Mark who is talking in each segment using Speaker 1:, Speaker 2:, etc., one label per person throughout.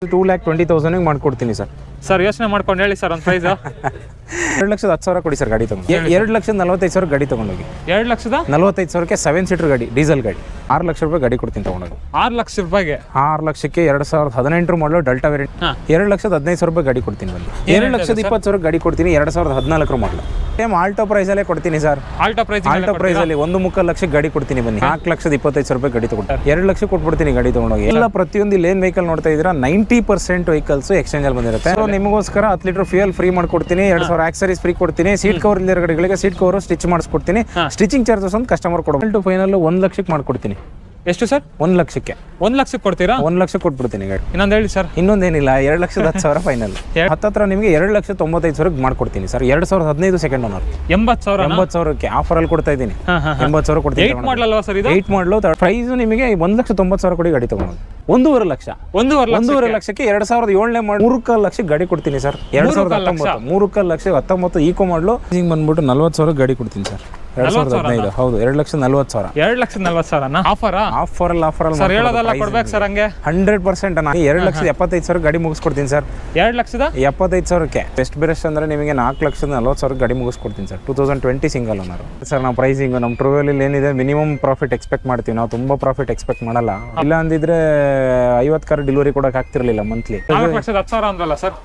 Speaker 1: Two lakh twenty ತೌಸಂಡಿಗೆ ಮಾಡ್ಕೊಡ್ತೀನಿ sir
Speaker 2: sir ಯೋಚನೆ ಮಾಡ್ಕೊಂಡು ಹೇಳಿ ಸರ್ ಒಂದು ಪ್ರೈಸ್
Speaker 1: ಎರಡು ಲಕ್ಷದ ಹತ್ತು ಸಾವಿರ ಕೊಡಿ ಸರ್ ಗಾಡಿ ತಗೊಂಡು ಎರಡು ಲಕ್ಷದ ನಲವತ್ತೈದು ಸಾವಿರ ಗಾಡಿ ತಗೊಂಡೋಗಿ
Speaker 2: ಎರಡು ಲಕ್ಷದ
Speaker 1: ನಲವತ್ತೈದು ಸಾವಿರಕ್ಕೆ ಸೆವೆನ್ ಸೀಟರ್ ಗಾಡಿ ಡೀಸೆಲ್ ಗಾಡಿ ಆರು ಲಕ್ಷ ರೂಪಾಯಿ ಗಾಡಿ ಕೊಡ್ತೀನಿ ತಗೊಂಡೋಗಿ
Speaker 2: ಆರು ಲಕ್ಷ ರೂಪಾಯಿಗೆ
Speaker 1: ಆರು ಲಕ್ಷಕ್ಕೆ ಎರಡು ಸಾವಿರದ ಹದಿನೆಂಟು ಮಾಡಲು ಡಲ್ಟಾ ವೇರಿಯಂಟ್
Speaker 2: ಹಾ.
Speaker 1: ಎರಡು ಲಕ್ಷದ ಹದಿನೈದು ಸಾವಿರ ರೂಪಾಯಿ ಗಾಡಿ ಕೊಡ್ತೀನಿ ಬನ್ನಿ ಎರಡು ಲಕ್ಷದ ಇಪ್ಪತ್ತು ಸಾವಿರ ಗಾಡಿ ಕೊಡ್ತೀನಿ ಎರಡು ಸಾವಿರದ ಹದಿನಾಲ್ಕರ ಮಾಡಲು ಸೇಮ್ ಆಲ್ಟೋ ಪ್ರೈಸಲ್ಲೇ ಕೊಡ್ತೀನಿ sir
Speaker 2: Alto price
Speaker 1: Alto price ಅಲ್ಲಿ ಒಂದು ಮುಕ್ಕಾಲು ಲಕ್ಷಕ್ಕೆ ಗಾಡಿ ಕೊಡ್ತೀನಿ ಬನ್ನಿ ನಾಲ್ಕು ಲಕ್ಷದ ಇಪ್ಪತ್ತೈದು ಸಾವಿರ ರೂಪಾಯಿ ಗಾಡಿ ತಗೊಂಡು ಎರಡು ಲಕ್ಷ ಕೊಟ್ಬಿಡ್ತೀನಿ ಗಾಡಿ ತಗೊಂಡೋಗಿ ಎಲ್ಲ ಪ್ರತಿಯೊಂದು ಲೇನ್ ವೆಹಿಕಲ್ ನೋಡ್ತಾ ಇದ್ದೀರಾ ನೈಂಟಿ ಪರ್ಸೆಂಟ್ ವೆಹಿಕಲ್ಸ್ ಎಕ್ಸ್ಚೇಂಜ್ ಅಲ್ಲಿ ಬಂದಿರುತ್ತೆ ಸೊ ನಿಮಗೋಸ್ಕರ ಹತ್ತು ಲೀಟರ್ ಫ್ಯೂಯಲ್ ಫ್ರೀ ಮಾಡ್ಕೊಡ್ತೀನಿ ಎರಡು ಸಾವಿರ ಆಕ್ಸರೀಸ್ ಫ್ರೀ ಕೊಡ್ತೀನಿ ಸೀಟ್ ಕವರ್ ಇಲ್ಲದ ಗಾಡಿಗಳಿಗೆ ಸೀಟ್ ಕವರ್ ಸ್ಟಿಚ್ ಮಾಡಿಸ್ಕೊಡ್ತೀನಿ ಸ್ಟಿಚಿಂಗ್ ಚಾರ್ಜಸ್ ಒಂದು ಕಸ್ಟಮರ್ ಕೊಡೋ ಟು ಫೈನಲ್ ಒಂದು ಲಕ್ಷಕ್ಕೆ ಮಾಡ್ಕೊಡ್ತೀನಿ
Speaker 2: ಎಷ್ಟು ಸರ್
Speaker 1: ಒಂದು ಲಕ್ಷಕ್ಕೆ
Speaker 2: ಒಂದು ಲಕ್ಷಕ್ಕೆ ಕೊಡ್ತೀರಾ
Speaker 1: ಒಂದು ಲಕ್ಷ ಕೊಟ್ಬಿಡ್ತೀನಿ ಗಾಡಿ
Speaker 2: ಇನ್ನೊಂದು ಹೇಳಿ ಸರ್
Speaker 1: ಇನ್ನೊಂದೇನಿಲ್ಲ ಎರಡು ಲಕ್ಷದ ಹತ್ತು ಸಾವಿರ ಫೈನಲ್
Speaker 2: ಎರಡ್-
Speaker 1: ಹತ್ತತ್ರ ನಿಮಗೆ ಎರಡು ಲಕ್ಷ ತೊಂಬತ್ತೈದು ಸಾವಿರಕ್ಕೆ ಮಾಡ್ಕೊಡ್ತೀನಿ ಸರ್ ಎರಡು ಸಾವಿರದ ಹದಿನೈದು ಸೆಕೆಂಡ್ ಓನರ್
Speaker 2: ಎಂಬತ್ತು ಸಾವಿರ
Speaker 1: ಎಂಬತ್ತು ಸಾವಿರಕ್ಕೆ ಆಫರಲ್ಲಿ ಕೊಡ್ತಾ ಇದ್ದೀನಿ
Speaker 2: ಹಾಂ ಹಾಂ
Speaker 1: ಎಂಬತ್ತು ಸಾವಿರ ಕೊಡ್ತೀನಿ
Speaker 2: ಏಯ್ಟ್ ಮಾಡಲಲ್ವಾ ಸರ್ ಇದು
Speaker 1: ಏಯ್ಟ್ ಮಾಡಲು ಪ್ರೈಸ್ ನಿಮಗೆ ಒಂದು ಲಕ್ಷ ತೊಂಬತ್ತು ಸಾವಿರ ಕೊಡಿ ಗಾಡಿ ತಗೊಂಡು ಒಂದೂವರೆ ಲಕ್ಷ
Speaker 2: ಒಂದೂವರೆ ಲಕ್ಷ
Speaker 1: ಒಂದೂವರೆ ಲಕ್ಷಕ್ಕೆ ಎರಡು ಸಾವಿರದ ಏಳನೇ ಮಾಡಿ ಮೂರು ಕಾಲು ಲಕ್ಷಕ್ಕೆ ಗಾಡಿ ಕೊಡ್ತೀನಿ ಸರ್ ಎರಡು ಸಾವಿರದ ಹತ್ತೊಂಬತ್ತು ಮೂರು ಕಾಲು ಲಕ್ಷ ಹತ್ತೊಂಬತ್ತು ಈಕೋ ಮಾಡಲು ಹಿಂಗೆ ಬಂದ್ಬಿಟ್ಟು ನಲ್ವತ್ತು ಸಾವಿರ ಗಾಡಿ ಕೊಡ್ತೀನಿ ಸರ್ ಎರಡು ಸಾವಿರದ ಹದಿನೈದು ಹೌದು ಎರಡು ಲಕ್ಷ ನಲ್ವತ್ತು ಸಾವಿರ
Speaker 2: ಎರಡು ಲಕ್ಷ ನಲ್ವತ್ತು ಸಾವಿರನ ಆಫರಾ
Speaker 1: ಆಫರಲ್ಲಿ ಆಫರಲ್ಲಿ
Speaker 2: ಸರ್ ಹೇಳೋದೆಲ್ಲ ಕೊಡ್ಬೇಕು ಸರ್ ಹಂಗೆ
Speaker 1: ಹಂಡ್ರೆಡ್ ಪರ್ಸೆಂಟ್ ನಾನು ಎರಡು ಲಕ್ಷದ ಎಪ್ಪತ್ತೈದು ಸಾವಿರ ಗಾಡಿ ಮುಗಿಸ್ಕೊಡ್ತೀನಿ ಸರ್
Speaker 2: ಎರಡು ಲಕ್ಷದ
Speaker 1: ಎಪ್ಪತ್ತೈದು ಸಾವಿರಕ್ಕೆ ಬೆಸ್ಟ್ ಬೆಸ್ಟ್ ಅಂದ್ರೆ ನಿಮಗೆ ನಾಲ್ಕು ಲಕ್ಷದ ನಲ್ವತ್ತು ಸಾವಿರ ಗಾಡಿ ಮುಗಿಸ್ಕೊಡ್ತೀನಿ sir two thousand twenty single owner sir ನಾವು ಪ್ರೈಸಿಂಗ್ ನಮ್ಮ ಟ್ರೂವೆಲ್ ಏನಿದೆ ಮಿನಿಮಮ್ ಪ್ರಾಫಿಟ್ ಎಕ್ಸ್ಪೆಕ್ಟ್ ಮಾಡ್ತೀವಿ ನಾವು ತುಂಬ ಪ್ರಾಫಿಟ್ ಎಕ್ಸ್ಪೆಕ್ಟ್ ಮಾಡಲ್ಲ ಇಲ್ಲ ಅಂದಿದ್ರೆ ಐವತ್ತು ಕಾರ್ ಡೆಲಿವರಿ ಕೊಡೋಕೆ ಆಗ್ತಿರ್ಲಿಲ್ಲ ಮಂತ್ಲಿ
Speaker 2: ನಾಲ್ಕು ಲಕ್ಷದ ಹತ್ತು ಸಾವಿರ ಅಂದ್ರಲ್ಲ ಸರ್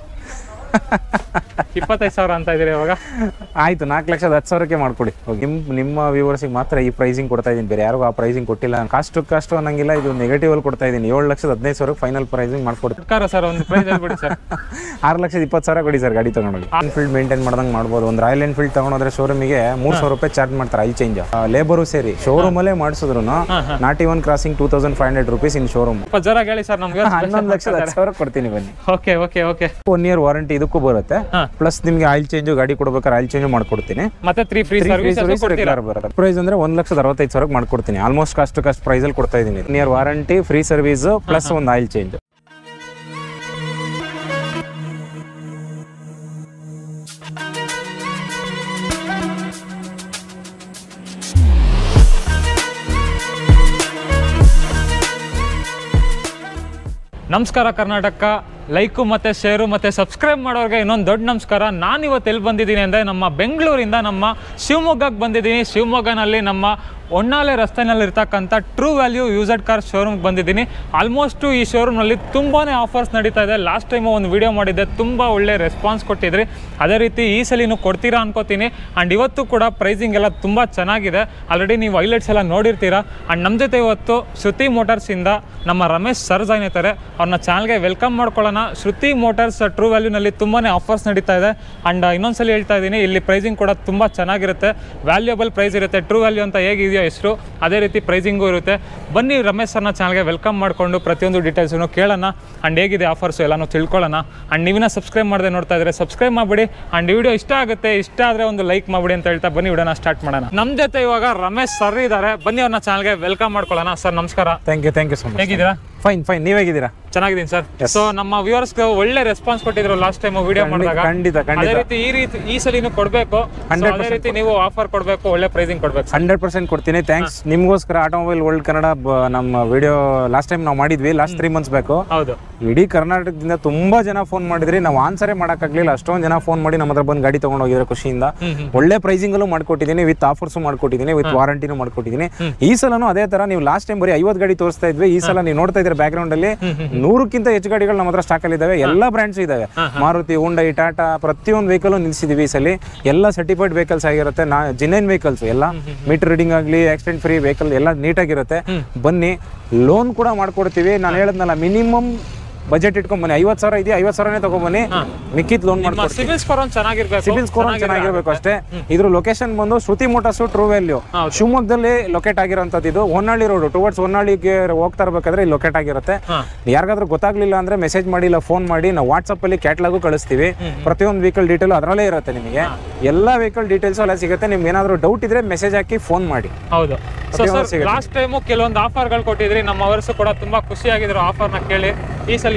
Speaker 2: ಇಪ್ಪತ್ತೈದು ಸಾವಿರ ಅಂತ ಇದ್ದೀರಿ ಇವಾಗ
Speaker 1: ಆಯ್ತು ನಾಲ್ಕು ಲಕ್ಷದ ಹತ್ತು ಸಾವಿರಕ್ಕೆ ಮಾಡ್ಕೊಡಿ ಹೋಗಿ. ನಿಮ್ ನಿಮ್ಮ ವ್ಯೂವರ್ಸಿಗೆ ಮಾತ್ರ ಈ ಪ್ರೈಸಿಂಗ್ ಕೊಡ್ತಾ ಇದ್ದೀನಿ ಬೇರೆ ಯಾರಿಗೂ ಆ ಪ್ರೈಸಿಂಗ್ ಕೊಟ್ಟಿಲ್ಲ ಕಾಸ್ಟ್ ಟು ಕಾಸ್ಟ್ ಅನ್ನಂಗಿಲ್ಲ ಇದು ನೆಗೆಟಿವ್ ಅಲ್ಲಿ ಕೊಡ್ತಾ ಇದ್ದೀನಿ ಏಳು ಲಕ್ಷದ ಹದಿನೈದು ಸಾವಿರ ಫೈನಲ್ ಪ್ರೈಸಿಂಗ್ ಮಾಡ್ಕೊಡ್ತೀನಿ
Speaker 2: ಸರ್ಕಾರ ಸರ್ ಒಂದು ಪ್ರೈಸ್ ಹೇಳ್ಬಿಡಿ ಸರ್
Speaker 1: ಆರು ಲಕ್ಷದ ಇಪ್ಪತ್ತು ಸಾವಿರ ಕೊಡಿ ಸರ್ ಗಾಡಿ ತಗೊಂಡೋಗಿ ಎನ್ಫೀಲ್ಡ್ ಮೇಂಟೈನ್ ಮಾಡ್ದಂಗೆ ಮಾಡ್ಬೋದು ಒಂದು ರಾಯಲ್ ಎನ್ಫೀಲ್ಡ್ ತಗೊಂಡೋದ್ರೆ ಶೋರೂಮಿಗೆ ಮೂರು ಸಾವಿರ ರೂಪಾಯಿ ಚಾರ್ಜ್ ಮಾಡ್ತಾರೆ ಐಲ್ ಚೇಂಜ್ ಲೇಬರು ಸೇರಿ ಶೋರೂಮಲ್ಲೇ ಮಾಡಿಸಿದ್ರು ನಾಟಿ one crossing two thousand five hundred rupees in showroom
Speaker 2: ಸ್ವಲ್ಪ ಜೋರಾಗಿ ಹೇಳಿ ಸರ್ ನಮ್ಗೆ
Speaker 1: ಹನ್ನೊಂದು ಲಕ್ಷದ ಹತ್ತು ಸಾವಿರ ಕೊಡ್ತೀನಿ ಬನ್ನಿ
Speaker 2: okay okay okay
Speaker 1: one year warranty ಇದಕ್ಕೂ ಬರುತ್ತೆ
Speaker 2: ಹಾ.
Speaker 1: ಪ್ಲಸ್ ನಿಮಗೆ ಆಯಿಲ್ ಚೇಂಜು ಗಾಡಿ ಕೊಡ್ಬೇಕಾದ್ರೆ ಆಯಿಲ್ ಚೇಂಜು ಮಾಡ್ಕೊಡ್ತೀನಿ
Speaker 2: ಮತ್ತೆ ತ್ರೀ ಫ್ರೀ ಸರ್ವಿಸ್ ಕೊಡ್ತೀರಾ
Speaker 1: ಬರುತ್ತೆ ಪ್ರೈಸ್ ಅಂದ್ರೆ ಒಂದ್ ಲಕ್ಷದ ಅರವತ್ತೈದು ಸಾವಿರಕ್ಕೆ ಮಾಡ್ಕೊಡ್ತೀನಿ ಆಲ್ಮೋಸ್ಟ್ ಕಾಸ್ಟ್ ಟು ಕಾಸ್ಟ್ ಪ್ರೈಸಲ್ಲಿ ಕೊಡ್ತಾ ಇದ್ದೀನಿ ನಿಯರ್ ವಾರಂಟಿ ಫ್ರೀ ಸರ್ವಿಸ್ ಪ್ಲಸ್ ಒಂದು ಆಯಿಲ್ ಚೇಂಜ್
Speaker 2: ನಮಸ್ಕಾರ ಕರ್ನಾಟಕ ಲೈಕು ಮತ್ತು ಶೇರು ಮತ್ತು ಸಬ್ಸ್ಕ್ರೈಬ್ ಮಾಡೋರಿಗೆ ಇನ್ನೊಂದು ದೊಡ್ಡ ನಮಸ್ಕಾರ ನಾನು ಇವತ್ತು ಎಲ್ಲಿ ಬಂದಿದ್ದೀನಿ ಅಂದರೆ ನಮ್ಮ ಬೆಂಗಳೂರಿಂದ ನಮ್ಮ ಶಿವಮೊಗ್ಗಕ್ಕೆ ಬಂದಿದ್ದೀನಿ ಶಿವಮೊಗ್ಗನಲ್ಲಿ ನಮ್ಮ ಹೊನ್ನಾಳೆ ರಸ್ತೆನಲ್ಲಿ ಇರ್ತಕ್ಕಂಥ ಟ್ರೂ ವ್ಯಾಲ್ಯೂ ಯೂಸಡ್ ಕಾರ್ ಶೋರೂಮ್ಗೆ ಬಂದಿದ್ದೀನಿ ಆಲ್ಮೋಸ್ಟು ಈ ಶೋರೂಮ್ನಲ್ಲಿ ತುಂಬಾ ಆಫರ್ಸ್ ನಡೀತಾ ಇದೆ ಲಾಸ್ಟ್ ಟೈಮು ಒಂದು ವಿಡಿಯೋ ಮಾಡಿದ್ದೆ ತುಂಬ ಒಳ್ಳೆ ರೆಸ್ಪಾನ್ಸ್ ಕೊಟ್ಟಿದ್ರಿ ಅದೇ ರೀತಿ ಈ ಸಲಿನೂ ಕೊಡ್ತೀರಾ ಅನ್ಕೋತೀನಿ ಆ್ಯಂಡ್ ಇವತ್ತು ಕೂಡ ಪ್ರೈಸಿಂಗ್ ಎಲ್ಲ ತುಂಬ ಚೆನ್ನಾಗಿದೆ ಆಲ್ರೆಡಿ ನೀವು ಹೈಲೈಟ್ಸ್ ಎಲ್ಲ ನೋಡಿರ್ತೀರಾ ಆ್ಯಂಡ್ ನಮ್ಮ ಜೊತೆ ಇವತ್ತು ಶ್ರುತಿ ಮೋಟಾರ್ಸಿಂದ ನಮ್ಮ ರಮೇಶ್ ಸರ್ ಜಾಯ್ನ್ ಇರ್ತಾರೆ ಅವ್ರನ್ನ ಚಾನಲ್ಗೆ ವೆಲ್ಕಮ್ ಮಾಡ್ಕೊಳ್ಳೋಣ ಶ್ರುತಿ ಮೋಟಾರ್ಸ್ ಟ್ರೂ ವ್ಯಾಲ್ಯೂನಲ್ಲಿ ತುಂಬಾ ಆಫರ್ಸ್ ನಡೀತಾ ಇದೆ ಆ್ಯಂಡ್ ಇನ್ನೊಂದ್ಸಲಿ ಹೇಳ್ತಾ ಇದ್ದೀನಿ ಇಲ್ಲಿ ಪ್ರೈಸಿಂಗ್ ಕೂಡ ತುಂಬ ಚೆನ್ನಾಗಿರುತ್ತೆ ವ್ಯಾಲ್ಯೂಯಬಲ್ ಪ್ರೈಸ್ ಇರುತ್ತೆ ಟ್ರೂ ವ್ಯಾಲ್ಯೂ ಅಂತ ಹೇಗಿದೆಯೋ ಹೆಸರು ಅದೇ ರೀತಿ ಪ್ರೈಸಿಂಗು ಇರುತ್ತೆ ಬನ್ನಿ ರಮೇಶ್ ಸರ್ನ ಚಾನಲ್ಗೆ ವೆಲ್ಕಮ್ ಮಾಡಿಕೊಂಡು ಪ್ರತಿಯೊಂದು ಡೀಟೇಲ್ಸನ್ನು ಕೇಳೋಣ ಆ್ಯಂಡ್ ಹೇಗಿದೆ ಆಫರ್ಸು ಎಲ್ಲನೂ ತಿಳ್ಕೊಳ್ಳೋಣ ಆ್ಯಂಡ್ ನೀವಿನ ಸಬ್ಸ್ಕ್ರೈಬ್ ಮಾಡದೆ ನೋಡ್ತಾ ಇದ್ರೆ ಸಬ್ಸ್ಕ್ರೈಬ್ ಮಾಡಿಬಿಡಿ ಆ್ಯಂಡ್ ವಿಡಿಯೋ ಇಷ್ಟ ಆಗುತ್ತೆ ಇಷ್ಟ ಆದರೆ ಒಂದು ಲೈಕ್ ಮಾಡಿಬಿಡಿ ಅಂತ ಹೇಳ್ತಾ ಬನ್ನಿ ವಿಡಿಯೋನ ಸ್ಟಾರ್ಟ್ ಮಾಡೋಣ ನಮ್ಮ ಜೊತೆ ಇವಾಗ ರಮೇಶ್ ಸರ್ ಇದ್ದಾರೆ ಬನ್ನಿ ಅವ್ರನ್ನ ಚಾನಲ್ಗೆ ವೆಲ್ಕಮ್ ಮಾಡ್ಕೊಳ್ಳೋಣ ಸರ್ ನಮಸ್ಕಾರ
Speaker 1: thank you thank you so much
Speaker 2: ಹೇಗಿದ್ದೀರಾ
Speaker 1: ಫೈನ್ ಫೈನ್ ನೀವು ಹೇಗಿದ್ದೀರಾ
Speaker 2: ಚೆನ್ನಾಗಿದ್ದೀನಿ ಸರ್ ಸೊ ನಮ್ಮ ವ್ಯೂವರ್ಸ್ಗೆ ಒಳ್ಳೆ ರೆಸ್ಪಾನ್ಸ್ ಕೊಟ್ಟಿದ್ರು ಲಾಸ್ಟ್ ಟೈಮ್ ವಿಡಿಯೋ ಮಾಡಿದಾಗ
Speaker 1: ಖಂಡಿತ
Speaker 2: ಅದೇ
Speaker 1: ಖಂಡಿತ
Speaker 2: ರೀತಿ ಈ ರೀತಿ ಈ ಸಲಿನೂ ಕೊಡಬೇಕು ಅದೇ ರೀತಿ ನೀವು ಆಫರ್ ಕೊಡಬೇಕು ಒಳ್ಳೆ ಪ್ರೈಸಿಂಗ್ ಕೊಡಬೇಕು
Speaker 1: ಹಂಡ್ರೆಡ್ ಪರ್ಸೆಂಟ್ ಕೊಡ್ತೀನಿ ಥ್ಯಾಂಕ್ಸ್ ನಿಮಗೋಸ್ಕರ ಆಟೋಮೊಬೈಲ್ ವರ್ಲ್ಡ್ ಕನ್ನಡ ಬ- ನಮ್ಮ ವಿಡಿಯೋ ಲಾಸ್ಟ್ ಟೈಮ್ ನಾವು ಮಾಡಿದ್ವಿ ಲಾಸ್ಟ್ ತ್ರೀ ಮಂತ್ಸ್ ಬೇಕು
Speaker 2: ಹೌದು
Speaker 1: ಇಡೀ ಕರ್ನಾಟಕದಿಂದ ತುಂಬಾ ಜನ ಫೋನ್ ಮಾಡಿದ್ರಿ ನಾವು ಆನ್ಸರೇ ಮಾಡೋಕ್ಕಾಗಲಿಲ್ಲ ಅಷ್ಟೊಂದು ಜನ ಫೋನ್ ಮಾಡಿ ನಮ್ಮ ಹತ್ರ ಬಂದು ಗಾಡಿ ತಗೊಂಡು ಹೋಗಿದ್ರೆ ಖುಷಿಯಿಂದ ಒಳ್ಳೆ ಪ್ರೈಸಿಂಗಲ್ಲೂ ಮಾಡ್ಕೊಟ್ಟಿದ್ದೀನಿ ವಿತ್ ಆಫರ್ಸು ಮಾಡ್ಕೊಟ್ಟಿದ್ದೀನಿ ವಿತ್ ವಾರಂಟಿನೂ ಮಾಡ್ಕೊಟ್ಟಿದ್ದೀನಿ ಈ ಸಲನೂ ಅದೇ ತರ ನೀವು ಲಾಸ್ಟ್ ಟೈಮ್ ಬರೀ ಐವತ್ತು ಗಾಡಿ ತೋರಿಸ್ತಾ ಇದ್ವಿ ಈ ಸಲ ನೀವು ನೋಡ್ತಾ ಇದ್ರೆ ಬ್ಯಾಕ್ಗ್ರೌಂಡ್ ಅಲ್ಲಿ ನೂರಕ್ಕಿಂತ ಹೆಚ್ಚು ಗಾಡಿಗಳು ನಮ್ಮ ಹತ್ರ ಸ್ಟಾಕ್ ಅಲ್ಲಿ ಇದಾವೆ ಎಲ್ಲ ಬ್ರ್ಯಾಂಡ್ಸ್ ಇದಾವೆ ಮಾರುತಿ ಹುಂಡೈ ಟಾಟಾ ಪ್ರತಿಯೊಂದು ವೆಹಿಕಲ್ ನಿಲ್ಸಿದೀವಿ ಈ ಸಲ ಎಲ್ಲ ಸರ್ಟಿಫೈಡ್ ವೆಹಿಕಲ್ಸ್ ಆಗಿರುತ್ತೆ ನಾ ಜಿನೈನ್ ವೆಹಿಕಲ್ಸ್ ಎಲ್ಲ ಮೀಟರ್ ರೀಡಿಂಗ್ ಆಗಲಿ ಆಕ್ಸಿಡೆಂಟ್ ಫ್ರೀ ವೆಹಿಕಲ್ ಎಲ್ಲ ನೀಟಾಗಿರುತ್ತೆ ಬನ್ನಿ ಲೋನ್ ಕೂಡ ಮಾಡ್ಕೊಡ್ತೀವಿ ನಾನು ಹೇಳದ್ನಲ್ಲ ಮಿನಿಮಮ್ ಬಜೆಟ್ ಇಟ್ಕೊಂಡ್ ಬನ್ನಿ ಐವತ್ತು ಸಾವಿರ ಇದೆಯಾ ಐವತ್ತು ಸಾವಿರನೇ ತಗೊಂಬನ್ನಿ ಮಿಕ್ಕಿದ್ ಲೋನ್
Speaker 2: ನಿಮ್ಮ
Speaker 1: ಮಾಡ್ಕೊಡ್ತೀವಿ
Speaker 2: ಸಿಬಿಲ್ ಸ್ಕೋರ್ ಒಂದು ಚೆನ್ನಾಗಿರ್ಬೇಕು
Speaker 1: ಸಿಬಿಲ್ ಸ್ಕೋರ್ ಚೆನ್ನಾಗಿರ್ಬೇಕು ಅಷ್ಟೇ ಇದ್ರ ಲೊಕೇಶನ್ ಬಂದು ಶ್ರುತಿ ಮೋಟರ್ಸ್ ಟ್ರೂ ವ್ಯಾಲ್ಯೂ ಶಿವಮೊಗ್ಗದಲ್ಲಿ ಲೊಕೇಟ್ ಆಗಿರೋಂಥದ್ದು ಇದು ಹೊನ್ನಾಳಿ ರೋಡ್ ಟುವರ್ಡ್ಸ್ ಹೊನ್ನಾಳಿಗೆ ಹೋಗ್ತಾ ಇರ್ಬೇಕಾದ್ರೆ ಇಲ್ಲಿ ಲೊಕೇಟ್ ಆಗಿರುತ್ತೆ
Speaker 2: ಹಾ.
Speaker 1: ಯಾರಿಗಾದ್ರೂ ಗೊತ್ತಾಗ್ಲಿಲ್ಲ ಅಂದ್ರೆ ಮೆಸೇಜ್ ಮಾಡಿ ಇಲ್ಲ ಫೋನ್ ಮಾಡಿ ನಾವು ವಾಟ್ಸಪ್ ಅಲ್ಲಿ ಕ್ಯಾಟ್ಲಾಗು ಕಳಿಸ್ತೀವಿ ಪ್ರತಿಯೊಂದು ವೆಹಿಕಲ್ ಡೀಟೇಲ್ ಅದರಲ್ಲೇ ಇರುತ್ತೆ ನಿಮಗೆ ಎಲ್ಲಾ ವೆಹಿಕಲ್ ಡೀಟೇಲ್ಸ್ ಎಲ್ಲ ಸಿಗುತ್ತೆ ನಿಮ್ಗೆ ಏನಾದ್ರು ಡೌಟ್ ಇದ್ರೆ ಮೆಸೇಜ್ ಹಾಕಿ ಫೋನ್ ಮಾಡಿ
Speaker 2: ಹೌದು ಸೊ ಸರ್ ಲಾಸ್ಟ್ ಟೈಮು ಕೆಲವೊಂದು ಆಫರ್ಗಳು ಕೊಟ್ಟಿದ್ರಿ ನಮ್ಮ ಅವರ್ಸು ಕೂಡ ತುಂಬಾ ಖುಷಿಯಾಗಿದ್ರು ಆಫರ್ನ ಕೇಳಿ ಈ ಸಲ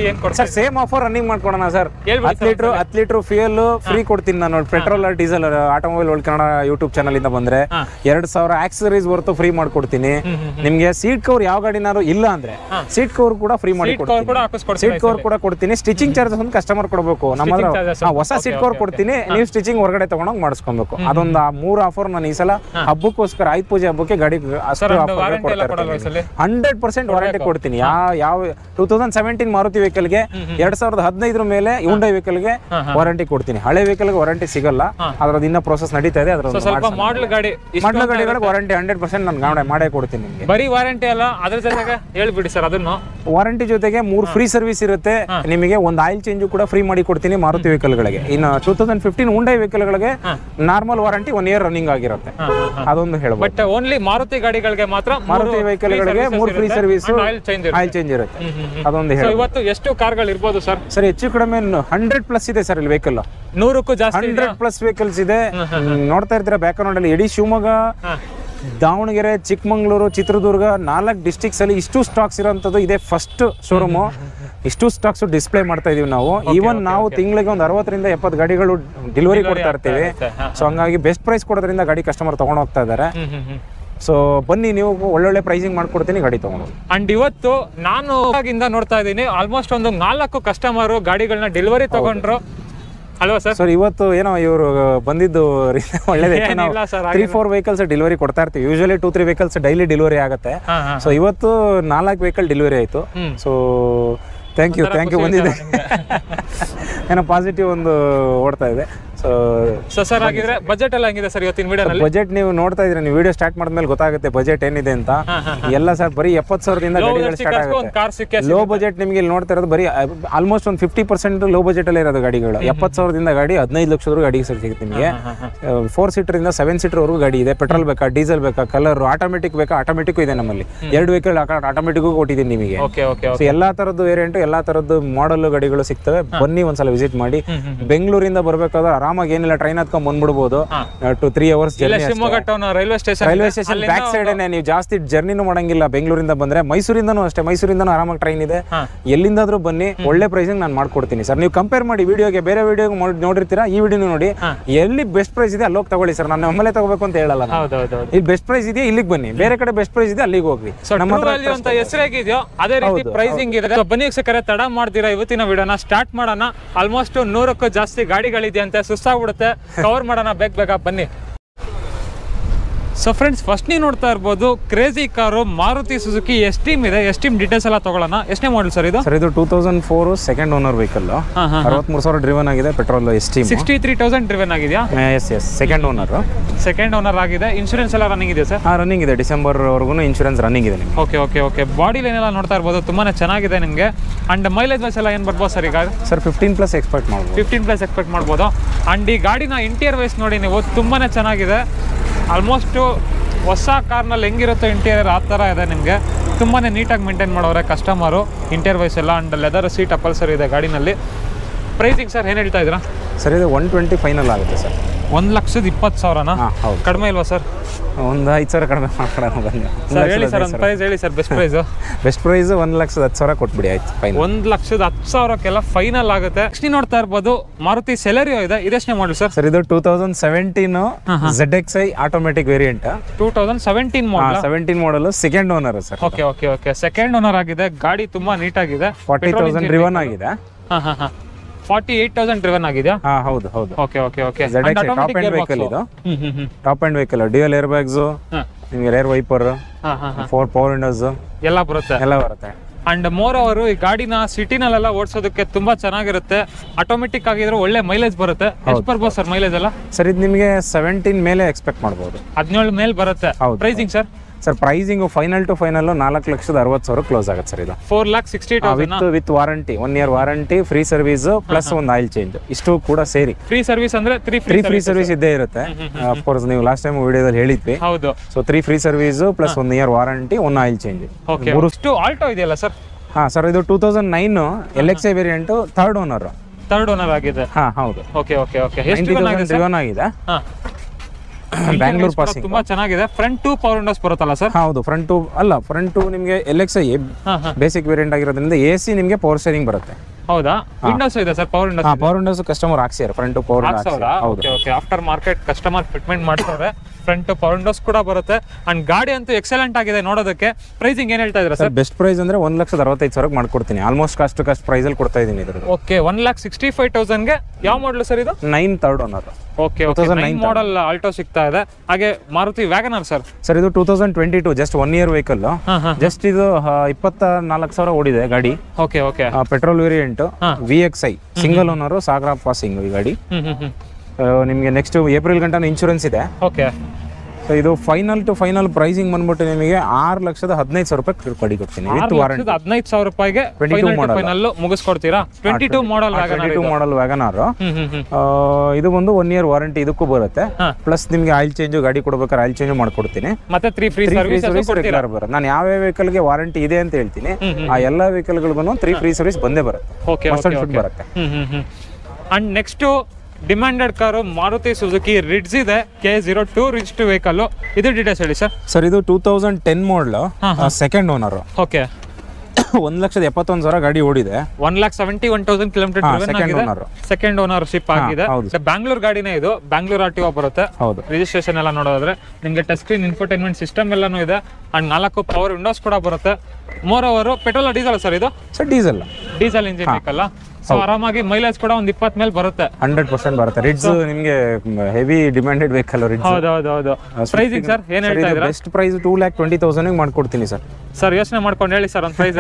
Speaker 2: ಏನ್ ಕೊಡ್ತಾರೆ
Speaker 1: ಸರ್ ಸೇಮ್ ಆಫರ್ ರನ್ನಿಂಗ್ ಮಾಡ್ಕೊಡೋಣ ಸರ್
Speaker 2: ಹೇಳ್ಬಿಡಿ
Speaker 1: ಹತ್ತು ಲೀಟ್ರ್ ಹತ್ತು ಲೀಟ್ರ್ ಫ್ಯೂಯಲ್ ಫ್ರೀ ಕೊಡ್ತೀನಿ ನಾನು petrol diesel automobile world Kannada YouTube channel ಇಂದ ಬಂದ್ರೆ
Speaker 2: ಹಾ.
Speaker 1: ಎರಡ್ ಸಾವಿರ ಆಕ್ಸರೀಸ್ ಹೊರತು ಫ್ರೀ ಮಾಡ್ಕೊಡ್ತೀನಿ ನಿಮ್ಗೆ ಸೀಟ್ ಕವರ್ ಯಾವ ಗಾಡಿನಾರು ಇಲ್ಲ ಅಂದ್ರೆ ಸೀಟ್ ಕವರ್ ಕೂಡ ಫ್ರೀ ಮಾಡಿ
Speaker 2: Seat cover ಕೂಡ ಹಾಕಿಸ್ಕೊಡ್ತೀರಾ
Speaker 1: ಸೀಟ್ ಕವರ್ ಕೂಡ ಕೊಡ್ತೀನಿ ಸ್ಟಿಚಿಂಗ್ ಚಾರ್ಜಸ್ ಒಂದು ಕಸ್ಟಮರ್ ಕೊಡಬೇಕು ನಮ್ಮ ಹತ್ರ
Speaker 2: Stitching charges.
Speaker 1: ಹಾ, ಹೊಸ ಸೀಟ್ ಕವರ್ ಕೊಡ್ತೀನಿ ನೀವು ಸ್ಟಿಚಿಂಗ್ ಹೊರಗಡೆ ತಗೊಂಡೋಗಿ ಮಾಡಿಸ್ಕೊಬೇಕು ಅದೊಂದು ಆ ಮೂರು ಆಫರ್ ನಾನು ಈ ಸಲ ಹಬ್ಬಕ್ಕೋಸ್ಕರ ಆಯ್ತು ಪೂಜೆ ಹಬ್ಬಕ್ಕೆ ಗಾಡಿ ಅಷ್ಟು
Speaker 2: ಒಂದು
Speaker 1: ಆಫರ್
Speaker 2: warranty ಎಲ್ಲ ಕೊಡಲ್ವಾ ಈ ಸಲ?
Speaker 1: ಹಂಡ್ರೆಡ್ ಪರ್ಸೆಂಟ್ ವಾರಂಟಿ ಕೊಡ್ತೀನಿ ಯಾವ ಯಾವ ಟೂ ತೌಸಂಡ್ ಸೆವೆಂಟೀನ್ ಮಾರುತಿ ವೆಹಿಕಲ್ಗೆ ಎರಡ್ ಸಾವಿರದ ಹದಿನೈದರ ಮೇಲೆ ಹುಂಡೈ ವೆಹಿಕಲ್ಗೆ ವಾರಂಟಿ ಕೊಡ್ತೀನಿ ಹಳೆ ವೆಹಿಕಲ್ಗೆ ವಾರಂಟಿ ಸಿಗಲ್ಲ ಅದ್ರದ್ದು ಇನ್ನ ಪ್ರೋಸೆಸ್ ನಡೀತಾ ಇದೆ ಅದ್ರ
Speaker 2: ಸ್ವಲ್ಪ ಮಾಡಲ್ ಗಾಡಿ ಇಷ್ಟು
Speaker 1: ಮಡ್ಲ ಗಾಡಿಗಳಿಗೆ ವಾರಂಟಿ ಹಂಡ್ರೆಡ್ ಪರ್ಸೆಂಟ್ ನಾನು ಗಾಡಿ ಮಾಡೇ ಕೊಡ್ತೀನಿ ನಿಮಗೆ
Speaker 2: ಬರೀ ವಾರಂಟಿ ಅಲ್ಲ ಅದ್ರ ಜೊತೆಗೆ ಹೇಳ್ಬಿಡಿ ಸರ್ ಅದನ್ನು
Speaker 1: ವಾರಂಟಿ ಜೊತೆಗೆ ಮೂರು ಫ್ರೀ ಸರ್ವಿಸ್ ಇರುತ್ತೆ ನಿಮಗೆ ಒಂದು ಆಯಿಲ್ ಚೇಂಜ್ ಕೂಡ ಫ್ರೀ ಮಾಡಿ ಕೊಡ್ತೀನಿ ಮಾರುತಿ ವೆಹಿಕಲ್ಗಳಿಗೆ ಇನ್ನು ಟೂ ತೌಸಂಡ್ ಫಿಫ್ಟೀನ್ ಹುಂಡೈ ವೆಹಿಕಲ್ಗಳಿಗೆ normal warranty one year running ಆಗಿರುತ್ತೆ ಅದೊಂದು ಹೇಳ್ಬೋದು
Speaker 2: ಬಟ್ ಓನ್ಲಿ ಮಾರುತಿ ಗಾಡಿಗಳಿಗೆ ಮಾತ್ರ
Speaker 1: ಮಾರುತಿ ವೆಹಿಕಲ್ಗಳಿಗೆ ಮೂರು free service
Speaker 2: oil change
Speaker 1: oil change ಇರುತ್ತೆ ಅದೊಂದು
Speaker 2: ಸೊ
Speaker 1: ಹೇಳಿ
Speaker 2: ಇವತ್ತು ಎಷ್ಟು ಕಾರ್ಗಳು ಇರ್ಬೋದು ಸರ್
Speaker 1: ಸರ್ ಹೆಚ್ಚು ಕಡಿಮೆ ಹಂಡ್ರೆಡ್ ಪ್ಲಸ್ ಇದೆ ಸರ್ ಇಲ್ಲಿ ವೆಹಿಕಲ್
Speaker 2: ನೂರಕ್ಕೂ ಜಾಸ್ತಿ
Speaker 1: ಹಂಡ್ರೆಡ್ ಪ್ಲಸ್ ವೆಹಿಕಲ್ಸ್ ಇದೆ ಹ್ಮ್, ನೋಡ್ತಾ ಇರ್ತೀರಾ ಬ್ಯಾಕ್ಗ್ರೌಂಡ್ ಅಲ್ಲಿ ಇಡೀ ಶಿವಮೊಗ್ಗ ದಾವಣಗೆರೆ ಚಿಕ್ಕಮಂಗ್ಳೂರು ಚಿತ್ರದುರ್ಗ ನಾಲ್ಕು ಡಿಸ್ಟಿಕ್ಸ್ ಅಲ್ಲಿ ಇಷ್ಟು ಸ್ಟಾಕ್ಸ್ ಇರೋಂಥದ್ದು ಇದೆ ಫಸ್ಟ್ ಶೋರೂಮು ಇಷ್ಟು ಸ್ಟಾಕ್ಸ್ ಡಿಸ್ಪ್ಲೇ ಮಾಡ್ತಾ ಇದೀವಿ ನಾವು ಈವನ್ ನಾವು ತಿಂಗಳಿಗೆ ಒಂದು ಅರವತ್ತರಿಂದ ಎಪ್ಪತ್ತು ಗಾಡಿಗಳು ಡೆಲಿವರಿ ಕೊಡ್ತಾ ಇರ್ತೀವಿ ಸೊ ಹಂಗಾಗಿ ಬೆಸ್ಟ್ ಪ್ರೈಸ್ ಕೊಡೋದ್ರಿಂದ ಗಾಡಿ ಕಸ್ಟಮರ್ ತಗೊಂಡು ಹೋಗ್ತಾ ಇದ್ದಾರೆ
Speaker 2: ಹ್ಮ್ ಹ್ಮ್ ಹ್ಮ್
Speaker 1: ಸೊ ಬನ್ನಿ ನೀವು ಒಳ್ಳೊಳ್ಳೆ ಪ್ರೈಸಿಂಗ್ ಮಾಡ್ಕೊಡ್ತೀನಿ ಗಾಡಿ ತಗೊಂಡು
Speaker 2: ಅಂಡ್ ಇವತ್ತು ನಾನು ಆಗಿಂದ ನೋಡ್ತಾ ಇದ್ದೀನಿ ಆಲ್ಮೋಸ್ಟ್ ಒಂದು ನಾಲ್ಕು ಕಸ್ಟಮರು ಗಾಡಿಗಳನ್ನ ಡೆಲಿವರಿ ತಗೊಂಡ್ರು ಅಲ್ವಾ ಸರ್
Speaker 1: ಸರ್ ಇವತ್ತು ಏನೋ ಇವರು ಬಂದಿದ್ದು ಒಳ್ಳೇದೇ
Speaker 2: ಏನಿಲ್ಲ sir,
Speaker 1: three four vehicles delivery ಕೊಡ್ತಾ ಇರ್ತೀವಿ usually two three vehicles daily delivery ಆಗುತ್ತೆ
Speaker 2: ಹಾ ಹಾ
Speaker 1: ಸೊ ಇವತ್ತು ನಾಲ್ಕು ವೆಹಿಕಲ್ ಡೆಲಿವರಿ ಆಯಿತು
Speaker 2: ಹ್ಮ್.
Speaker 1: So thank you thank you
Speaker 2: ಖುಷಿ
Speaker 1: ಬಂದಿದೆ
Speaker 2: ಆಯ್ತಾ
Speaker 1: ಏನೋ ಪಾಸಿಟಿವ್ ಒಂದು ಓಡ್ತಾ ಇದೆ ಸೊ
Speaker 2: ಸೊ ಸರ್ ಆಗಿದ್ರೆ ಬಜೆಟ್ ಎಲ್ಲ ಹೆಂಗಿದೆ ಸರ್ ಇವತ್ತಿನ ವಿಡಿಯೋನಲ್ಲಿ
Speaker 1: ಬಜೆಟ್ ನೀವು ನೋಡ್ತಾ ಇದ್ರೆ ನೀವು ವಿಡಿಯೋ ಸ್ಟಾರ್ಟ್ ಮಾಡಿದ್ಮೇಲೆ ಗೊತ್ತಾಗುತ್ತೆ ಬಜೆಟ್ ಏನಿದೆ ಅಂತ ಎಲ್ಲ ಸರ್ ಬರೀ ಎಪ್ಪತ್ತು ಸಾವಿರದಿಂದ ಗಾಡಿಗಳು ಸ್ಟಾರ್ಟ್
Speaker 2: ಒಂದು
Speaker 1: ಆಗುತ್ತೆ
Speaker 2: ಕಾರ್ ಸಿಕ್ಕೆ
Speaker 1: ಲೋ ಬಜೆಟ್ ನಿಮಗೆ ಇಲ್ಲಿ ನೋಡ್ತಾ ಇರೋದು ಬರೀ ಆಲ್ಮೋಸ್ಟ್ ಒಂದು ಫಿಫ್ಟಿ ಪರ್ಸೆಂಟ್ ಲೋ ಬಜೆಟ್ ಅಲ್ಲೇ ಇರೋದು ಗಾಡಿಗಳು ಎಪ್ಪತ್ತು ಸಾವಿರದಿಂದ ಗಾಡಿ ಹದಿನೈದು ಲಕ್ಷದವರೆಗೂ ಗಾಡಿ ಸರ್ ಸಿಗುತ್ತೆ ನಿಮಗೆ ಫೋರ್ ಸೀಟರ್ ಇಂದ ಸೆವೆನ್ ಸೀಟರ್ ವರೆಗೂ ಗಾಡಿ ಇದೆ ಪೆಟ್ರೋಲ್ ಬೇಕಾ ಡೀಸೆಲ್ ಬೇಕಾ ಕಲರ್ ಆಟೋಮೆಟಿಕ್ ಬೇಕಾ ಆಟೋಮೆಟಿಕ್ ಇದೆ ನಮ್ಮಲ್ಲಿ ಎರಡು ವೆಹಿಕಲ್ ಆಟೋಮೆಟಿಕ್ ಕೊಟ್ಟಿದ್ದೀನಿ ನಿಮಗೆ
Speaker 2: ಓಕೆ ಓಕೆ
Speaker 1: ಸೊ ಎಲ್ಲಾ ತರದ್ದು ವೇರಿಯಂಟ್ ಎಲ್ಲಾ ತರದ್ದು ಮಾಡೆಲ್ ಗಾಡಿಗಳು ಸಿಗ್ತವೆ ಬನ್ನಿ ಒಂದ್ಸಲ ವಿಸಿಟ್ ಮಾಡಿ ಬೆಂಗಳೂರಿಂದ ಬರ್ಬೇಕಾದ್ರೆ ಆರಾಮಾಗಿ ಏನಿಲ್ಲ ಟ್ರೈನ್ ಹತ್ಕೊಂಡ್ ಬಂದ್ಬಿಡ್ಬೋದು ಟು ತ್ರೀ ಅವರ್ಸ್
Speaker 2: ಇಲ್ಲ
Speaker 1: journey
Speaker 2: Shivamogga town railway station
Speaker 1: railway station back side ನೀವು ಜಾಸ್ತಿ ಜರ್ನಿನೂ ಮಾಡಂಗಿಲ್ಲ ಬೆಂಗಳೂರಿಂದ ಬಂದ್ರೆ ಮೈಸೂರಿಂದನೂ ಅಷ್ಟೇ ಮೈಸೂರಿಂದನೂ ಆರಾಮಾಗಿ ಟ್ರೈನ್ ಇದೆ
Speaker 2: ಹಾ.
Speaker 1: ಎಲ್ಲಿಂದಾದ್ರೂ ಬನ್ನಿ ಒಳ್ಳೆ ಪ್ರೈಸಿಂಗ್ ನಾನು ಮಾಡ್ಕೊಡ್ತೀನಿ ಸರ್ ನೀವು ಕಂಪೇರ್ ಮಾಡಿ ವಿಡಿಯೋಗೆ ಬೇರೆ ವಿಡಿಯೋಗೆ ನೋಡಿರ್ತೀರಾ ಈ ವಿಡಿಯೋ ನೋಡಿ ಎಲ್ಲಿ ಬೆಸ್ಟ್ ಪ್ರೈಸ್ ಇದೆ ಅಲ್ಲೋಗಿ ತಗೊಳ್ಳಿ ಸರ್ ನಾನು ನಮ್ಮಲ್ಲೇ ತಗೋಬೇಕು ಅಂತ ಹೇಳಲ್ಲ ನಾನು.
Speaker 2: ಹೌದೌದು
Speaker 1: ಇಲ್ಲಿ ಬೆಸ್ಟ್ ಪ್ರೈಸ್ ಇದೆ ಇಲ್ಲಿಗೆ ಬನ್ನಿ ಬೇರೆ ಕಡೆ ಬೆಸ್ಟ್ ಪ್ರೈಸ್ ಇದೆ ಅಲ್ಲಿಗೆ ಹೋಗ್ರಿ
Speaker 2: ಸೊ ಟ್ರೂ ವ್ಯಾಲ್ಯೂ ಅಂತ ಹೆಸರಾಗಿದೆಯೋ ಅದೇ ರೀತಿ ಪ್ರೈಸಿಂಗ್ ಇದೆ So ಬನ್ನಿ ವೀಕ್ಷಕರೇ ತಡ ಮಾಡ್ತೀರಾ ಇವತ್ತಿನ ವಿಡಿಯೋನ ಸ್ಟಾರ್ಟ್ ಮಾಡೋಣ ಆಲ್ಮೋಸ್ಟ್ ನೂರಕ್ಕೂ ಜಾಸ್ತಿ ಗಾಡಿಗಳಿದೆಯಂತೆ ಸುಸ್ತಾಗ್ಬಿಡುತ್ತೆ ಕವರ್ ಮಾಡೋಣ ಬೇಗ ಬೇಗ ಬನ್ನಿ ಸೊ ಫ್ರೆಂಡ್ಸ್ ಫಸ್ಟ್ ನೀವು ನೋಡ್ತಾ ಇರ್ಬೋದು crazy car Maruti Suzuki Esteem ಇದೆ ಎಸ್ ಟೀಮ್ ಡೀಟೇಲ್ಸ್ ಎಲ್ಲ ತಗೊಳ್ಳೋಣ ಎಷ್ಟನೇ ಮಾಡಲ್ ಸರ್ ಇದು
Speaker 1: ಸರ್ ಇದು two thousand four second owner vehicle
Speaker 2: ಹಾ ಹಾ
Speaker 1: ಅರವತ್ಮೂರು ಸಾವಿರ ಡ್ರಿವನ್ ಆಗಿದೆ petrol Esteem
Speaker 2: sixty three thousand driven ಆಗಿದೆಯಾ
Speaker 1: yes yes second owner
Speaker 2: second owner ಆಗಿದೆ ಇನ್ಶೂರೆನ್ಸ್ ಎಲ್ಲ ರನ್ನಿಂಗ್ ಇದೆ ಸರ್
Speaker 1: ಹಾಂ ರನ್ನಿಂಗ್ ಇದೆ ಡಿಸೆಂಬರ್ ವರೆಗೂ ಇನ್ಶೂರೆನ್ಸ್ ರನ್ನಿಂಗ್ ಇದೆ ನಿಮಗೆ
Speaker 2: okay okay okay body line ಎಲ್ಲ ನೋಡ್ತಾ ಇರ್ಬೋದು ತುಂಬಾ ಚೆನ್ನಾಗಿದೆ ನಿಮಗೆ ಅಂಡ್ ಮೈಲೇಜ್ ವೈಸ್ ಎಲ್ಲ ಏನು ಬರ್ಬೋದು ಸರ್ ಈಗ
Speaker 1: ಸರ್ ಫಿಫ್ಟೀನ್ ಪ್ಲಸ್ ಎಕ್ಸ್ಪೆಕ್ಟ್ ಮಾಡ್ಬೋದು
Speaker 2: ಫಿಫ್ಟೀನ್ ಪ್ಲಸ್ ಎಕ್ಸ್ಪೆಕ್ಟ್ ಮಾಡ್ಬೋದು ಆ್ಯಂಡ್ ಈ ಗಾಡಿನ ಇಂಟೀರಿಯರ್ ವೈಸ್ ನೋಡಿ ನೀವು ತುಂಬಾ ಚೆನ್ನಾಗಿದೆ ಆಲ್ಮೋಸ್ಟು ಹೊಸ ಕಾರ್ನಲ್ಲಿ ಹೆಂಗಿರುತ್ತೋ ಇಂಟೀರಿಯರ್ ಆ ಥರ ಇದೆ ನಿಮಗೆ ತುಂಬಾ ನೀಟಾಗಿ ಮೇಂಟೈನ್ ಮಾಡೋರೆ ಕಸ್ಟಮರು ಇಂಟೀರಿಯರ್ ವೈಸ್ ಎಲ್ಲ ಆ್ಯಂಡ್ ಲೆದರ್ ಸೀಟ್ ಅಪಲ್ಸರ್ ಇದೆ ಗಾಡಿನಲ್ಲಿ ಪ್ರೈಸಿಂಗ್ ಸರ್ ಏನು ಹೇಳ್ತಾ ಇದ್ದೀರಾ
Speaker 1: ಸರ್ ಇದು ಒನ್ ಟ್ವೆಂಟಿ ಫೈನಲ್ ಆಗುತ್ತೆ ಸರ್
Speaker 2: ಒಂದು ಲಕ್ಷದ ಇಪ್ಪತ್ತು ಸಾವಿರನಾ
Speaker 1: ಹಾಂ ಹೌದು
Speaker 2: ಕಡಿಮೆ ಇಲ್ವಾ ಸರ್
Speaker 1: ಒಂದು ಐದು ಸಾವಿರ ಕಡಿಮೆ ಮಾಡ್ಕೊಡೋಣ ಬನ್ನಿ
Speaker 2: ಸರ್ ಹೇಳಿ ಸರ್ ಒಂದು ಪ್ರೈಸ್ ಹೇಳಿ sir best price
Speaker 1: best price ಒಂದು ಲಕ್ಷದ ಹತ್ತು ಸಾವಿರ ಕೊಟ್ಬಿಡಿ ಆಯ್ತು ಫೈನ್
Speaker 2: ಒಂದು ಲಕ್ಷದ ಹತ್ತು ಸಾವಿರಕ್ಕೆಲ್ಲ ಫೈನಲ್ ಆಗುತ್ತೆ ನೆಕ್ಸ್ಟ್ ನೀವು ನೋಡ್ತಾ ಇರ್ಬೋದು ಮಾರುತಿ ಸೆಲೆರಿಯೋ ಇದೆ ಇದೆಷ್ಟನೇ ಮಾಡಲ್ ಸರ್
Speaker 1: ಸರ್ ಇದು two thousand seventeen Z X I automatic variant
Speaker 2: two thousand seventeen model
Speaker 1: seventeen model second owner sir
Speaker 2: okay okay okay second owner ಆಗಿದೆ ಗಾಡಿ ತುಂಬಾ ನೀಟಾಗಿದೆ
Speaker 1: ಫಾರ್ಟಿ ತೌಸಂಡ್ ರಿವನ್ ಆಗಿದೆ
Speaker 2: ಹಾ ಹಾ ಹಾ ಫಾರ್ಟಿ ಏಟ್ ತೌಸಂಡ್ ಡ್ರಿವನ್ ಆಗಿದೆಯಾ
Speaker 1: ಹಾಂ ಹೌದು ಹೌದು
Speaker 2: okay okay okay
Speaker 1: Z X I top end vehicle ಇದು
Speaker 2: ಹ್ಮ್ ಹ್ಮ್ ಹ್ಮ್
Speaker 1: top end vehicle dual air bags
Speaker 2: ಹಾ
Speaker 1: ನಿಮಗೆ ರೇರ್ ವೈಪರ್
Speaker 2: ಹಾ ಹಾ ಹಾ
Speaker 1: ಫೋರ್ ಪವರ್ ವಿಂಡೋಸ್
Speaker 2: ಎಲ್ಲ ಬರುತ್ತೆ
Speaker 1: ಎಲ್ಲ ಬರುತ್ತೆ
Speaker 2: ಅಂಡ್ ಮೋರ್ ಅವರು ಈ ಗಾಡಿನ ಸಿಟಿನಲ್ಲೆಲ್ಲ ಓಡಿಸೋದಕ್ಕೆ ತುಂಬಾ ಚೆನ್ನಾಗಿರುತ್ತೆ ಆಟೋಮೆಟಿಕ್ ಆಗಿದ್ರೆ ಒಳ್ಳೆ ಮೈಲೇಜ್ ಬರುತ್ತೆ ಎಷ್ಟು ಬರ್ಬೋದು ಸರ್ ಮೈಲೇಜ್ ಎಲ್ಲ
Speaker 1: ಸರ್ ಇದು ನಿಮಗೆ ಸೆವೆಂಟೀನ್ ಮೇಲೆ ಎಕ್ಸ್ಪೆಕ್ಟ್ ಮಾಡ್ಬೋದು
Speaker 2: ಹದಿನೇಳು ಮೇಲೆ ಬರುತ್ತೆ
Speaker 1: ಹೌದು.
Speaker 2: Pricing sir
Speaker 1: sir pricing final to final ನಾಲ್ಕು ಲಕ್ಷದ ಅರವತ್ತು ಸಾವಿರ ಕ್ಲೋಸ್ ಆಗುತ್ತೆ ಸರ್ ಇದು
Speaker 2: four lakh sixty thousand
Speaker 1: with with warranty one year warranty free service plus ಒಂದು ಆಯಿಲ್ ಚೇಂಜ್ ಇಷ್ಟು ಕೂಡ ಸೇರಿ
Speaker 2: ಫ್ರೀ ಸರ್ವಿಸ್ ಅಂದ್ರೆ three
Speaker 1: three
Speaker 2: free
Speaker 1: free service ಇದ್ದೇ ಇರುತ್ತೆ ಅಫ್ಕೋರ್ಸ್ ನೀವು ಲಾಸ್ಟ್ ಟೈಮ್ ವಿಡಿಯೋದಲ್ಲಿ ಹೇಳಿದ್ವಿ
Speaker 2: ಹೌದು
Speaker 1: so three free service plus one year warranty one oil change
Speaker 2: okay ಇಷ್ಟು ಆಲ್ಟೋ ಇದೆಯಲ್ಲ ಸರ್
Speaker 1: ಹಾಂ ಸರ್ ಇದು two thousand nine L X I variant third owner
Speaker 2: third owner ಆಗಿದೆ
Speaker 1: ಹಾಂ ಹೌದು
Speaker 2: ಓಕೆ ಓಕೆ ಓಕೆ ಎಷ್ಟು
Speaker 1: ನೈಂಟಿ
Speaker 2: run ಆಗಿದೆ
Speaker 1: thousand
Speaker 2: sir
Speaker 1: driven ಆಗಿದೆ
Speaker 2: ಹಾ
Speaker 1: ಬ್ಯಾಂಗ್ಳೂರ್ ಪಾಸಿಂಗ್
Speaker 2: ತುಂಬಾ ಚೆನ್ನಾಗಿದೆ ಫ್ರಂಟ್ ಟು ಪವರ್ ವಿಂಡೋಸ್ ಬರುತ್ತಲ್ಲ ಸರ್
Speaker 1: ಹೌದು ಫ್ರಂಟು ಅಲ್ಲ ಫ್ರಂಟು ನಿಮಗೆ ಎಲ್ ಎಕ್ಸ್ ಐ
Speaker 2: ಹಾ ಹಾ
Speaker 1: ಬೇಸಿಕ್ ವೇರಿಯಂಟ್ ಆಗಿರೋದ್ರಿಂದ ಎ ಸಿ ನಿಮಗೆ ಪವರ್ ಸ್ಟೇರಿಂಗ್ ಬರುತ್ತೆ
Speaker 2: ಹೌದಾ ವಿಂಡೋಸ್ ಇದೆ ಸರ್ ಪವರ್ ವಿಂಡೋಸ್
Speaker 1: ಹಾ power windows customer ಹಾಕ್ಸಿದ್ದಾರೆ front power
Speaker 2: ಹಾಕ್ಸವ್ರಾ
Speaker 1: ಹೌದು
Speaker 2: okay okay after market customer fitment ಮಾಡ್ತಾರೆ ಫ್ರಂಟ್ ಪವರ್ ವಿಂಡೋಸ್ ಕೂಡ ಬರುತ್ತೆ ಅಂಡ್ ಗಾಡಿ ಅಂತೂ ಎಕ್ಸಲೆಂಟ್ ಆಗಿದೆ ನೋಡೋದಕ್ಕೆ ಪ್ರೈಸಿಂಗ್ ಏನ್ ಹೇಳ್ತಾ ಇದ್ದೀರಾ ಸರ್
Speaker 1: ಸರ್ ಬೆಸ್ಟ್ ಪ್ರೈಸ್ ಅಂದ್ರೆ ಒಂದ್ ಲಕ್ಷದ ಅರವತ್ತೈದು ಸಾವಿರಕ್ಕೆ ಮಾಡ್ಕೊಡ್ತೀನಿ ಆಲ್ಮೋಸ್ಟ್ ಕಾಸ್ಟ್ ಟು ಕಾಸ್ಟ್ ಪ್ರೈಸಲ್ಲಿ ಕೊಡ್ತಾ ಇದ್ದೀನಿ ಇದ್ರದ್ದು
Speaker 2: okay one lakh sixty five ತೌಸಂಡ್ಗೆ ಯಾವ ಮಾಡಲು ಸರ್ ಇದು
Speaker 1: nine third owner
Speaker 2: okay okay nine model Alto ಸಿಗ್ತಾ ಇದೆ ಹಾಗೆ ಮಾರುತಿ ವ್ಯಾಗನರ್ ಸರ್
Speaker 1: ಸರ್ ಇದು two thousand twenty two just one year vehicle
Speaker 2: ಹಾ ಹಾ
Speaker 1: ಜಸ್ಟ್ ಇದು ಆ, ಇಪ್ಪತ್ತ ನಾಲ್ಕು ಸಾವಿರ ಓಡಿದೆ ಗಾಡಿ
Speaker 2: okay okay
Speaker 1: petrol variant V X I single owner Sagar passing ಈ ಗಾಡಿ
Speaker 2: ಹ್ಮ್ ಹ್ಮ್ ಹ್ಮ್
Speaker 1: ಆ, ನಿಮಗೆ ನೆಕ್ಸ್ಟ್ ಏಪ್ರಿಲ್ ಗಂಟನ ಇನ್ಶೂರೆನ್ಸ್ ಇದೆ
Speaker 2: ಓಕೆ
Speaker 1: ಸೊ ಇದು ಫೈನಲ್ ಟು ಫೈನಲ್ ಪ್ರೈಸಿಂಗ್ ಬಂದ್ಬಿಟ್ಟು ನಿಮಗೆ ಆರು ಲಕ್ಷದ ಹದಿನೈದು ಸಾವಿರ ರೂಪಾಯಿ ಗಾಡಿ ಕೊಡ್ತೀನಿ ವಿತ್ ವಾರಂಟಿ
Speaker 2: ಹದಿನೈದು ಸಾವಿರ ರೂಪಾಯಿಗೆ
Speaker 1: 22 model.
Speaker 2: ಫೈನಲ್ ಮುಗಿಸ್ಕೊಡ್ತೀರಾ twenty two model
Speaker 1: twenty two model WagonR
Speaker 2: ಹ್ಮ್ ಹ್ಮ್ ಹ್ಮ್
Speaker 1: ಇದು ಒಂದು ಒನ್ ಇಯರ್ ವಾರಂಟಿ ಇದಕ್ಕೂ ಬರುತ್ತೆ
Speaker 2: ಹಾ.
Speaker 1: ಪ್ಲಸ್ ನಿಮಗೆ ಆಯಿಲ್ ಚೇಂಜ್ ಗಾಡಿ ಕೊಡ್ಬೇಕಾದ್ರೆ ಆಯಿಲ್ ಚೇಂಜ್ ಮಾಡ್ಕೊಡ್ತೀನಿ
Speaker 2: ಮತ್ತೆ three free service
Speaker 1: service regular ಬರುತ್ತೆ ನಾನು ಯಾವ ವೆಹಿಕಲ್ಗೆ ವಾರಂಟಿ ಇದೆ ಅಂತ ಹೇಳ್ತೀನಿ ಆ ಎಲ್ಲ ವೆಹಿಕಲ್ಗಳಿಗೂ ತ್ರೀ ಫ್ರೀ ಸರ್ವಿಸ್ ಬಂದೇ ಬರುತ್ತೆ
Speaker 2: ಓಕೆ
Speaker 1: ಮಸ್ಟ್
Speaker 2: ಓಕೆ
Speaker 1: ಫಿಟ್ ಬರುತ್ತೆ
Speaker 2: ಹ್ಮ್ ಹ್ಮ್ ಹ್ಮ್ and next demanded car Maruti Suzuki Ritz ಇದೆ ಕೆ ಜೀರೋ ಟೂ ರಿಚ್ ಟು ವೆಹಿಕಲ್ ಇದು ಡೀಟೇಲ್ಸ್ ಹೇಳಿ ಸರ್
Speaker 1: ಸರ್ ಇದು two thousand ten model second owner
Speaker 2: okay
Speaker 1: ಒಂದ್ ಲಕ್ಷದ ಎಪ್ಪತ್ತೊಂದು ಸಾವಿರ ಗಾಡಿ ಓಡಿದೆ
Speaker 2: one lakh seventy one thousand kilometre
Speaker 1: ಹಾ,
Speaker 2: ಡ್ರಿವನ್
Speaker 1: second
Speaker 2: ಆಗಿದೆ
Speaker 1: owner.
Speaker 2: ಸೆಕೆಂಡ್ ಓನರ್ಶಿಪ್ ಆಗಿದೆ
Speaker 1: ಹೌದು.
Speaker 2: ಬ್ಯಾಂಗ್ಳೂರ್ ಗಾಡಿನೇ ಇದು ಬ್ಯಾಂಗ್ಳೂರ್ ಆರ್ ಟಿ ಬರುತ್ತೆ
Speaker 1: ಹೌದು
Speaker 2: ರಿಜಿಸ್ಟ್ರೇಷನ್ ಎಲ್ಲ ನೋಡೋದಾದ್ರೆ ನಿಮಗೆ ಟಚ್ ಸ್ಕ್ರೀನ್ ಇನ್ಫೋಟೈನ್ಮೆಂಟ್ ಸಿಸ್ಟಮ್ ಎಲ್ಲಾನು ಇದೆ ಅಂಡ್ ನಾಲ್ಕು ಪವರ್ ವಿಂಡೋಸ್ ಕೂಡ ಬರುತ್ತೆ moreover petrol diesel sir ಇದು
Speaker 1: ಸರ್ ಡೀಸೆಲ್
Speaker 2: ಡೀಸೆಲ್ ಇಂಜಿನ್ ಬೇಕಲ್ಲ ಸೊ ಆರಾಮಾಗಿ ಮೈಲೇಜ್ ಕೂಡ ಒಂದು ಇಪ್ಪತ್ ಮೇಲೆ ಬರುತ್ತೆ
Speaker 1: ಹಂಡ್ರೆಡ್ ಪರ್ಸೆಂಟ್ ಬರುತ್ತೆ ರಿಡ್ಸ್ ನಿಮಗೆ ಹೆವಿ ಡಿಮ್ಯಾಂಡೆಡ್ ವೆಹಿಕಲ್ ರಿಡ್ಸ್
Speaker 2: ಹೌದು ಹೌದು ಹೌದು ಪ್ರೈಸಿಂಗ್ ಸರ್ ಏನ್ ಹೇಳ್ತಾ ಇದ್ದೀರಾ
Speaker 1: best price two lakh twenty thousand ಮಾಡ್ಕೊಡ್ತೀನಿ ಸರ್
Speaker 2: ಸರ್ ಯೋಚನೆ ಮಾಡ್ಕೊಂಡು ಹೇಳಿ ಸರ್ ಒಂದು ಪ್ರೈಸ್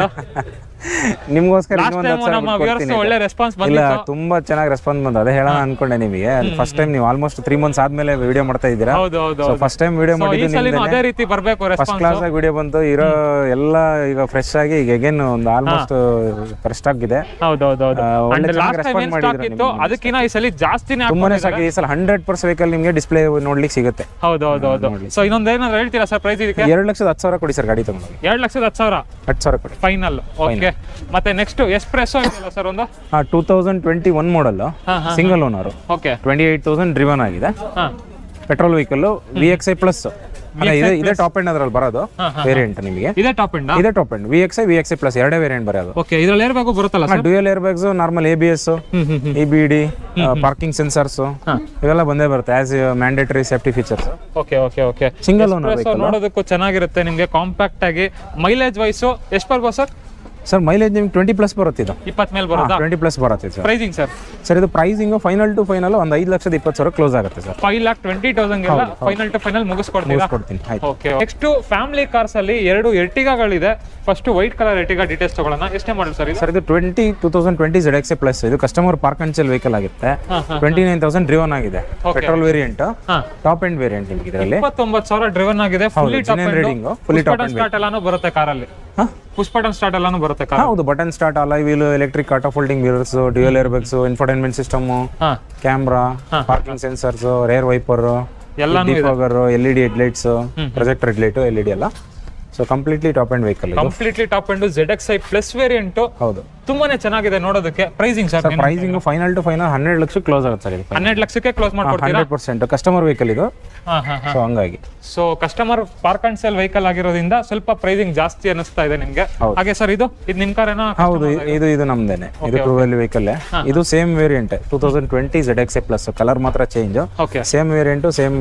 Speaker 1: ನಿಮ್ಗೋಸ್ಕರ
Speaker 2: ಲಾಸ್ಟ್
Speaker 1: ಇನ್ನೊಂದು
Speaker 2: ಟೈಮ್
Speaker 1: ಹತ್ತು ಸಾವಿರ
Speaker 2: ನಮ್ಮ
Speaker 1: ಬಿಟ್ಟು
Speaker 2: ವ್ಯೂವರ್ಸ್
Speaker 1: ಕೊಡ್ತೀನಿ.
Speaker 2: ಒಳ್ಳೆ ರೆಸ್ಪಾನ್ಸ್
Speaker 1: ಇಲ್ಲ
Speaker 2: ಬಂದಿತ್ತು
Speaker 1: ತುಂಬಾ ಚೆನ್ನಾಗಿ ರೆಸ್ಪಾನ್ಸ್ ಬಂದ ಅದೇ ಹೇಳೋಣ ಅನ್ಕೊಂಡೆ ನಿಮಗೆ ಫಸ್ಟ್ ಟೈಮ್ ನೀವು ಆಲ್ಮೋಸ್ಟ್ ತ್ರೀ ಮಂತ್ಸ್ ಆದ್ಮೇಲೆ ವಿಡಿಯೋ ಮಾಡ್ತಾ ಇದ್ದೀರಾ
Speaker 2: ಹೌದು ಹೌದು
Speaker 1: so first time video
Speaker 2: so ಈ
Speaker 1: ಮಾಡಿದ್ದು
Speaker 2: ಸಲಿನೂ ಅದೇ ರೀತಿ ಬರಬೇಕು
Speaker 1: ಫಸ್ಟ್
Speaker 2: ರೆಸ್ಪಾನ್ಸ್
Speaker 1: ಕ್ಲಾಸ್ ಆಗಿ ವಿಡಿಯೋ ಬಂತು ಇರೋ ಎಲ್ಲ ಈಗ ಫ್ರೆಶ್ ಆಗಿ ಈಗ ಅಗೇನ್ ಒಂದು ಆಲ್ಮೋಸ್ಟ್ ಫ್ರೆಶ್ ಆಗಿದೆ
Speaker 2: ಹೌದು ಹೌದು ಹೌದು
Speaker 1: ಆ, ಒಳ್ಳೆ
Speaker 2: ಅಂಡ್
Speaker 1: ಚೆನ್ನಾಗಿ
Speaker 2: ಲಾಸ್ಟ್ ಟೈಮ್
Speaker 1: respond
Speaker 2: ಏನ್ ಸ್ಟಾಕ್
Speaker 1: ಮಾಡಿದ್ರು
Speaker 2: ಇತ್ತು ಅದಕ್ಕಿಂತ ಈ ಸಲ ಜಾಸ್ತಿನೇ
Speaker 1: ತುಂಬಾನೇ
Speaker 2: ಹಾಕ್ಕೊಂಡಿದ್ದಾರೆ.
Speaker 1: ಸಾಕು ಈ ಸಲ ಹಂಡ್ರೆಡ್ ಪರ್ಸೆಂಟ್ ವೆಹಿಕಲ್ ನಿಮಗೆ ಡಿಸ್ಪ್ಲೇ ನೋಡ್ಲಿಕ್ಕೆ ಸಿಗುತ್ತೆ
Speaker 2: ಹೌದು ಹೌದು ಹೌದು ಸೊ ಇನ್ನೊಂದು ಏನಾದ್ರು ಹೇಳ್ತೀರಾ ಸರ್ ಪ್ರೈಸ್ ಇದಕ್ಕೆ
Speaker 1: ಎರಡು ಲಕ್ಷದ ಹತ್ತು ಸಾವಿರ ಕೊಡಿ ಸರ್ ಗಾಡಿ ತಗೊಂಡೋಗಿ
Speaker 2: ಎರಡು ಲಕ್ಷದ ಹತ್ತು ಸಾವಿರ
Speaker 1: ಹತ್ತು ಸಾವಿರ ಕೊಡಿ
Speaker 2: ಫೈನಲ್ ಓಕೆ ಮತ್ತೆ ನೆಕ್ಸ್ಟ್ ಎಸ್ಪ್ರೆಸೋ ಇದೆಯಲ್ಲ ಸರ್ ಒಂದು
Speaker 1: ಹಾಂ two thousand twenty one model
Speaker 2: ಹಾ, ಹಾ.
Speaker 1: Single owner
Speaker 2: okay
Speaker 1: twenty eight thousand driven ಆಗಿದೆ
Speaker 2: ಹಾ
Speaker 1: petrol vehicle V X I plus ಇದೆ ಇದೆ ಟಾಪ್ ಎಂಡ್ ಅದ್ರಲ್ಲಿ ಬರೋದು
Speaker 2: ಹಾ,
Speaker 1: ವೇರಿಯಂಟ್ ನಿಮಗೆ
Speaker 2: ಇದೇ ಟಾಪ್ ಇಂಡ
Speaker 1: ಇದೆ top end V X I V X I plus ಎರಡೇ ವೇರಿಯಂಟ್ ಬರೋದು
Speaker 2: ಓಕೆ ಇದ್ರಲ್ಲಿ ಏರ್ಬೇಕು ಬರುತ್ತಲ್ಲ sir
Speaker 1: dual air bags normal A B S
Speaker 2: ಹ್ಮ್ ಹ್ಮ್ ಹ್ಮ್
Speaker 1: E B D parking sensors
Speaker 2: ಹಾ.
Speaker 1: ಇವೆಲ್ಲ ಬಂದೇ ಬರುತ್ತೆ as mandatory safety features
Speaker 2: okay okay okay
Speaker 1: single owner
Speaker 2: SPresso ನೋಡೋದಕ್ಕೂ ಚೆನ್ನಾಗಿರುತ್ತೆ ನಿಮಗೆ ಕಾಂಪ್ಯಾಕ್ಟ್ ಆಗಿ ಮೈಲೇಜ್ ವೈಸು ಎಷ್ಟು ಬರ್ಬೋದು ಸರ್
Speaker 1: ಸರ್ ಮೈಲೇಜ್ ನಿಮ್ಗೆ ಟ್ವೆಂಟಿ ಪ್ಲಸ್ ಬರುತ್ತೆ ಇದು
Speaker 2: ಇಪ್ಪತ್ ಮೇಲೆ ಬರುತ್ತಾ
Speaker 1: ಟ್ವೆಂಟಿ ಪ್ಲಸ್ ಬರುತ್ತೆ ಸರ್
Speaker 2: ಪ್ರೈಸಿಂಗ್ ಸರ್
Speaker 1: ಸರ್ ಇದು ಪ್ರೈಸಿಂಗ್ ಫೈನಲ್ ಟು ಫೈನಲ್ ಒಂದು ಐದು ಲಕ್ಷದ ಇಪ್ಪತ್ತು ಸಾವಿರ ಕ್ಲೋಸ್ ಆಗುತ್ತೆ sir
Speaker 2: five lakh twenty thousand ಎಲ್ಲ ಫೈನಲ್ ಟು ಫೈನಲ್ ಮುಗಿಸ್ಕೊಡ್ತೀರಾ
Speaker 1: ಕೊಡ್ತೀನಿ ಆಯ್ತು
Speaker 2: ಓಕೆ ನೆಕ್ಸ್ಟ್ ಫ್ಯಾಮಿಲಿ ಕಾರ್ಸ್ ಅಲ್ಲಿ ಎರಡು ಎರ್ಟಿಗಾಗಳಿದೆ first white colour Ertiga details ತಗೊಳ್ಳೋಣ ಎಷ್ಟೇ ಮಾಡಲ್ ಸರ್ ಇದು
Speaker 1: ಸರ್ ಇದು twenty two thousand twenty Z X plus ಇದು customer park and sell vehicle ಆಗುತ್ತೆ
Speaker 2: ಹಾ, ಹಾ.
Speaker 1: ಟ್ವೆಂಟಿ ನೈನ್ ತೌಸಂಡ್ ಡ್ರಿವನ್ ಆಗಿದೆ
Speaker 2: Okay.
Speaker 1: ಪೆಟ್ರೋಲ್ ವೇರಿಯಂಟ್
Speaker 2: ಹಾ
Speaker 1: ಟಾಪ್ ಎಂಡ್ ವೇರಿಯಂಟ್ ನಿಮಗೆ ಇದರಲ್ಲಿ
Speaker 2: ಇಪ್ಪತ್ತೊಂಬತ್ತು ಸಾವಿರ ಡ್ರಿವನ್ ಆಗಿದೆ fully top
Speaker 1: genuine rating, fully top end
Speaker 2: start ಎಲ್ಲಾನು ಬರುತ್ತೆ ಕಾರಲ್ಲಿ
Speaker 1: ಹಾ?
Speaker 2: ಪುಷ್ಪಟನ್ ಸ್ಟಾರ್ಟ್ ಎಲ್ಲಾನು ಬರುತ್ತೆ ಕಾರ್
Speaker 1: ಹೌದು ಬಟನ್ ಸ್ಟಾರ್ಟ್ ಅಲ್ಲ wheel electric auto folding mirrors dual air bags infotainment system
Speaker 2: ಹಾ
Speaker 1: camera parking sensors rear wiper
Speaker 2: ಎಲ್ಲಾನು
Speaker 1: defogger L E D headlights projector headlight L E D ಎಲ್ಲ so completely top and vehicle ಇದು
Speaker 2: completely top end Z X I plus variant
Speaker 1: ಹೌದು
Speaker 2: ತುಂಬಾನೇ ಚೆನ್ನಾಗಿದೆ ನೋಡೋದಕ್ಕೆ pricing sir
Speaker 1: sir pricing final to final ಹನ್ನೆರಡು ಲಕ್ಷ close ಆಗುತ್ತೆ sir ಇದು
Speaker 2: ಹನ್ನೆರಡು ಲಕ್ಷಕ್ಕೆ ಕ್ಲೋಸ್ ಮಾಡ್ಕೊಡ್ತೀರಾ
Speaker 1: ಹಂಡ್ರೆಡ್ ಪರ್ಸೆಂಟ್ ಕಸ್ಟಮರ್ ವೆಹಿಕಲ್ ಇದು
Speaker 2: ಹಾ ಹಾ ಹಾ
Speaker 1: ಸೊ ಹಂಗಾಗಿ
Speaker 2: so customer park and sell vehicle ಆಗಿರೋದ್ರಿಂದ ಸ್ವಲ್ಪ ಪ್ರೈಸಿಂಗ್ ಜಾಸ್ತಿ ಅನಿಸ್ತಾ ಇದೆ ನಿಮ್ಗೆ
Speaker 1: ಹೌದು.
Speaker 2: ಹಾಗೆ ಸರ್ ಇದು ಇದು ನಿಮ್ ಕಾರೇನಾ
Speaker 1: ಹೌದು ಇ- ಇದು ಇದು ನಮ್ದೇನೆ ಇದು ಟೂ ವೀಲ್ ವೆಹಿಕಲ್ ಇದು same variant two thousand twenty Z X A plus colour ಮಾತ್ರ change
Speaker 2: okay
Speaker 1: same variant same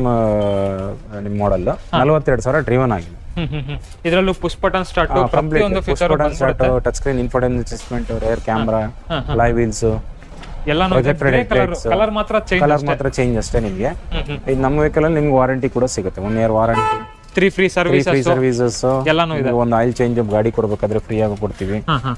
Speaker 1: ನಿಮ್ಮ ಮಾಡಲ್ ನಲವತ್ತೆರಡು ಸಾವಿರ ಡ್ರಿವನ್ ಆಗಿದೆ
Speaker 2: ಹ್ಮ್ ಹ್ಮ್ ಹ್ಮ್ ಇದರಲ್ಲೂ ಪುಷ್ ಬಟನ್ ಸ್ಟಾರ್ಟ್ ಪ್ರತಿಯೊಂದು feature
Speaker 1: touch screen infotainment adjustment rear camera live wheels
Speaker 2: ಎಲ್ಲಾನು
Speaker 1: Projector
Speaker 2: ಕಲರ್
Speaker 1: headlights.
Speaker 2: ಕಲರ್ ಮಾತ್ರ ಚೇಂಜ್
Speaker 1: ಕಲರ್ ಮಾತ್ರ ಚೇಂಜ್ ಅಷ್ಟೇ ನಿಮಗೆ
Speaker 2: ಹ್ಮ್ ಹ್ಮ್
Speaker 1: ಇದು ನಮ್ಮ ವೆಹಿಕಲ್ ಅಲ್ಲಿ ನಿಮ್ಗೆ ವಾರಂಟಿ ಕೂಡ ಸಿಗುತ್ತೆ one year warranty
Speaker 2: three free
Speaker 1: free
Speaker 2: service
Speaker 1: free services
Speaker 2: ಎಲ್ಲಾನು ಇದೆ
Speaker 1: ಒಂದು ಆಯಿಲ್ ಚೇಂಜ್ ಗಾಡಿ ಕೊಡ್ಬೇಕಾದ್ರೆ ಫ್ರೀ ಆಗಿ ಕೊಡ್ತೀವಿ
Speaker 2: ಹಾ ಹಾ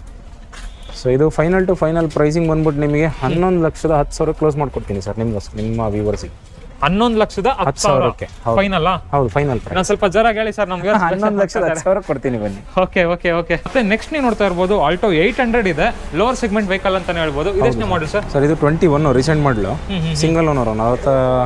Speaker 1: ಸೊ ಇದು ಫೈನಲ್ ಟು ಫೈನಲ್ ಪ್ರೈಸಿಂಗ್ ಬಂದ್ಬಿಟ್ಟು ನಿಮಗೆ ಹನ್ನೊಂದು ಲಕ್ಷದ ಹತ್ತು ಸಾವಿರ ಕ್ಲೋಸ್ ಮಾಡ್ಕೊಡ್ತೀನಿ ಸರ್ ನಿಮ್ಗೆ ನಿಮ್ಮ ವ್ಯೂವರ್ಸಿಗೆ
Speaker 2: ಹನ್ನೊಂದು ಲಕ್ಷದ ಹತ್ತು ಸಾವಿರ
Speaker 1: ಸಾವಿರಕ್ಕೆ, ಹೌದು.
Speaker 2: ಫೈನಲ್
Speaker 1: ಹೌದು ಫೈನಲ್ ಪ್ರೈಸ್
Speaker 2: ನಾನು ಸ್ವಲ್ಪ ಜರಾಗಿ ಹೇಳಿ ಸರ್ ನಮ್ಗೆ
Speaker 1: ಹನ್ನೊಂದು ಲಕ್ಷದ ಹತ್ತು ಸಾವಿರ ಕೊಡ್ತೀನಿ ಬನ್ನಿ
Speaker 2: ಓಕೆ ಓಕೆ ಓಕೆ ಮತ್ತೆ ನೆಕ್ಸ್ಟ್ ನೀವು ನೋಡ್ತಾ ಇರ್ಬೋದು ಆಲ್ಟೋ ಏಯ್ಟ್ ಹಂಡ್ರೆಡ್ ಇದೆ ಲೋವರ್ ಸೆಗ್ಮೆಂಟ್ ವೆಹಿಕಲ್ ಅಂತಾನೆ ಹೇಳ್ಬೋದು ಇದೆಷ್ಟು ಮಾಡಲ್ ಸರ್
Speaker 1: ಸರ್ ಇದು twenty one recent model single owner ನಲವತ್ತ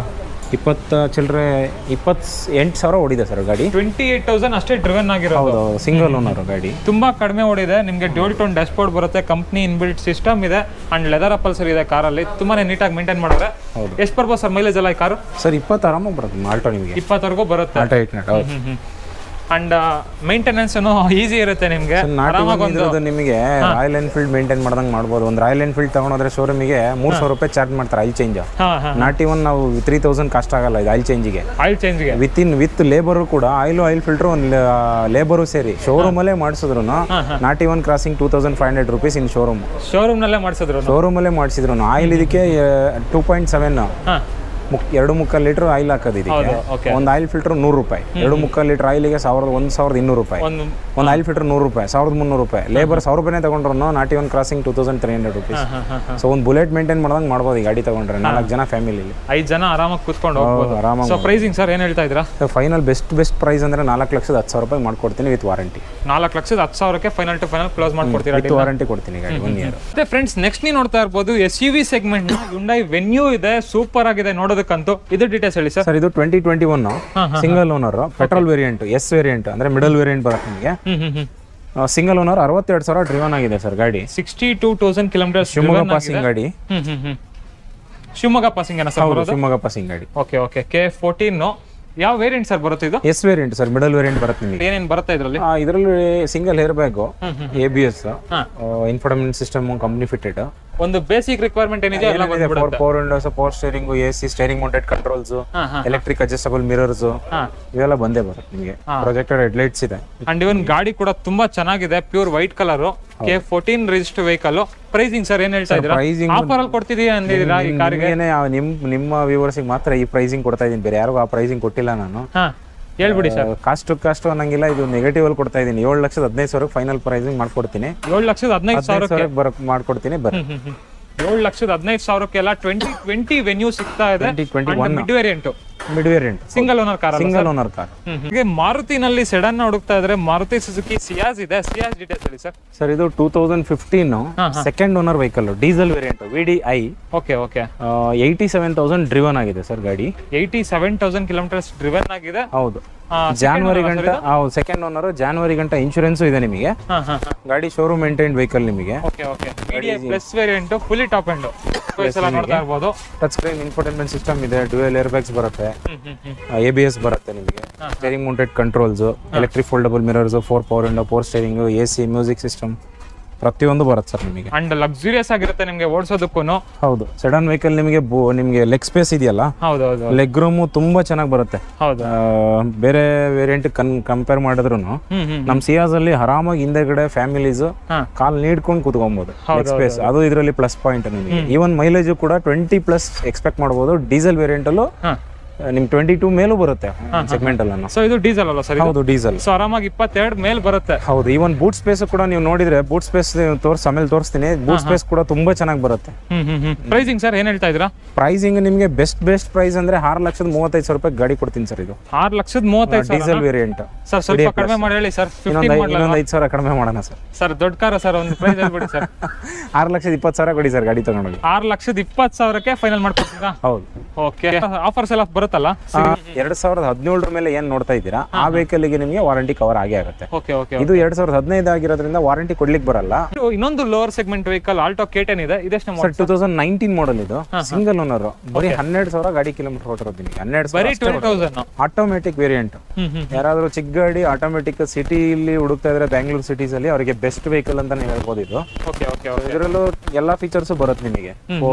Speaker 1: ಇಪ್ಪತ್ತ ಚಿಲ್ಲರೆ ಇಪ್ಪತ್ತು ಎಂಟು ಸಾವಿರ ಓಡಿದೆ ಸರ್ ಗಾಡಿ
Speaker 2: ಟ್ವೆಂಟಿ ಏಟ್ ತೌಸಂಡ್ ಅಷ್ಟೇ ಡ್ರಿವನ್ ಆಗಿರೋದು
Speaker 1: ಹೌದು ಸಿಂಗಲ್ ಓನರ್ ಗಾಡಿ
Speaker 2: ತುಂಬಾ ಕಡಿಮೆ ಓಡಿದೆ ನಿಮಗೆ ಡ್ಯೂಲ್ ಟೋನ್ ಡ್ಯಾಶ್ಬೋರ್ಡ್ ಬರುತ್ತೆ ಕಂಪ್ನಿ ಇನ್ಬಿಲ್ಟ್ ಸಿಸ್ಟಮ್ ಇದೆ ಅಂಡ್ ಲೆದರ್ ಅಪಲ್ಸರ್ ಇದೆ ಕಾರಲ್ಲಿ ತುಂಬಾನೇ ನೀಟಾಗಿ ಮೇಂಟೈನ್ ಮಾಡಿದ್ರೆ
Speaker 1: ಹೌದು.
Speaker 2: ಎಷ್ಟು ಬರ್ಬೋದು ಸರ್ ಮೈಲೇಜ್ ಎಲ್ಲ ಈ ಕಾರು
Speaker 1: ಸರ್ ಇಪ್ಪತ್ತು ಆರಾಮಾಗಿ ಬರುತ್ತೆ ಆಲ್ಟೋ ನಿಮಗೆ
Speaker 2: ಇಪ್ಪತ್ತವರೆಗೂ ಬರುತ್ತೆ
Speaker 1: ಆಲ್ಟೋ ಏಟ್ ನಾಟ್ ಹೌದು
Speaker 2: ಅಂಡ್ ಮೇಂಟೆನೆನ್ಸ್ ಈಸಿ ಇರುತ್ತೆ ನಿಮ್ಗೆ
Speaker 1: ನಾಟಿ
Speaker 2: ಆರಾಮಾಗಿ ಒಂದು
Speaker 1: ಇದ್ರದ್ದು ನಿಮಗೆ ರಾಯಲ್ ಎನ್ಫೀಲ್ಡ್ ಮೇಂಟೈನ್ ಮಾಡ್ದಂಗೆ ಮಾಡ್ಬೋದು ಒಂದು ರಾಯಲ್ ಎನ್ಫೀಲ್ಡ್ ತಗೊಂಡ್ರೆ ಶೋರೂಮಿಗೆ ಮೂರು ಸಾವಿರ ರೂಪಾಯಿ ಚಾರ್ಜ್ ಮಾಡ್ತಾರೆ ಆಯಿಲ್ ಚೇಂಜ್
Speaker 2: ಹಾ ಹಾ
Speaker 1: ನಾಟಿ ಒನ್ ನಾವು ತ್ರೀ ತೌಸಂಡ್ ಕಾಸ್ಟ್ ಆಗಲ್ಲ ಇದು ಆಯಿಲ್ ಚೇಂಜಿಗೆ
Speaker 2: ಆಯಿಲ್ ಚೇಂಜ್ಗೆ
Speaker 1: ವಿತ್ ಇನ್ ವಿತ್ ಲೇಬರು ಕೂಡ ಆಯಿಲು ಆಯಿಲ್ ಫಿಲ್ಟ್ರು ಒಂದು ಲೇಬರು ಸೇರಿ ಶೋರೂಮಲ್ಲೇ ಮಾಡಿಸಿದ್ರು ನಾಟಿ one crossing two thousand five hundred rupees in showroom
Speaker 2: ಶೋರೂಮ್ ನಲ್ಲೇ ಮಾಡಿಸಿದ್ರು
Speaker 1: ಶೋರೂಮಲ್ಲೇ ಮಾಡಿಸಿದ್ರು ಆಯಿಲ್ ಇದಕ್ಕೆ ಟೂ ಪಾಯಿಂಟ್ ಸೆವೆನ್
Speaker 2: ಹಾ
Speaker 1: ಮುಕ್ ಎರಡು ಮುಕ್ಕಾಲು ಲೀಟರ್ ಆಯಿಲ್ ಹಾಕೋದು ಇದಕ್ಕೆ
Speaker 2: ಹೌದು ಓಕೆ
Speaker 1: ಒಂದು ಆಯಿಲ್ ಫಿಲ್ಟರ್ ನೂರು ರೂಪಾಯಿ ಎರಡು ಮುಕ್ಕಾಲು ಲೀಟರ್ ಆಯಿಲಿಗೆ ಸಾವಿರದ ಒಂದು ಸಾವಿರದ ಇನ್ನೂರು ರೂಪಾಯಿ
Speaker 2: ಒಂದು
Speaker 1: ಒಂದು ಆಯಿಲ್ ಫಿಲ್ಟರ್ ನೂರು ರೂಪಾಯಿ ಸಾವಿರದ ಮುನ್ನೂರು ರೂಪಾಯಿ ಲೇಬರ್ ಸಾವಿರ ರೂಪಾಯಿನೇ ತಗೊಂಡ್ರು not one crossing two thousand three hundred rupees
Speaker 2: ಹಾ ಹಾ ಹಾ
Speaker 1: ಸೊ ಒಂದು ಬುಲೆಟ್ ಮೇಂಟೈನ್ ಮಾಡ್ದಂಗೆ ಮಾಡ್ಬೋದು ಈ ಗಾಡಿ ತಗೊಂಡ್ರೆ ನಾಲ್ಕು ಜನ ಫ್ಯಾಮಿಲಿಲಿ
Speaker 2: ಐದು ಜನ ಆರಾಮಾಗಿ ಕೂತ್ಕೊಂಡು ಹೋಗ್ಬೋದು
Speaker 1: ಆರಾಮಾಗಿ
Speaker 2: ಸೊ ಪ್ರೈಸಿಂಗ್ ಸರ್ ಏನು ಹೇಳ್ತಾ ಇದ್ದೀರಾ
Speaker 1: ಫೈನಲ್ ಬೆಸ್ಟ್ ಬೆಸ್ಟ್ ಪ್ರೈಸ್ ಅಂದರೆ ನಾಲ್ಕು ಲಕ್ಷದ ಹತ್ತು ಸಾವಿರ ರೂಪಾಯಿ ಮಾಡ್ಕೊಡ್ತೀನಿ ವಿತ್ ವಾರಂಟಿ
Speaker 2: ನಾಲ್ಕು ಲಕ್ಷದ ಹತ್ತು ಸಾವಿರಕ್ಕೆ ಫೈನಲ್ ಟು ಫೈನಲ್ ಕ್ಲೋಸ್ ಮಾಡ್ಕೊಡ್ತೀರಾ
Speaker 1: ವಿತ್ ವಾರಂಟಿ ಕೊಡ್ತೀನಿ ಗಾಡಿ ಒನ್ ಇಯರ್
Speaker 2: ಮತ್ತೆ ಫ್ರೆಂಡ್ಸ್ ನೆಕ್ಸ್ಟ್ ನೀವು ನೋಡ್ತಾ ಇರ್ಬೋದು S U V segment Hyundai Venue ಇದೆ ಸೂಪರ್ ಆಗಿದೆ ನೋಡೋದಕ್ಕಂತೂ ಇದು ಡೀಟೇಲ್ಸ್ ಹೇಳಿ ಸರ್
Speaker 1: ಸರ್ ಇದು twenty twenty one single owner petrol variant S variant ಅಂದ್ರೆ ಮಿಡಲ್ ವೇರಿಯಂಟ್ ಬರುತ್ತೆ ನಿಮಗೆ
Speaker 2: ಹ್ಮ್ ಹ್ಮ್ ಹ್ಮ್
Speaker 1: ಸಿಂಗಲ್ ಓನರ್ ಅರವತ್ತೆರಡು ಸಾವಿರ ಡ್ರಿವನ್ ಆಗಿದೆ ಸರ್ ಗಾಡಿ
Speaker 2: sixty two thousand kilometres
Speaker 1: Shivamogga passing ಗಾಡಿ
Speaker 2: ಹ್ಮ್ ಹ್ಮ್ ಹ್ಮ್ ಶಿವಮೊಗ್ಗ ಪಾಸಿಂಗ್ ಏನ ಸರ್
Speaker 1: ಹೌದು
Speaker 2: ಬರೋದು
Speaker 1: ಶಿವಮೊಗ್ಗ ಪಾಸಿಂಗ್ ಗಾಡಿ
Speaker 2: ಓಕೆ ಓಕೆ ಕೆ ಫೋರ್ಟೀನ್ ಯಾವ ವೇರಿಯಂಟ್ ಸರ್ ಬರುತ್ತೆ ಇದು
Speaker 1: S variant sir middle variant ಬರುತ್ತೆ ನಿಮಗೆ
Speaker 2: ಏನೇನು ಬರುತ್ತೆ ಇದರಲ್ಲಿ
Speaker 1: ಇದರಲ್ಲಿ single air bag A B S
Speaker 2: ಹಾ.
Speaker 1: ಇನ್ಫಾರ್ಮೆಂಟ್ ಸಿಸ್ಟಮ್ ಕಂಪ್ನಿ ಫಿಟೆಡ್
Speaker 2: ಒಂದು ಬೇಸಿಕ್ ರಿಕ್ವೈರ್ಮೆಂಟ್ ಏನಿದೆ ಎಲ್ಲ ಬಂದ್ಬಿಡುತ್ತೆ
Speaker 1: power windows power steering A C steering mounted controls
Speaker 2: ಹಾ ಹಾ
Speaker 1: ಎಲೆಕ್ಟ್ರಿಕ್ ಅಡ್ಜಸ್ಟಬಲ್ ಮಿರರ್ಸ್
Speaker 2: ಹಾ
Speaker 1: ಇವೆಲ್ಲ ಬಂದೇ ಬರುತ್ತೆ ನಿಮಗೆ ಪ್ರೊಜೆಕ್ಟರ್ ಹೆಡ್ಲೈಟ್ಸ್ ಇದೆ
Speaker 2: ಅಂಡ್ ಇವನ್ ಗಾಡಿ ಕೂಡ ತುಂಬಾ ಚೆನ್ನಾಗಿದೆ pure white colour K fourteen register vehicle pricing sir ಏನ್ ಹೇಳ್ತಾ ಇದ್ದೀರಾ
Speaker 1: pricing
Speaker 2: ಆಫರ್ ಅಲ್ಲಿ ಕೊಡ್ತಿದೀರಾ ಅಂದಿದ್ದೀರಾ ಈ ಕಾರಿಗೆ
Speaker 1: ನಿಮ್ಗೇನೆ ಆ ನಿಮ್ ನಿಮ್ಮ ವ್ಯೂವರ್ಸಿಗೆ ಮಾತ್ರ ಈ ಪ್ರೈಸಿಂಗ್ ಕೊಡ್ತಾ ಇದೀನಿ ಬೇರೆ ಯಾರಿಗೂ ಆ ಪ್ರೈಸಿಂಗ್ ಕೊಟ್ಟಿಲ್ಲ ನಾನು
Speaker 2: ಹಾ ಹೇಳ್ಬಿಡಿ ಸರ್
Speaker 1: ಕಾಸ್ಟ್ ಕಾಸ್ಟ್ ಅನ್ನಂಗಿಲ್ಲ ಇದು ನೆಗೆಟಿವ್ ಅಲ್ಲಿ ಕೊಡ್ತಾ ಇದೀನಿ ಏಳು ಲಕ್ಷದ ಹದಿನೈದು ಸಾವಿರಕ್ಕೆ ಫೈನಲ್ ಪ್ರೈಸಿಂಗ್ ಮಾಡ್ಕೊಡ್ತೀನಿ
Speaker 2: ಏಳು ಲಕ್ಷದ ಹದಿನೈದು ಸಾವಿರ
Speaker 1: ಹದಿನೈದು ಸಾವಿರಕ್ಕೆ ಬರಕ್ ಮಾಡ್ಕೊಡ್ತೀನಿ ಬರ್ರಿ
Speaker 2: ಏಳು ಲಕ್ಷದ ಹದಿನೈದು ಸಾವಿರಕ್ಕೆಲ್ಲ ಟ್ವೆಂಟಿ ಟ್ವೆಂಟಿ ವೆನ್ಯೂ ಸಿಗ್ತಾ ಇದೆ
Speaker 1: 2021
Speaker 2: mid variant
Speaker 1: mid variant
Speaker 2: single owner car
Speaker 1: single owner car
Speaker 2: ಹೀಗೆ ಮಾರುತಿನಲ್ಲಿ ಸೆಡನ್ ಹುಡುಕ್ತಾ ಇದ್ರೆ ಮಾರುತಿ ಸುಜುಕಿ ಸಿಯಾಸ್ ಇದೆ ಸಿಯಾಸ್ ಡೀಟೇಲ್ಸ್ ಹೇಳಿ ಸರ್
Speaker 1: ಸರ್ ಇದು two thousand fifteen second owner vehicle diesel variant V D I
Speaker 2: okay okay
Speaker 1: eighty seven thousand driven ಆಗಿದೆ sir ಗಾಡಿ
Speaker 2: eighty seven thousand kilometres driven ಆಗಿದೆ
Speaker 1: ಹೌದು
Speaker 2: ಆ,
Speaker 1: ಜಾನ್ವರಿ ಗಂಟ ಹೌದು ಸೆಕೆಂಡ್ ಓನರ್ ಜಾನ್ವರಿ ಗಂಟ ಇನ್ಶೂರೆನ್ಸ್ ಇದೆ ನಿಮಗೆ
Speaker 2: ಹಾ ಹಾ ಹಾ
Speaker 1: ಗಾಡಿ ಶೋರೂಮ್ ಮೇಂಟೈನ್ ವೆಹಿಕಲ್ ನಿಮಗೆ
Speaker 2: okay okay plus variant fully top end ಎಲ್ಲ ನೋಡ್ತಾ ಇರ್ಬೋದು
Speaker 1: ಟಚ್ ಸ್ಕ್ರೀನ್ ಇನ್ಫೋಟೈನ್ಮೆಂಟ್ ಸಿಸ್ಟಮ್ ಇದೆ ಡ್ಯೂಯಲ್ ಏರ್ ಬ್ಯಾಗ್ಸ್ ಬರುತ್ತೆ
Speaker 2: ಹ್ಮ್ ಹ್ಮ್ ಹ್ಮ್
Speaker 1: ಎ ಬಿ ಎಸ್ ಬರುತ್ತೆ ನಿಮಗೆ steering mounted controls electric foldable mirrors four power window four steering A C music system ಪ್ರತಿಯೊಂದು ಬರುತ್ತೆ ಸರ್ ನಿಮಗೆ
Speaker 2: ಅಂಡ್ ಲಕ್ಸುರಿಯಸ್ ಆಗಿರುತ್ತೆ ನಿಮ್ಗೆ ಓಡಿಸೋದಕ್ಕೂ
Speaker 1: ಹೌದು ಸಡನ್ ವೆಹಿಕಲ್ ನಿಮಗೆ ಬೋ ನಿಮಗೆ ಲೆಗ್ ಸ್ಪೇಸ್ ಇದೆಯಲ್ಲ
Speaker 2: ಹೌದು ಹೌದು
Speaker 1: ಲೆಗ್ ರೂಮು ತುಂಬಾ ಚೆನ್ನಾಗಿ ಬರುತ್ತೆ
Speaker 2: ಹೌದು
Speaker 1: ಆ, ಬೇರೆ ವೇರಿಯಂಟ್ ಕನ್ ಕಂಪೇರ್ ಮಾಡಿದ್ರು
Speaker 2: ಹ್ಮ್ ಹ್ಮ್
Speaker 1: ನಮ್ಮ ಸಿಯಾಸ್ ಅಲ್ಲಿ ಆರಾಮಾಗಿ ಹಿಂದೆಗಡೆ ಫ್ಯಾಮಿಲೀಸ್
Speaker 2: ಹಾ
Speaker 1: ಕಾಲ್ ನೀಡ್ಕೊಂಡು ಕೂತ್ಕೊಬಹುದು ಲೆಗ್ ಸ್ಪೇಸ್ ಅದು ಇದರಲ್ಲಿ ಪ್ಲಸ್ ಪಾಯಿಂಟ್ ನಿಮಗೆ ಈವನ್ ಮೈಲೇಜ್ ಕೂಡ ಟ್ವೆಂಟಿ ಪ್ಲಸ್ ಎಕ್ಸ್ಪೆಕ್ಟ್ ಮಾಡ್ಬೋದು ಡೀಸೆಲ್ ವೇರಿಯಂಟ್ ಅಲ್ಲೂ
Speaker 2: ಹಾ
Speaker 1: ನಿಮ್ ಟ್ವೆಂಟಿ ಟೂ ಮೇಲೂ ಬರುತ್ತೆ ಸೆಗ್ಮೆಂಟ್ ಅಲ್ಲ
Speaker 2: ಸೊ ಇದು ಡೀಸೆಲ್ ಅಲ್ಲ ಸರ್
Speaker 1: ಹೌದು ಡೀಸೆಲ್
Speaker 2: ಸೊ ಆರಾಮಾಗಿ ಇಪ್ಪತ್ತೆರಡು ಮೇಲ್ ಬರುತ್ತೆ
Speaker 1: ಹೌದು ಈವನ್ ಬೂಟ್ ಸ್ಪೇಸ್ ಕೂಡ ನೀವು ನೋಡಿದ್ರೆ ಬೂಟ್ ಸ್ಪೇಸ್ ತೋರ್ಸ್ ಆಮೇಲೆ ತೋರಿಸ್ತೀನಿ ಬೂಟ್ ಸ್ಪೇಸ್ ಕೂಡ ತುಂಬಾ ಚೆನ್ನಾಗಿ ಬರುತ್ತೆ
Speaker 2: ಹ್ಮ್ ಹ್ಮ್ ಹ್ಮ್ ಪ್ರೈಸಿಂಗ್ ಸರ್ ಏನ್ ಹೇಳ್ತಾ ಇದ್ದೀರಾ
Speaker 1: ಪ್ರೈಸಿಂಗ್ ನಿಮಗೆ ಬೆಸ್ಟ್ ಬೆಸ್ಟ್ ಪ್ರೈಸ್ ಅಂದ್ರೆ ಆರು ಲಕ್ಷದ ಮೂವತ್ತೈದು ಸಾವಿರ ರೂಪಾಯಿ ಗಾಡಿ ಕೊಡ್ತೀನಿ ಸರ್ ಇದು
Speaker 2: ಆರು ಲಕ್ಷದ ಮೂವತ್ತೈದು ಸಾವಿರ
Speaker 1: ಡೀಸೆಲ್ ವೇರಿಯಂಟ್
Speaker 2: ಸರ್ ಸ್ವಲ್ಪ ಕಡಿಮೆ ಮಾಡಿ ಹೇಳಿ ಸರ್
Speaker 1: ಇನ್ನೊಂದು
Speaker 2: ಫಿಫ್ಟೀನ್
Speaker 1: ಇನ್ನೊಂದು ಐದು ಸಾವಿರ ಕಡಿಮೆ ಮಾಡೋಣ ಸರ್
Speaker 2: ಸರ್ ದೊಡ್ಡ ಕಾರ ಸರ್ ಒಂದು ಪ್ರೈಸ್ ಹೇಳ್ಬಿಡಿ ಸರ್
Speaker 1: ಆರು ಲಕ್ಷದ ಇಪ್ಪತ್ತು ಸಾವಿರ ಕೊಡಿ ಸರ್ ಗಾಡಿ ತಗೊಂಡೋಗಿ
Speaker 2: ಆರು ಲಕ್ಷದ ಇಪ್ಪತ್ತು ಸಾವಿರಕ್ಕೆ ಫೈನಲ್ ಮಾಡ್ಕೊಡ್ತೀರಾ
Speaker 1: ಹೌದು
Speaker 2: ಓಕೆ ಆಫರ್ಸ್ ಎಲ್ಲ ಬರುತ್ತಲ್ಲ
Speaker 1: ಎರಡ್ ಸಾವಿರದ ಹದಿನೇಳರ ಮೇಲೆ ಏನ್ ನೋಡ್ತಾ ಇದ್ದೀರಾ ಆ vehicle ಗೆ ನಿಮಗೆ ವಾರಂಟಿ ಕವರ್ ಆಗೇ ಆಗುತ್ತೆ
Speaker 2: ಓಕೆ ಓಕೆ
Speaker 1: ಇದು ಎರಡ್ ಸಾವಿರದ ಹದಿನೈದು ಆಗಿರೋದ್ರಿಂದ ವಾರಂಟಿ ಕೊಡ್ಲಿಕ್ಕೆ ಬರಲ್ಲ
Speaker 2: ಇನ್ನೊಂದು lower segment vehicle Alto K ten ಇದೆ ಇದೆಷ್ಟು
Speaker 1: sir two thousand nineteen model ಇದು ಸಿಂಗಲ್ ಓನರ್ ಬರೀ ಹನ್ನೆರಡು ಸಾವಿರ ಗಾಡಿ ಕಿಲೋಮೀಟರ್ ಹೊಟ್ಟಿರೋದು ನಿಮಗೆ ಹನ್ನೆರಡು
Speaker 2: ಬರೀ
Speaker 1: ಸಾವಿರ
Speaker 2: ಟ್ವೆಲ್ ತೌಸಂಡ್
Speaker 1: ಆಟೋಮೆಟಿಕ್ ವೇರಿಯಂಟ್
Speaker 2: ಹ್ಮ್ ಹ್ಮ್
Speaker 1: ಯಾರಾದ್ರೂ ಚಿಕ್ಕ ಗಾಡಿ ಆಟೋಮೆಟಿಕ್ ಸಿಟಿಲಿ ಹುಡುಕ್ತಾ ಇದ್ರೆ ಬ್ಯಾಂಗ್ಳೂರ್ ಸಿಟೀಸ್ ಅಲ್ಲಿ ಅವರಿಗೆ ಬೆಸ್ಟ್ ವೆಹಿಕಲ್ ಅಂತಾನೆ ಹೇಳ್ಬೋದು ಇದು
Speaker 2: ಓಕೆ ಓಕೆ ಓಕೆ
Speaker 1: ಇದರಲ್ಲೂ ಎಲ್ಲಾ ಫೀಚರ್ಸ್ ಬರುತ್ತೆ ನಿಮಗೆ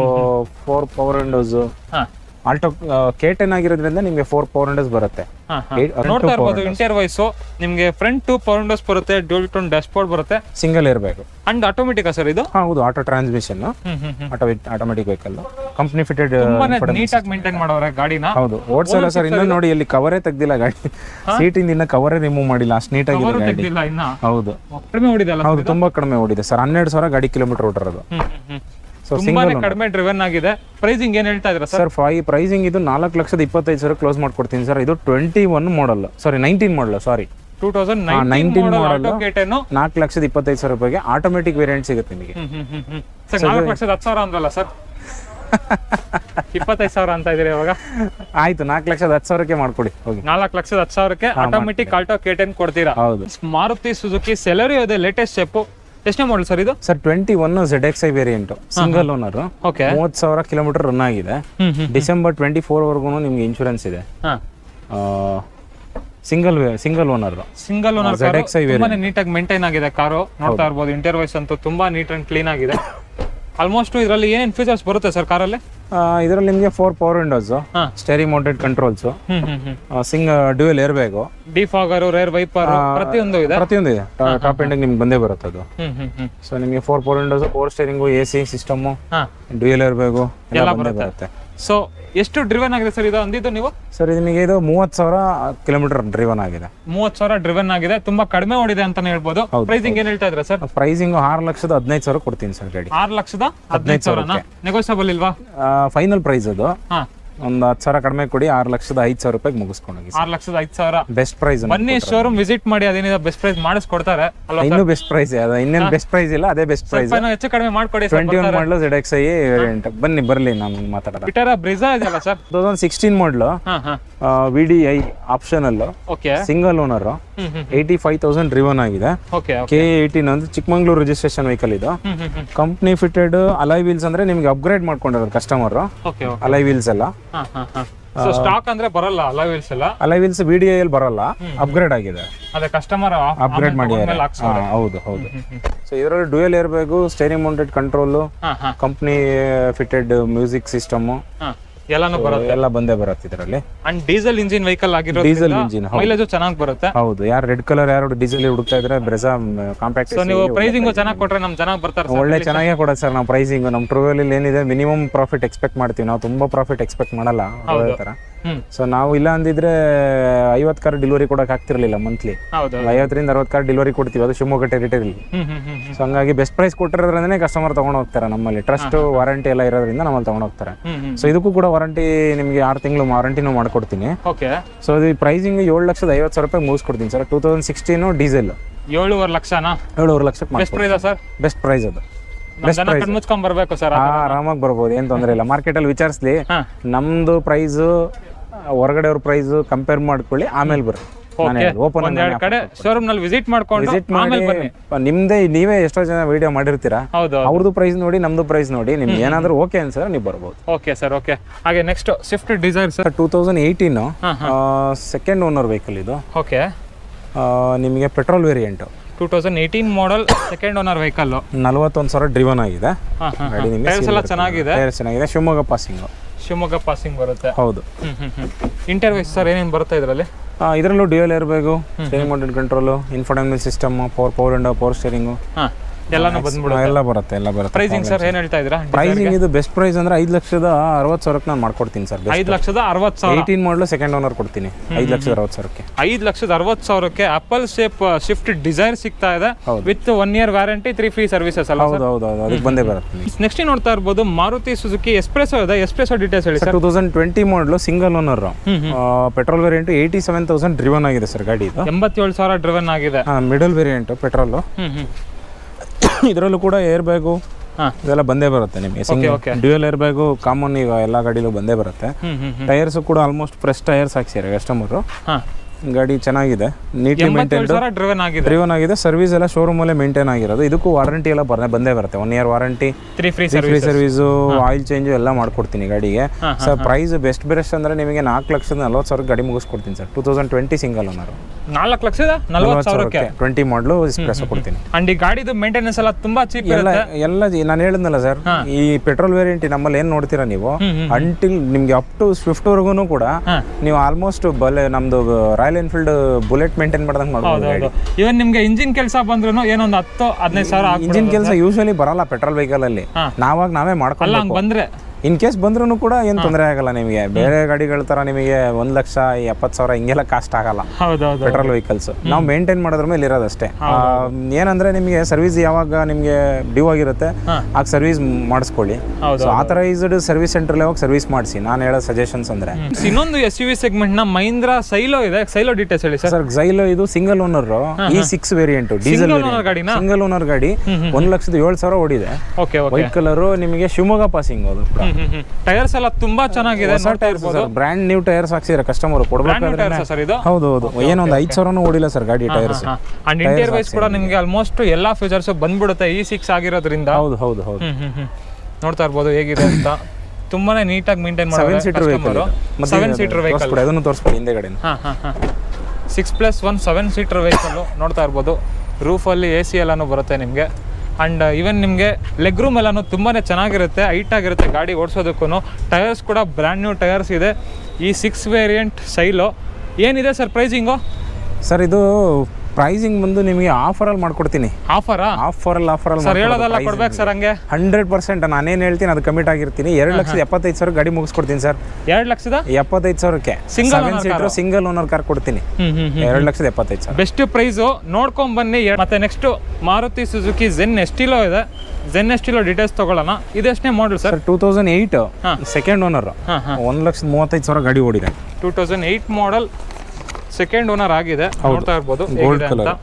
Speaker 1: ಫೋರ್ ಪವರ್ ವಿಂಡೋಸ್
Speaker 2: ಹಾ
Speaker 1: ಆಲ್ಟೋ ಕೆ ಟೆನ್ ಆಗಿರೋದ್ರಿಂದ ನಿಮಗೆ ಫೋರ್ ಪವರ್ ವಿಂಡೋಸ್ ಬರುತ್ತೆ
Speaker 2: ಹಾ ಹಾ
Speaker 1: Eight- front
Speaker 2: ನೋಡ್ತಾ
Speaker 1: to
Speaker 2: ಇರ್ಬೋದು
Speaker 1: power
Speaker 2: ಇಂಟೀರಿಯರ್ ವೈಸು ನಿಮಗೆ ಫ್ರಂಟ್ ಟು ಪವರ್ ವಿಂಡೋಸ್ ಬರುತ್ತೆ ಡ್ಯೂಲ್ ಟೋನ್ ಡ್ಯಾಶ್ಬೋರ್ಡ್ ಬರುತ್ತೆ
Speaker 1: single air bag
Speaker 2: and automatic sir ಇದು
Speaker 1: ಹೌದು ಆಟೋ ಟ್ರಾನ್ಸ್ಮಿಷನ್
Speaker 2: ಹ್ಮ್ ಹ್ಮ್ ಹ್ಮ್
Speaker 1: auto automatic vehicle company fitted
Speaker 2: ತುಂಬಾನೇ ನೀಟಾಗಿ ಮೇಂಟೈನ್ ಮಾಡೋರೆ ಗಾಡಿನ
Speaker 1: ಹೌದು ಓಡ್ಸಲ್ಲ ಸರ್ ಇನ್ನೂ ನೋಡಿ ಇಲ್ಲಿ ಕವರೇ ತೆಗ್ದಿಲ್ಲ ಗಾಡಿ ಸೀಟಿಂದ ಇನ್ನ ಕವರೇ ರಿಮೂವ್ ಮಾಡಿಲ್ಲ ಅಷ್ಟು ನೀಟಾಗಿದೆ
Speaker 2: ಅವರು
Speaker 1: ಗಾಡಿ
Speaker 2: ತೆಗ್ದಿಲ್ಲ ಇನ್ನ
Speaker 1: ಹೌದು
Speaker 2: ಕಡಿಮೆ ಹೊಡಿದಲ್ಲ
Speaker 1: ಹೌದು ತುಂಬಾ ಕಡಿಮೆ ಓಡಿದೆ ಸರ್ ಹನ್ನೆರಡು ಸಾವಿರ ಗಾಡಿ ಕಿಲೋಮೀಟರ್ ಓಡಿರೋದು
Speaker 2: ಹ್ಮ್ ಹ್ಮ್ ಹ್ಮ್
Speaker 1: ಸೊ
Speaker 2: ತುಂಬಾನೇ ಕಡಿಮೆ ಡ್ರಿವನ್ ಆಗಿದೆ ಪ್ರೈಸಿಂಗ್ ಏನ್ ಹೇಳ್ತಾ ಇದ್ರ ಸರ್
Speaker 1: ಸರ್ ಫೈ ಪ್ರೈಸಿಂಗ್ ಇದು ನಾಲ್ಕು ಲಕ್ಷದ ಇಪ್ಪತ್ತೈದು ಸಾವಿರ ಕ್ಲೋಸ್ ಮಾಡ್ಕೊಡ್ತೀನಿ ಸರ್ ಇದು twenty one model sorry nineteen model sorry
Speaker 2: two thousand
Speaker 1: 19
Speaker 2: nineteen
Speaker 1: model.
Speaker 2: Auto K ten
Speaker 1: ನಾಲ್ಕು ಲಕ್ಷದ ಇಪ್ಪತ್ತೈದು ಸಾವಿರ ರೂಪಾಯಿಗೆ ಆಟೋಮೆಟಿಕ್ ವೇರಿಯಂಟ್ ಸಿಗುತ್ತೆ ನಿಮಗೆ
Speaker 2: ಹ್ಮ್ ಹ್ಮ್ ಹ್ಮ್ ಹ್ಮ್ ಸರ್ ನಾಲ್ಕು ಲಕ್ಷದ ಹತ್ತು ಸಾವಿರ ಅಂದ್ರಲ್ಲ ಸರ್ ಇಪ್ಪತ್ತೈದು ಸಾವಿರ ಅಂತ ಇದೀರಿ ಇವಾಗ
Speaker 1: ಆಯ್ತು ನಾಲ್ಕು ಲಕ್ಷದ ಹತ್ತು ಸಾವಿರಕ್ಕೆ ಮಾಡ್ಕೊಡಿ ಹೋಗಿ
Speaker 2: ನಾಲ್ಕು ಲಕ್ಷದ ಹತ್ತು ಸಾವಿರಕ್ಕೆ ಆಟೋಮೆಟಿಕ್ ಆಲ್ಟೋ ಕೆ ಟೆನ್ ಕೊಡ್ತೀರಾ
Speaker 1: ಹೌದು
Speaker 2: ಮಾರುತಿ ಸುಜುಕಿ ಸೆಲೆರಿಯೋ ಇದೆ ಲೇಟೆಸ್ಟ್ ಸ್ಟೆಪ್ ಎಷ್ಟನೇ ಮಾಡಲ್ ಸರ್ ಇದು
Speaker 1: sir twenty one Z X I variant single owner
Speaker 2: okay
Speaker 1: ಮೂವತ್ತು ಸಾವಿರ ಕಿಲೋಮೀಟರ್ ರನ್ ಆಗಿದೆ
Speaker 2: ಹ್ಮ್ ಹ್ಮ್
Speaker 1: ಡಿಸೆಂಬರ್ ಟ್ವೆಂಟಿ ಫೋರ್ವರೆಗೂ ನಿಮ್ಗೆ ಇನ್ಶೂರೆನ್ಸ್ ಇದೆ
Speaker 2: ಹಾ
Speaker 1: single single owner
Speaker 2: single owner
Speaker 1: ZXi
Speaker 2: ತುಂಬಾನೇ ನೀಟಾಗಿ ಮೇಂಟೈನ್ ಆಗಿದೆ ಕಾರು ನೋಡ್ತಾ ಇರ್ಬೋದು ಇಂಟೀರಿಯರ್ ವೈಸ್ ಅಂತೂ ತುಂಬಾ ನೀಟ್ ಅಂಡ್ ಕ್ಲೀನ್ ಆಗಿದೆ ಆಲ್ಮೋಸ್ಟ್ ಇದರಲ್ಲಿ ಏನೇನು ಫೀಚರ್ಸ್ ಬರುತ್ತೆ ಸರ್ ಕಾರಲ್ಲಿ
Speaker 1: ಇದರಲ್ಲಿ ನಿಮಗೆ ಫೋರ್ ಪವರ್ ವಿಂಡೋಸು
Speaker 2: ಹಾ.
Speaker 1: ಸ್ಟೇರಿಂಗ್ ಮೌಂಟೆಡ್ ಕಂಟ್ರೋಲ್ಸು
Speaker 2: ಹ್ಮ್ ಹ್ಮ್ ಹ್ಮ್
Speaker 1: ಸಿಂಗ್ dual air bag
Speaker 2: defogger rear wiper ಪ್ರತಿಯೊಂದು ಇದೆ
Speaker 1: ಪ್ರತಿಯೊಂದು ಇದೆ ಟಾಪ್ ಎಂಡಿಗೆ ನಿಮ್ಗೆ ಬಂದೇ ಬರುತ್ತೆ ಅದು
Speaker 2: ಹ್ಮ್ ಹ್ಮ್ ಹ್ಮ್
Speaker 1: ಸೊ ನಿಮಗೆ four power windows power steering A C system
Speaker 2: ಹಾ
Speaker 1: ಡ್ಯೂಯಲ್ ಏರ್ ಬ್ಯಾಗು ಎಲ್ಲ
Speaker 2: ಎಲ್ಲ
Speaker 1: ಬಂದೇ
Speaker 2: ಬರುತ್ತೆ.
Speaker 1: ಬರುತ್ತೆ
Speaker 2: ಸೊ ಎಷ್ಟು ಡ್ರಿವನ್ ಆಗಿದೆ ಸರ್ ಇದು ಅಂದಿದ್ದು ನೀವು
Speaker 1: ಸರ್ ಇದು ನಿಮಗೆ ಇದು ಮೂವತ್ತು ಸಾವಿರ ಕಿಲೋಮೀಟರ್ ಡ್ರಿವನ್ ಆಗಿದೆ
Speaker 2: ಮೂವತ್ತು ಸಾವಿರ ಡ್ರಿವನ್ ಆಗಿದೆ ತುಂಬಾ ಕಡಿಮೆ ಓಡಿದೆ ಅಂತಾನೆ ಹೇಳ್ಬೋದು ಪ್ರೈಸಿಂಗ್ ಏನ್ ಹೇಳ್ತಾ ಇದ್ರ ಸರ್
Speaker 1: ಪ್ರೈಸಿಂಗು ಆರು ಲಕ್ಷದ ಹದಿನೈದು ಸಾವಿರ ಕೊಡ್ತೀನಿ ಸರ್ ಗಾಡಿ
Speaker 2: ಆರು ಲಕ್ಷದ ಹದಿನೈದು ಸಾವಿರನ ನೆಗೋಸಿಯಬಲ್ ಇಲ್ವಾ
Speaker 1: ಫೈನಲ್ ಪ್ರೈಸ್ ಅದು
Speaker 2: ಹಾ
Speaker 1: ಒಂದು ಹತ್ತು ಸಾವಿರ ಕಡಿಮೆ ಕೊಡಿ ಆರು ಲಕ್ಷದ ಐದು ಸಾವಿರ ರೂಪಾಯಿಗೆ ಮುಗಿಸ್ಕೊಂಡೋಗಿ
Speaker 2: ಆರು ಲಕ್ಷದ ಐದು ಸಾವಿರ
Speaker 1: ಬೆಸ್ಟ್ ಪ್ರೈಸ್
Speaker 2: ಬನ್ನಿ ಶೋರೂಮ್ ವಿಸಿಟ್ ಮಾಡಿ ಅದೇನಿದೆ ಬೆಸ್ಟ್ ಪ್ರೈಸ್ ಮಾಡಿಸ್ಕೊಡ್ತಾರೆ ಅಲ್ವಾ
Speaker 1: ಇನ್ನೂ ಬೆಸ್ಟ್ ಪ್ರೈಸ್ ಅದು ಇನ್ನೇನು ಬೆಸ್ಟ್ ಪ್ರೈಸ್ ಇಲ್ಲ ಅದೇ ಬೆಸ್ಟ್ ಪ್ರೈಸ್
Speaker 2: ಸ್ವಲ್ಪ ಏನೋ ಹೆಚ್ಚು ಕಡಿಮೆ ಮಾಡ್ಕೊಡಿ sir
Speaker 1: twenty one model Z X I variant ಬನ್ನಿ ಬರಲಿ ನಾನು ಮಾತಾಡೋಣ
Speaker 2: ಬಿಟರ ಬ್ರಿಜಾ ಇದೆಯಲ್ಲ sir
Speaker 1: two thousand sixteen model
Speaker 2: ಹಾ ಹಾ
Speaker 1: V D I optional
Speaker 2: okay
Speaker 1: single owner
Speaker 2: ಹ್ಮ್ ಹ್ಮ್
Speaker 1: ಏಯ್ಟಿ ಫೈವ್ ತೌಸಂಡ್ ರಿವನ್ ಆಗಿದೆ
Speaker 2: ಓಕೆ
Speaker 1: ಕೆ ಏಯ್ಟೀನ್ ಅಂದ್ರೆ ಚಿಕ್ಕಮಂಗ್ಳೂರು ರಿಜಿಸ್ಟ್ರೇಷನ್ ವೆಹಿಕಲ್ ಇದು
Speaker 2: ಹ್ಮ್ ಹ್ಮ್ ಹ್ಮ್
Speaker 1: ಕಂಪ್ನಿ ಫಿಟೆಡ್ ಅಲೈ ವೀಲ್ಸ್ ಅಂದ್ರೆ ನಿಮ್ಗೆ ಅಪ್ಗ್ರೇಡ್ ಮಾಡ್ಕೊಂಡಿರೋದು customer
Speaker 2: okay okay
Speaker 1: alloy wheels ಎಲ್ಲ
Speaker 2: ಹಾ ಹಾ ಹಾ ಸೊ ಸ್ಟಾಕ್ ಅಂದ್ರೆ ಬರಲ್ಲ ಅಲ್ಲ ವೀಲ್ಸ್ ಎಲ್ಲ
Speaker 1: alloy wheels V D I ಬರಲ್ಲ ಅಪ್ಗ್ರೇಡ್ ಆಗಿದೆ
Speaker 2: ಅದೇ ಕಸ್ಟಮರ್
Speaker 1: ಅಪ್ಗ್ರೇಡ್ ಮಾಡಿದ್ದಾರೆ ಹಾ, ಹೌದು ಹೌದು ಸೊ ಇದರಲ್ಲಿ dual air bag steering mounted control
Speaker 2: ಹಾ ಹಾ
Speaker 1: ಕಂಪ್ನಿ ಫಿಟೆಡ್ ಮ್ಯೂಸಿಕ್ ಸಿಸ್ಟಮು
Speaker 2: ಹಾ ಎಲ್ಲಾನು ಬರುತ್ತೆ
Speaker 1: ಎಲ್ಲ ಬಂದೇ ಬರುತ್ತೆ ಇದರಲ್ಲಿ
Speaker 2: ಅಂಡ್ ಡೀಸೆಲ್ ಇಂಜಿನ್ ವೆಹಿಕಲ್ ಆಗಿರೋದ್ರಿಂದ
Speaker 1: ಡೀಸೆಲ್ ಇಂಜಿನ್
Speaker 2: ಮೈಲೇಜ್ ಚೆನ್ನಾಗಿ ಬರುತ್ತೆ
Speaker 1: ಹೌದು ಯಾರು ರೆಡ್ ಕಲರ್ ಯಾರು ಡೀಸೆಲ್ ಹುಡುಕ್ತಾ ಇದ್ರೆ ಬ್ರೆಸಾ ಕಾಂಪ್ಯಾಕ್ಟ್
Speaker 2: ಸೊ ನೀವು ಪ್ರೈಸಿಂಗ್ ಚೆನ್ನಾಗಿ ಕೊಟ್ರೆ ನಮ್ ಚೆನ್ನಾಗಿ ಬರ್ತಾರೆ ಸರ್
Speaker 1: ಒಳ್ಳೆ ಚೆನ್ನಾಗೇ ಕೊಡೋದು ಸರ್ ನಾವು ಪ್ರೈಸಿಂಗ್ ನಮ್ಮ ಟ್ರೂವಲ್ಲಿ ಏನಿದೆ ಮಿನಿಮಮ್ ಪ್ರಾಫಿಟ್ ಎಕ್ಸ್ಪೆಕ್ಟ್ ಮಾಡ್ತೀವಿ ನಾವು ತುಂಬಾ ಪ್ರಾಫಿಟ್ ಎಕ್ಸ್ಪೆಕ್ಟ್ ಮಾಡಲ್ಲ ಅದೇ ಥರ
Speaker 2: ಹ್ಮ್
Speaker 1: ಸೊ ನಾವು ಇಲ್ಲ ಅಂದಿದ್ರೆ ಐವತ್ತು ಕಾರ್ ಡೆಲಿವರಿ ಕೊಡಕ್ ಆಗ್ತಿರ್ಲಿಲ್ಲ ಮಂತ್ಲಿ
Speaker 2: ಹೌದು
Speaker 1: ಐವತ್ತರಿಂದ ಅರವತ್ತು ಕಾರ್ ಡೆಲಿವರಿ ಕೊಡ್ತೀವಿ ಅದು ಶಿವಮೊಗ್ಗ ಟೆರಿಟರಿ
Speaker 2: ಹ್ಮ್ ಹ್ಮ್ ಹ್ಮ್
Speaker 1: ಸೊ ಹಂಗಾಗಿ ಬೆಸ್ಟ್ ಪ್ರೈಸ್ ಕೊಟ್ಟಿರೋದ್ರಿಂದನೇ ಕಸ್ಟಮರ್ ತಗೊಂಡು ಹೋಗ್ತಾರೆ ನಮ್ಮಲ್ಲಿ ಟ್ರಸ್ಟ್ ವಾರಂಟಿ ಎಲ್ಲ ಇರೋದ್ರಿಂದ ನಮ್ಮಲ್ಲಿ ತಗೊಂಡು ಹೋಗ್ತಾರೆ
Speaker 2: ಹ್ಮ್ ಹ್ಮ್
Speaker 1: ಸೊ ಇದಕ್ಕೂ ಕೂಡ ವಾರಂಟಿ ನಿಮಗೆ ಆರು ತಿಂಗಳು ವಾರಂಟಿನೂ ಮಾಡ್ಕೊಡ್ತೀನಿ
Speaker 2: ಓಕೆ
Speaker 1: ಸೊ ಇದು ಪ್ರೈಸಿಂಗ್ ಏಳು ಲಕ್ಷದ ಐವತ್ತು ಸಾವಿರ ರೂಪಾಯಿ ಮುಗಿಸ್ಕೊಡ್ತೀನಿ sir two thousand sixteen diesel
Speaker 2: ಏಳುವರೆ ಲಕ್ಷನಾ
Speaker 1: ಏಳುವರೆ ಲಕ್ಷಕ್ಕೆ
Speaker 2: ಬೆಸ್ಟ್ ಪ್ರೈಸಾ ಸರ್
Speaker 1: ಬೆಸ್ಟ್ ಪ್ರೈಸ್ ಅದು
Speaker 2: ನಮ್ ಜನ ಕಣ್ಮುಚ್ಕೊಂಡ್ ಬರ್ಬೇಕು ಸರ್
Speaker 1: ಆ, ಆರಾಮಾಗಿ ಬರ್ಬೋದು ಏನು ತೊಂದರೆ ಇಲ್ಲ ಮಾರ್ಕೆಟಲ್ಲಿ ವಿಚಾರಿಸ್ಲಿ
Speaker 2: ಹಾ
Speaker 1: ನಮ್ದು ಪ್ರೈಸು ಹೊರಗಡೆ ಅವ್ರ ಪ್ರೈಸು ಕಂಪೇರ್ ಮಾಡ್ಕೊಳ್ಳಿ ಆಮೇಲೆ ಬರ್ರಿ ಓಪನ್
Speaker 2: ಒಂದೆರಡು ಕಡೆ ಶೋರೂಮ್ ನಲ್ಲಿ ವಿಸಿಟ್ ಮಾಡ್ಕೊಂಡು
Speaker 1: ವಿಸಿಟ್ ಮಾಡಿ
Speaker 2: ಆಮೇಲೆ ಬನ್ನಿ
Speaker 1: ನಿಮ್ದೇ ನೀವೇ ಎಷ್ಟೋ ಜನ ವಿಡಿಯೋ ಮಾಡಿರ್ತೀರಾ
Speaker 2: ಹೌದು
Speaker 1: ಅವ್ರದ್ದು ಪ್ರೈಸ್ ನೋಡಿ ನಮ್ದು ಪ್ರೈಸ್ ನೋಡಿ ನಿಮ್ಗೆ ಏನಾದರೂ ಓಕೆ ಅನ್ಸಿದ್ರೆ ನೀವು ಬರ್ಬೋದು
Speaker 2: ಓಕೆ ಸರ್ ಓಕೆ ಹಾಗೆ next Swift Dzire sir
Speaker 1: two thousand eighteen
Speaker 2: ಹಾ,
Speaker 1: ಸೆಕೆಂಡ್ ಓನರ್ ವೆಹಿಕಲ್ ಇದು
Speaker 2: ಓಕೆ
Speaker 1: ಆ, ನಿಮಗೆ petrol variant
Speaker 2: two thousand eighteen model second owner vehicle
Speaker 1: ನಲ್ವತ್ತೊಂದು ಸಾವಿರ ಡ್ರಿವನ್ ಆಗಿದೆ
Speaker 2: ಹಾ ಹಾ
Speaker 1: ಗಾಡಿ ನಿಮಗೆ
Speaker 2: ಟೈರ್ಸ್ ಎಲ್ಲ ಚೆನ್ನಾಗಿದೆ
Speaker 1: ಟೈರ್ ಚೆನ್ನಾಗಿದೆ ಶಿವಮೊಗ್ಗ ಪಾಸಿಂಗು
Speaker 2: ಶಿವಮೊಗ್ಗ ಪಾಸಿಂಗ್ ಬರುತ್ತೆ
Speaker 1: ಹೌದು
Speaker 2: ಹ್ಮ್ ಹ್ಮ್ ಹ್ಮ್ ಇಂಟರ್ವ್ಯೂಸ್ ಸರ್ ಏನೇನು ಬರುತ್ತೆ ಇದರಲ್ಲಿ
Speaker 1: ಇದರಲ್ಲೂ ಡ್ಯೂಯಲ್ ಇರಬೇಕು steering mounted control infotainment system power power window power steering
Speaker 2: ಹಾ ಎಲ್ಲಾನು ಬಂದ್ಬಿಡುತ್ತೆ
Speaker 1: ಎಲ್ಲ ಬರುತ್ತೆ ಎಲ್ಲ ಬರುತ್ತೆ
Speaker 2: ಪ್ರೈಸಿಂಗ್ ಸರ್ ಏನ್ ಹೇಳ್ತಾ ಇದ್ದೀರಾ
Speaker 1: ಪ್ರೈಸಿಂಗ್ ಇದು ಬೆಸ್ಟ್ ಪ್ರೈಸ್ ಅಂದ್ರೆ ಐದು ಲಕ್ಷದ ಅರವತ್ತು ಸಾವಿರಕ್ಕೆ ನಾನು ಮಾಡ್ಕೊಡ್ತೀನಿ ಸರ್
Speaker 2: ಐದು ಲಕ್ಷದ ಅರವತ್ತು ಸಾವಿರ
Speaker 1: ಏಯ್ಟೀನ್ ಮಾಡಲು ಸೆಕೆಂಡ್ ಓನರ್ ಕೊಡ್ತೀನಿ ಐದು ಲಕ್ಷದ ಅರವತ್ತು ಸಾವಿರಕ್ಕೆ
Speaker 2: ಐದು ಲಕ್ಷದ ಅರವತ್ತು ಸಾವಿರಕ್ಕೆ ಆಪಲ್ ಶೇಪ್ ಶಿಫ್ಟ್ ಡಿಸೈರ್ ಸಿಗ್ತಾ ಇದೆ with one year warranty three free services ಅಲ್ಲ
Speaker 1: ಹೌದು ಹೌದು ಹೌದು ಅದಕ್ಕೆ ಬಂದೇ ಬರುತ್ತೆ
Speaker 2: ನೆಕ್ಸ್ಟ್ ನೋಡ್ತಾ ಇರ್ಬೋದು ಮಾರುತಿ ಸುಜುಕಿ ಎಸ್ಪ್ರೆಸೋ ಇದೆ ಎಸ್ಪ್ರೆಸೋ ಡೀಟೇಲ್ಸ್ ಹೇಳಿ sir
Speaker 1: two thousand twenty model single owner petrol variant eighty seven thousand driven ಆಗಿದೆ ಸರ್ ಗಾಡಿ ಇದು
Speaker 2: ಎಂಬತ್ತೇಳು ಸಾವಿರ ಡ್ರಿವನ್ ಆಗಿದೆ
Speaker 1: ಮಿಡಲ್ ವೇರಿಯಂಟು ಪೆಟ್ರೋಲು
Speaker 2: ಹ್ಮ್ ಹ್ಮ್
Speaker 1: ಇದರಲ್ಲೂ ಕೂಡ ಏರ್ ಬ್ಯಾಗು
Speaker 2: ಹಾ
Speaker 1: ಇದೆಲ್ಲ ಬಂದೇ ಬರುತ್ತೆ ನಿಮಗೆ
Speaker 2: okay.
Speaker 1: Single dual air bag common ಈಗ ಎಲ್ಲ ಗಾಡಿಲೂ ಬಂದೇ ಬರುತ್ತೆ
Speaker 2: ಹ್ಮ್ ಹ್ಮ್ ಹ್ಮ್
Speaker 1: ಟೈರ್ಸು ಕೂಡ ಆಲ್ಮೋಸ್ಟ್ ಫ್ರೆಶ್ ಟೈರ್ಸ್ ಹಾಕ್ಸಿದ್ದಾರೆ ಕಸ್ಟಮರು
Speaker 2: ಹಾ
Speaker 1: ಗಾಡಿ ಚೆನ್ನಾಗಿದೆ ನೀಟ್ಲಿ ಮೇಂಟೈನ್
Speaker 2: ಎಂಬತ್ತೇಳು ಸಾವಿರ ಡ್ರಿವನ್ ಆಗಿದೆ
Speaker 1: ಡ್ರಿವನ್ ಆಗಿದೆ ಸರ್ವಿಸ್ ಎಲ್ಲ ಶೋರೂಮಲ್ಲೇ ಮೇಂಟೈನ್ ಆಗಿರೋದು ಇದಕ್ಕೂ ವಾರಂಟಿ ಎಲ್ಲ ಬರ್ದೇ ಬಂದೇ ಬರುತ್ತೆ one year warranty
Speaker 2: three free
Speaker 1: free
Speaker 2: service
Speaker 1: service oil change ಎಲ್ಲ ಮಾಡ್ಕೊಡ್ತೀನಿ ಗಾಡಿಗೆ ಸರ್ ಪ್ರೈಸ್ ಬೆಸ್ಟ್ ಬೆಸ್ಟ್ ಅಂದರೆ ನಿಮಗೆ ನಾಲ್ಕು ಲಕ್ಷದ ನಲ್ವತ್ತು ಸಾವಿರ ಗಾಡಿ ಮುಗಿಸ್ಕೊಡ್ತೀನಿ sir two thousand twenty single owner
Speaker 2: ನಾಲ್ಕು ಲಕ್ಷದ ನಲ್ವತ್ತು ಸಾವಿರಕ್ಕೆ
Speaker 1: ಟ್ವೆಂಟಿ ಮಾಡಲು ಎಕ್ಸ್ಪ್ರೆಸ್ ಕೊಡ್ತೀನಿ
Speaker 2: ಅಂಡ್ ಈ ಗಾಡಿದು ಮೇಂಟೆನೆನ್ಸ್ ಎಲ್ಲ ತುಂಬಾ ಚೀಪ್
Speaker 1: ಎಲ್ಲ
Speaker 2: ಇರುತ್ತೆ
Speaker 1: ಎಲ್ಲ ಜಿ- ನಾನು ಹೇಳಿದ್ನಲ್ಲ ಸರ್ ಈ ಪೆಟ್ರೋಲ್ ವೇರಿಯಂಟ್ ನಮ್ಮಲ್ಲಿ ಏನು ನೋಡ್ತೀರಾ ನೀವು ಅಂಟಿಲ್ ನಿಮ್ಗೆ ಅಪ್ ಟು ಸ್ವಿಫ್ಟ್ವರೆಗೂ ಕೂಡ
Speaker 2: ಹಾ.
Speaker 1: ನೀವು ಆಲ್ಮೋಸ್ಟ್ ಬಲೆ ನಮ್ದು ರಾಯಲ್ ಎನ್ಫೀಲ್ಡ್ ಬುಲೆಟ್ ಮೇಂಟೈನ್ ಮಾಡ್ದಂಗೆ ಮಾಡ್ಬೋದು
Speaker 2: ಹೌದು ಇವನ್ ನಿಮ್ಗೆ ಇಂಜಿನ್ ಕೆಲಸ ಬಂದ್ರು ಏನೊಂದು ಹತ್ತು ಹದಿನೈದು ಸಾವಿರ ಆಗ್ಬಿಡುತ್ತೆ.
Speaker 1: ಇಂಜಿನ್ ಕೆಲಸ ಯೂಶಲಿ ಬರಲ್ಲ ಪೆಟ್ರೋಲ್ ವೆಹಿಕಲ್ ಅಲ್ಲಿ
Speaker 2: ಹಾ.
Speaker 1: ನಾವಾಗ ನಾವೇ
Speaker 2: ಅಲ್ಲ
Speaker 1: ಮಾಡ್ಕೊಂಡು
Speaker 2: ಹಂಗ್ ಬಂದ್ರೆ
Speaker 1: ಇನ್ ಕೇಸ್ ಬಂದ್ರೂ ಕೂಡ ಏನು ತೊಂದರೆ ಆಗಲ್ಲ ನಿಮಗೆ ಬೇರೆ ಗಾಡಿಗಳ ಥರ ನಿಮಗೆ ಒಂದು ಲಕ್ಷ ಎಪ್ಪತ್ತು ಸಾವಿರ ಹಿಂಗೆಲ್ಲ ಕಾಸ್ಟ್ ಆಗಲ್ಲ
Speaker 2: ಹೌದೌದು
Speaker 1: ಪೆಟ್ರೋಲ್ ವೆಹಿಕಲ್ಸ್ ನಾವು ಮೇಂಟೈನ್ ಮಾಡೋದ್ರ ಮೇಲೆ ಇರೋದಷ್ಟೇ ಆ, ಏನಂದ್ರೆ ನಿಮಗೆ ಸರ್ವಿಸ್ ಯಾವಾಗ ನಿಮಗೆ ಡ್ಯೂ ಆಗಿರುತ್ತೆ
Speaker 2: ಹಾ.
Speaker 1: ಆಗ ಸರ್ವಿಸ್ ಮಾಡಿಸ್ಕೊಳ್ಳಿ
Speaker 2: ಹೌದು
Speaker 1: ಸೊ ಆಥರೈಸ್ಡ್ ಸರ್ವಿಸ್ ಸೆಂಟ್ರಲ್ಲಿ ಹೋಗಿ ಸರ್ವಿಸ್ ಮಾಡಿಸಿ ನಾನು ಹೇಳೋ ಸಜೆಷನ್ಸ್ ಅಂದ್ರೆ
Speaker 2: ಇನ್ನೊಂದು ಎಸ್ ಯು ವಿ ಸೆಗ್ಮೆಂಟ್ ನ ಮಹೀಂದ್ರ ಸೈಲೋ ಇದೆ ಸೈಲೋ ಡೀಟೇಲ್ಸ್ ಹೇಳಿ ಸರ್
Speaker 1: ಸರ್ ಝೈಲೋ ಇದು single owner E six variant diesel
Speaker 2: single owner ಗಾಡಿನ
Speaker 1: ಸಿಂಗಲ್ ಓನರ್ ಗಾಡಿ ಒಂದ್ ಲಕ್ಷದ ಏಳು ಸಾವಿರ ಓಡಿದೆ
Speaker 2: ಓಕೆ ಓಕೆ
Speaker 1: ವೈಟ್ ಕಲರು ನಿಮಗೆ ಶಿವಮೊಗ್ಗ ಪಾಸಿಂಗ್ ಅದು ಕೂಡ
Speaker 2: ಹ್ಮ್ ಹ್ಮ್ ಟೈರ್ಸ್ ಎಲ್ಲ ತುಂಬಾ ಚೆನ್ನಾಗಿದೆ
Speaker 1: ಹೊಸ tyres sir brand new tyres ಹಾಕ್ಸಿದ್ರೆ ಕಸ್ಟಮರ್ ಕೊಡ್ಬೇಕಾದ್ರೆ
Speaker 2: ಟೈರ್ಸ್ ಸರ್ ಇದು
Speaker 1: ಹೌದು ಹೌದು ಏನೊಂದು ಐದು ಸಾವಿರನೂ ಓಡಿಲ್ಲ ಸರ್ ಗಾಡಿ ಟೈರ್ಸ್
Speaker 2: ಅಂಡ್ ಇಂಟೀರಿಯರ್ ವೈಸ್ ಕೂಡ ನಿಮಗೆ ಆಲ್ಮೋಸ್ಟ್ ಎಲ್ಲಾ ಫೀಚರ್ಸ್ ಬಂದ್ಬಿಡುತ್ತೆ ಈ ಸಿಕ್ಸ್ ಆಗಿರೋದ್ರಿಂದ
Speaker 1: ಹೌದು ಹೌದು ಹೌದು
Speaker 2: ಹ್ಮ್ ಹ್ಮ್ ಹ್ಮ್ ನೋಡ್ತಾ ಇರ್ಬೋದು ಹೇಗಿದೆ ಅಂತ ತುಂಬಾನೇ ನೀಟಾಗಿ ಮೇಂಟೈನ್
Speaker 1: ಸೆವೆನ್
Speaker 2: ಮಾಡೋದು
Speaker 1: seater vehicle
Speaker 2: seven seater vehicle
Speaker 1: ಅದನ್ನು ತೋರಿಸ್ಬಿಡಿ ಹಿಂದೆಗಡೆ
Speaker 2: ಹಾಂ ಹಾಂ ಹಾಂ six plus one seven seater vehicle ನೋಡ್ತಾ ಇರ್ಬೋದು ರೂಫಲ್ಲಿ ಎ ಸಿ ಎಲ್ಲನೂ ಬರುತ್ತೆ ನಿಮಗೆ ಆ್ಯಂಡ್ ಈವನ್ ನಿಮಗೆ ಲೆಗ್ ರೂಮ್ ಎಲ್ಲನೂ ತುಂಬಾ ಚೆನ್ನಾಗಿರುತ್ತೆ ಹೈಟಾಗಿರುತ್ತೆ ಗಾಡಿ ಓಡಿಸೋದಕ್ಕೂ ಟೈರ್ಸ್ ಕೂಡ ಬ್ರ್ಯಾಂಡ್ ನ್ಯೂ ಟೈರ್ಸ್ ಇದೆ ಈ ಸಿಕ್ಸ್ ವೇರಿಯಂಟ್ ಸೈಲು ಏನಿದೆ ಸರ್ ಪ್ರೈಸಿಂಗು
Speaker 1: ಸರ್ ಇದು ಪ್ರೈಸಿಂಗ್ ಬಂದು ನಿಮಗೆ ಆಫರಲ್ಲಿ ಮಾಡ್ಕೊಡ್ತೀನಿ
Speaker 2: ಆಫರಾ
Speaker 1: ಆಫರಲ್ಲಿ ಆಫರಲ್ಲಿ
Speaker 2: ಸರ್ ಹೇಳೋದೆಲ್ಲ ಕೊಡ್ಬೇಕು ಸರ್ ಹಂಗೆ
Speaker 1: ಹಂಡ್ರೆಡ್ ಪರ್ಸೆಂಟ್ ನಾನೇನು ಹೇಳ್ತೀನಿ ಅದು ಕಮಿಟ್ ಆಗಿರ್ತೀನಿ ಎರಡು ಲಕ್ಷದ ಎಪ್ಪತ್ತೈದು ಸಾವಿರ ಗಾಡಿ ಮುಗಿಸ್ಕೊಡ್ತೀನಿ ಸರ್
Speaker 2: ಎರಡು ಲಕ್ಷದ
Speaker 1: ಎಪ್ಪತ್ತೈದು ಸಾವಿರಕ್ಕೆ
Speaker 2: Single
Speaker 1: seven
Speaker 2: owner
Speaker 1: seater single owner car ಕೊಡ್ತೀನಿ
Speaker 2: ಹ್ಞೂ ಹ್ಞೂ
Speaker 1: ಎರಡು ಲಕ್ಷದ ಎಪ್ಪತ್ತೈದು ಸಾವಿರ
Speaker 2: ಬೆಸ್ಟ್ ಪ್ರೈಸು ನೋಡ್ಕೊಂಡ್ ಬನ್ನಿ ಎ- ಮತ್ತೆ next Maruti Suzuki Zen Estilo ಇದೆ ಜೆನ್ ಎಸ್ಟಿಲೋ ಡೀಟೇಲ್ಸ್ ತಗೊಳ್ಳೋಣ ಇದೆಷ್ಟನೇ model sir
Speaker 1: sir two thousand eight second owner
Speaker 2: ಹಾಂ ಹಾಂ
Speaker 1: ಒಂದು ಲಕ್ಷದ ಮೂವತ್ತೈದು ಸಾವಿರ ಗಾಡಿ ಓಡಿದೆ
Speaker 2: two thousand eight model second owner ಆಗಿದೆ ನೋಡ್ತಾ ಇರ್ಬೋದು
Speaker 1: Gold
Speaker 2: ಹೇಗಿದೆ ಅಂತ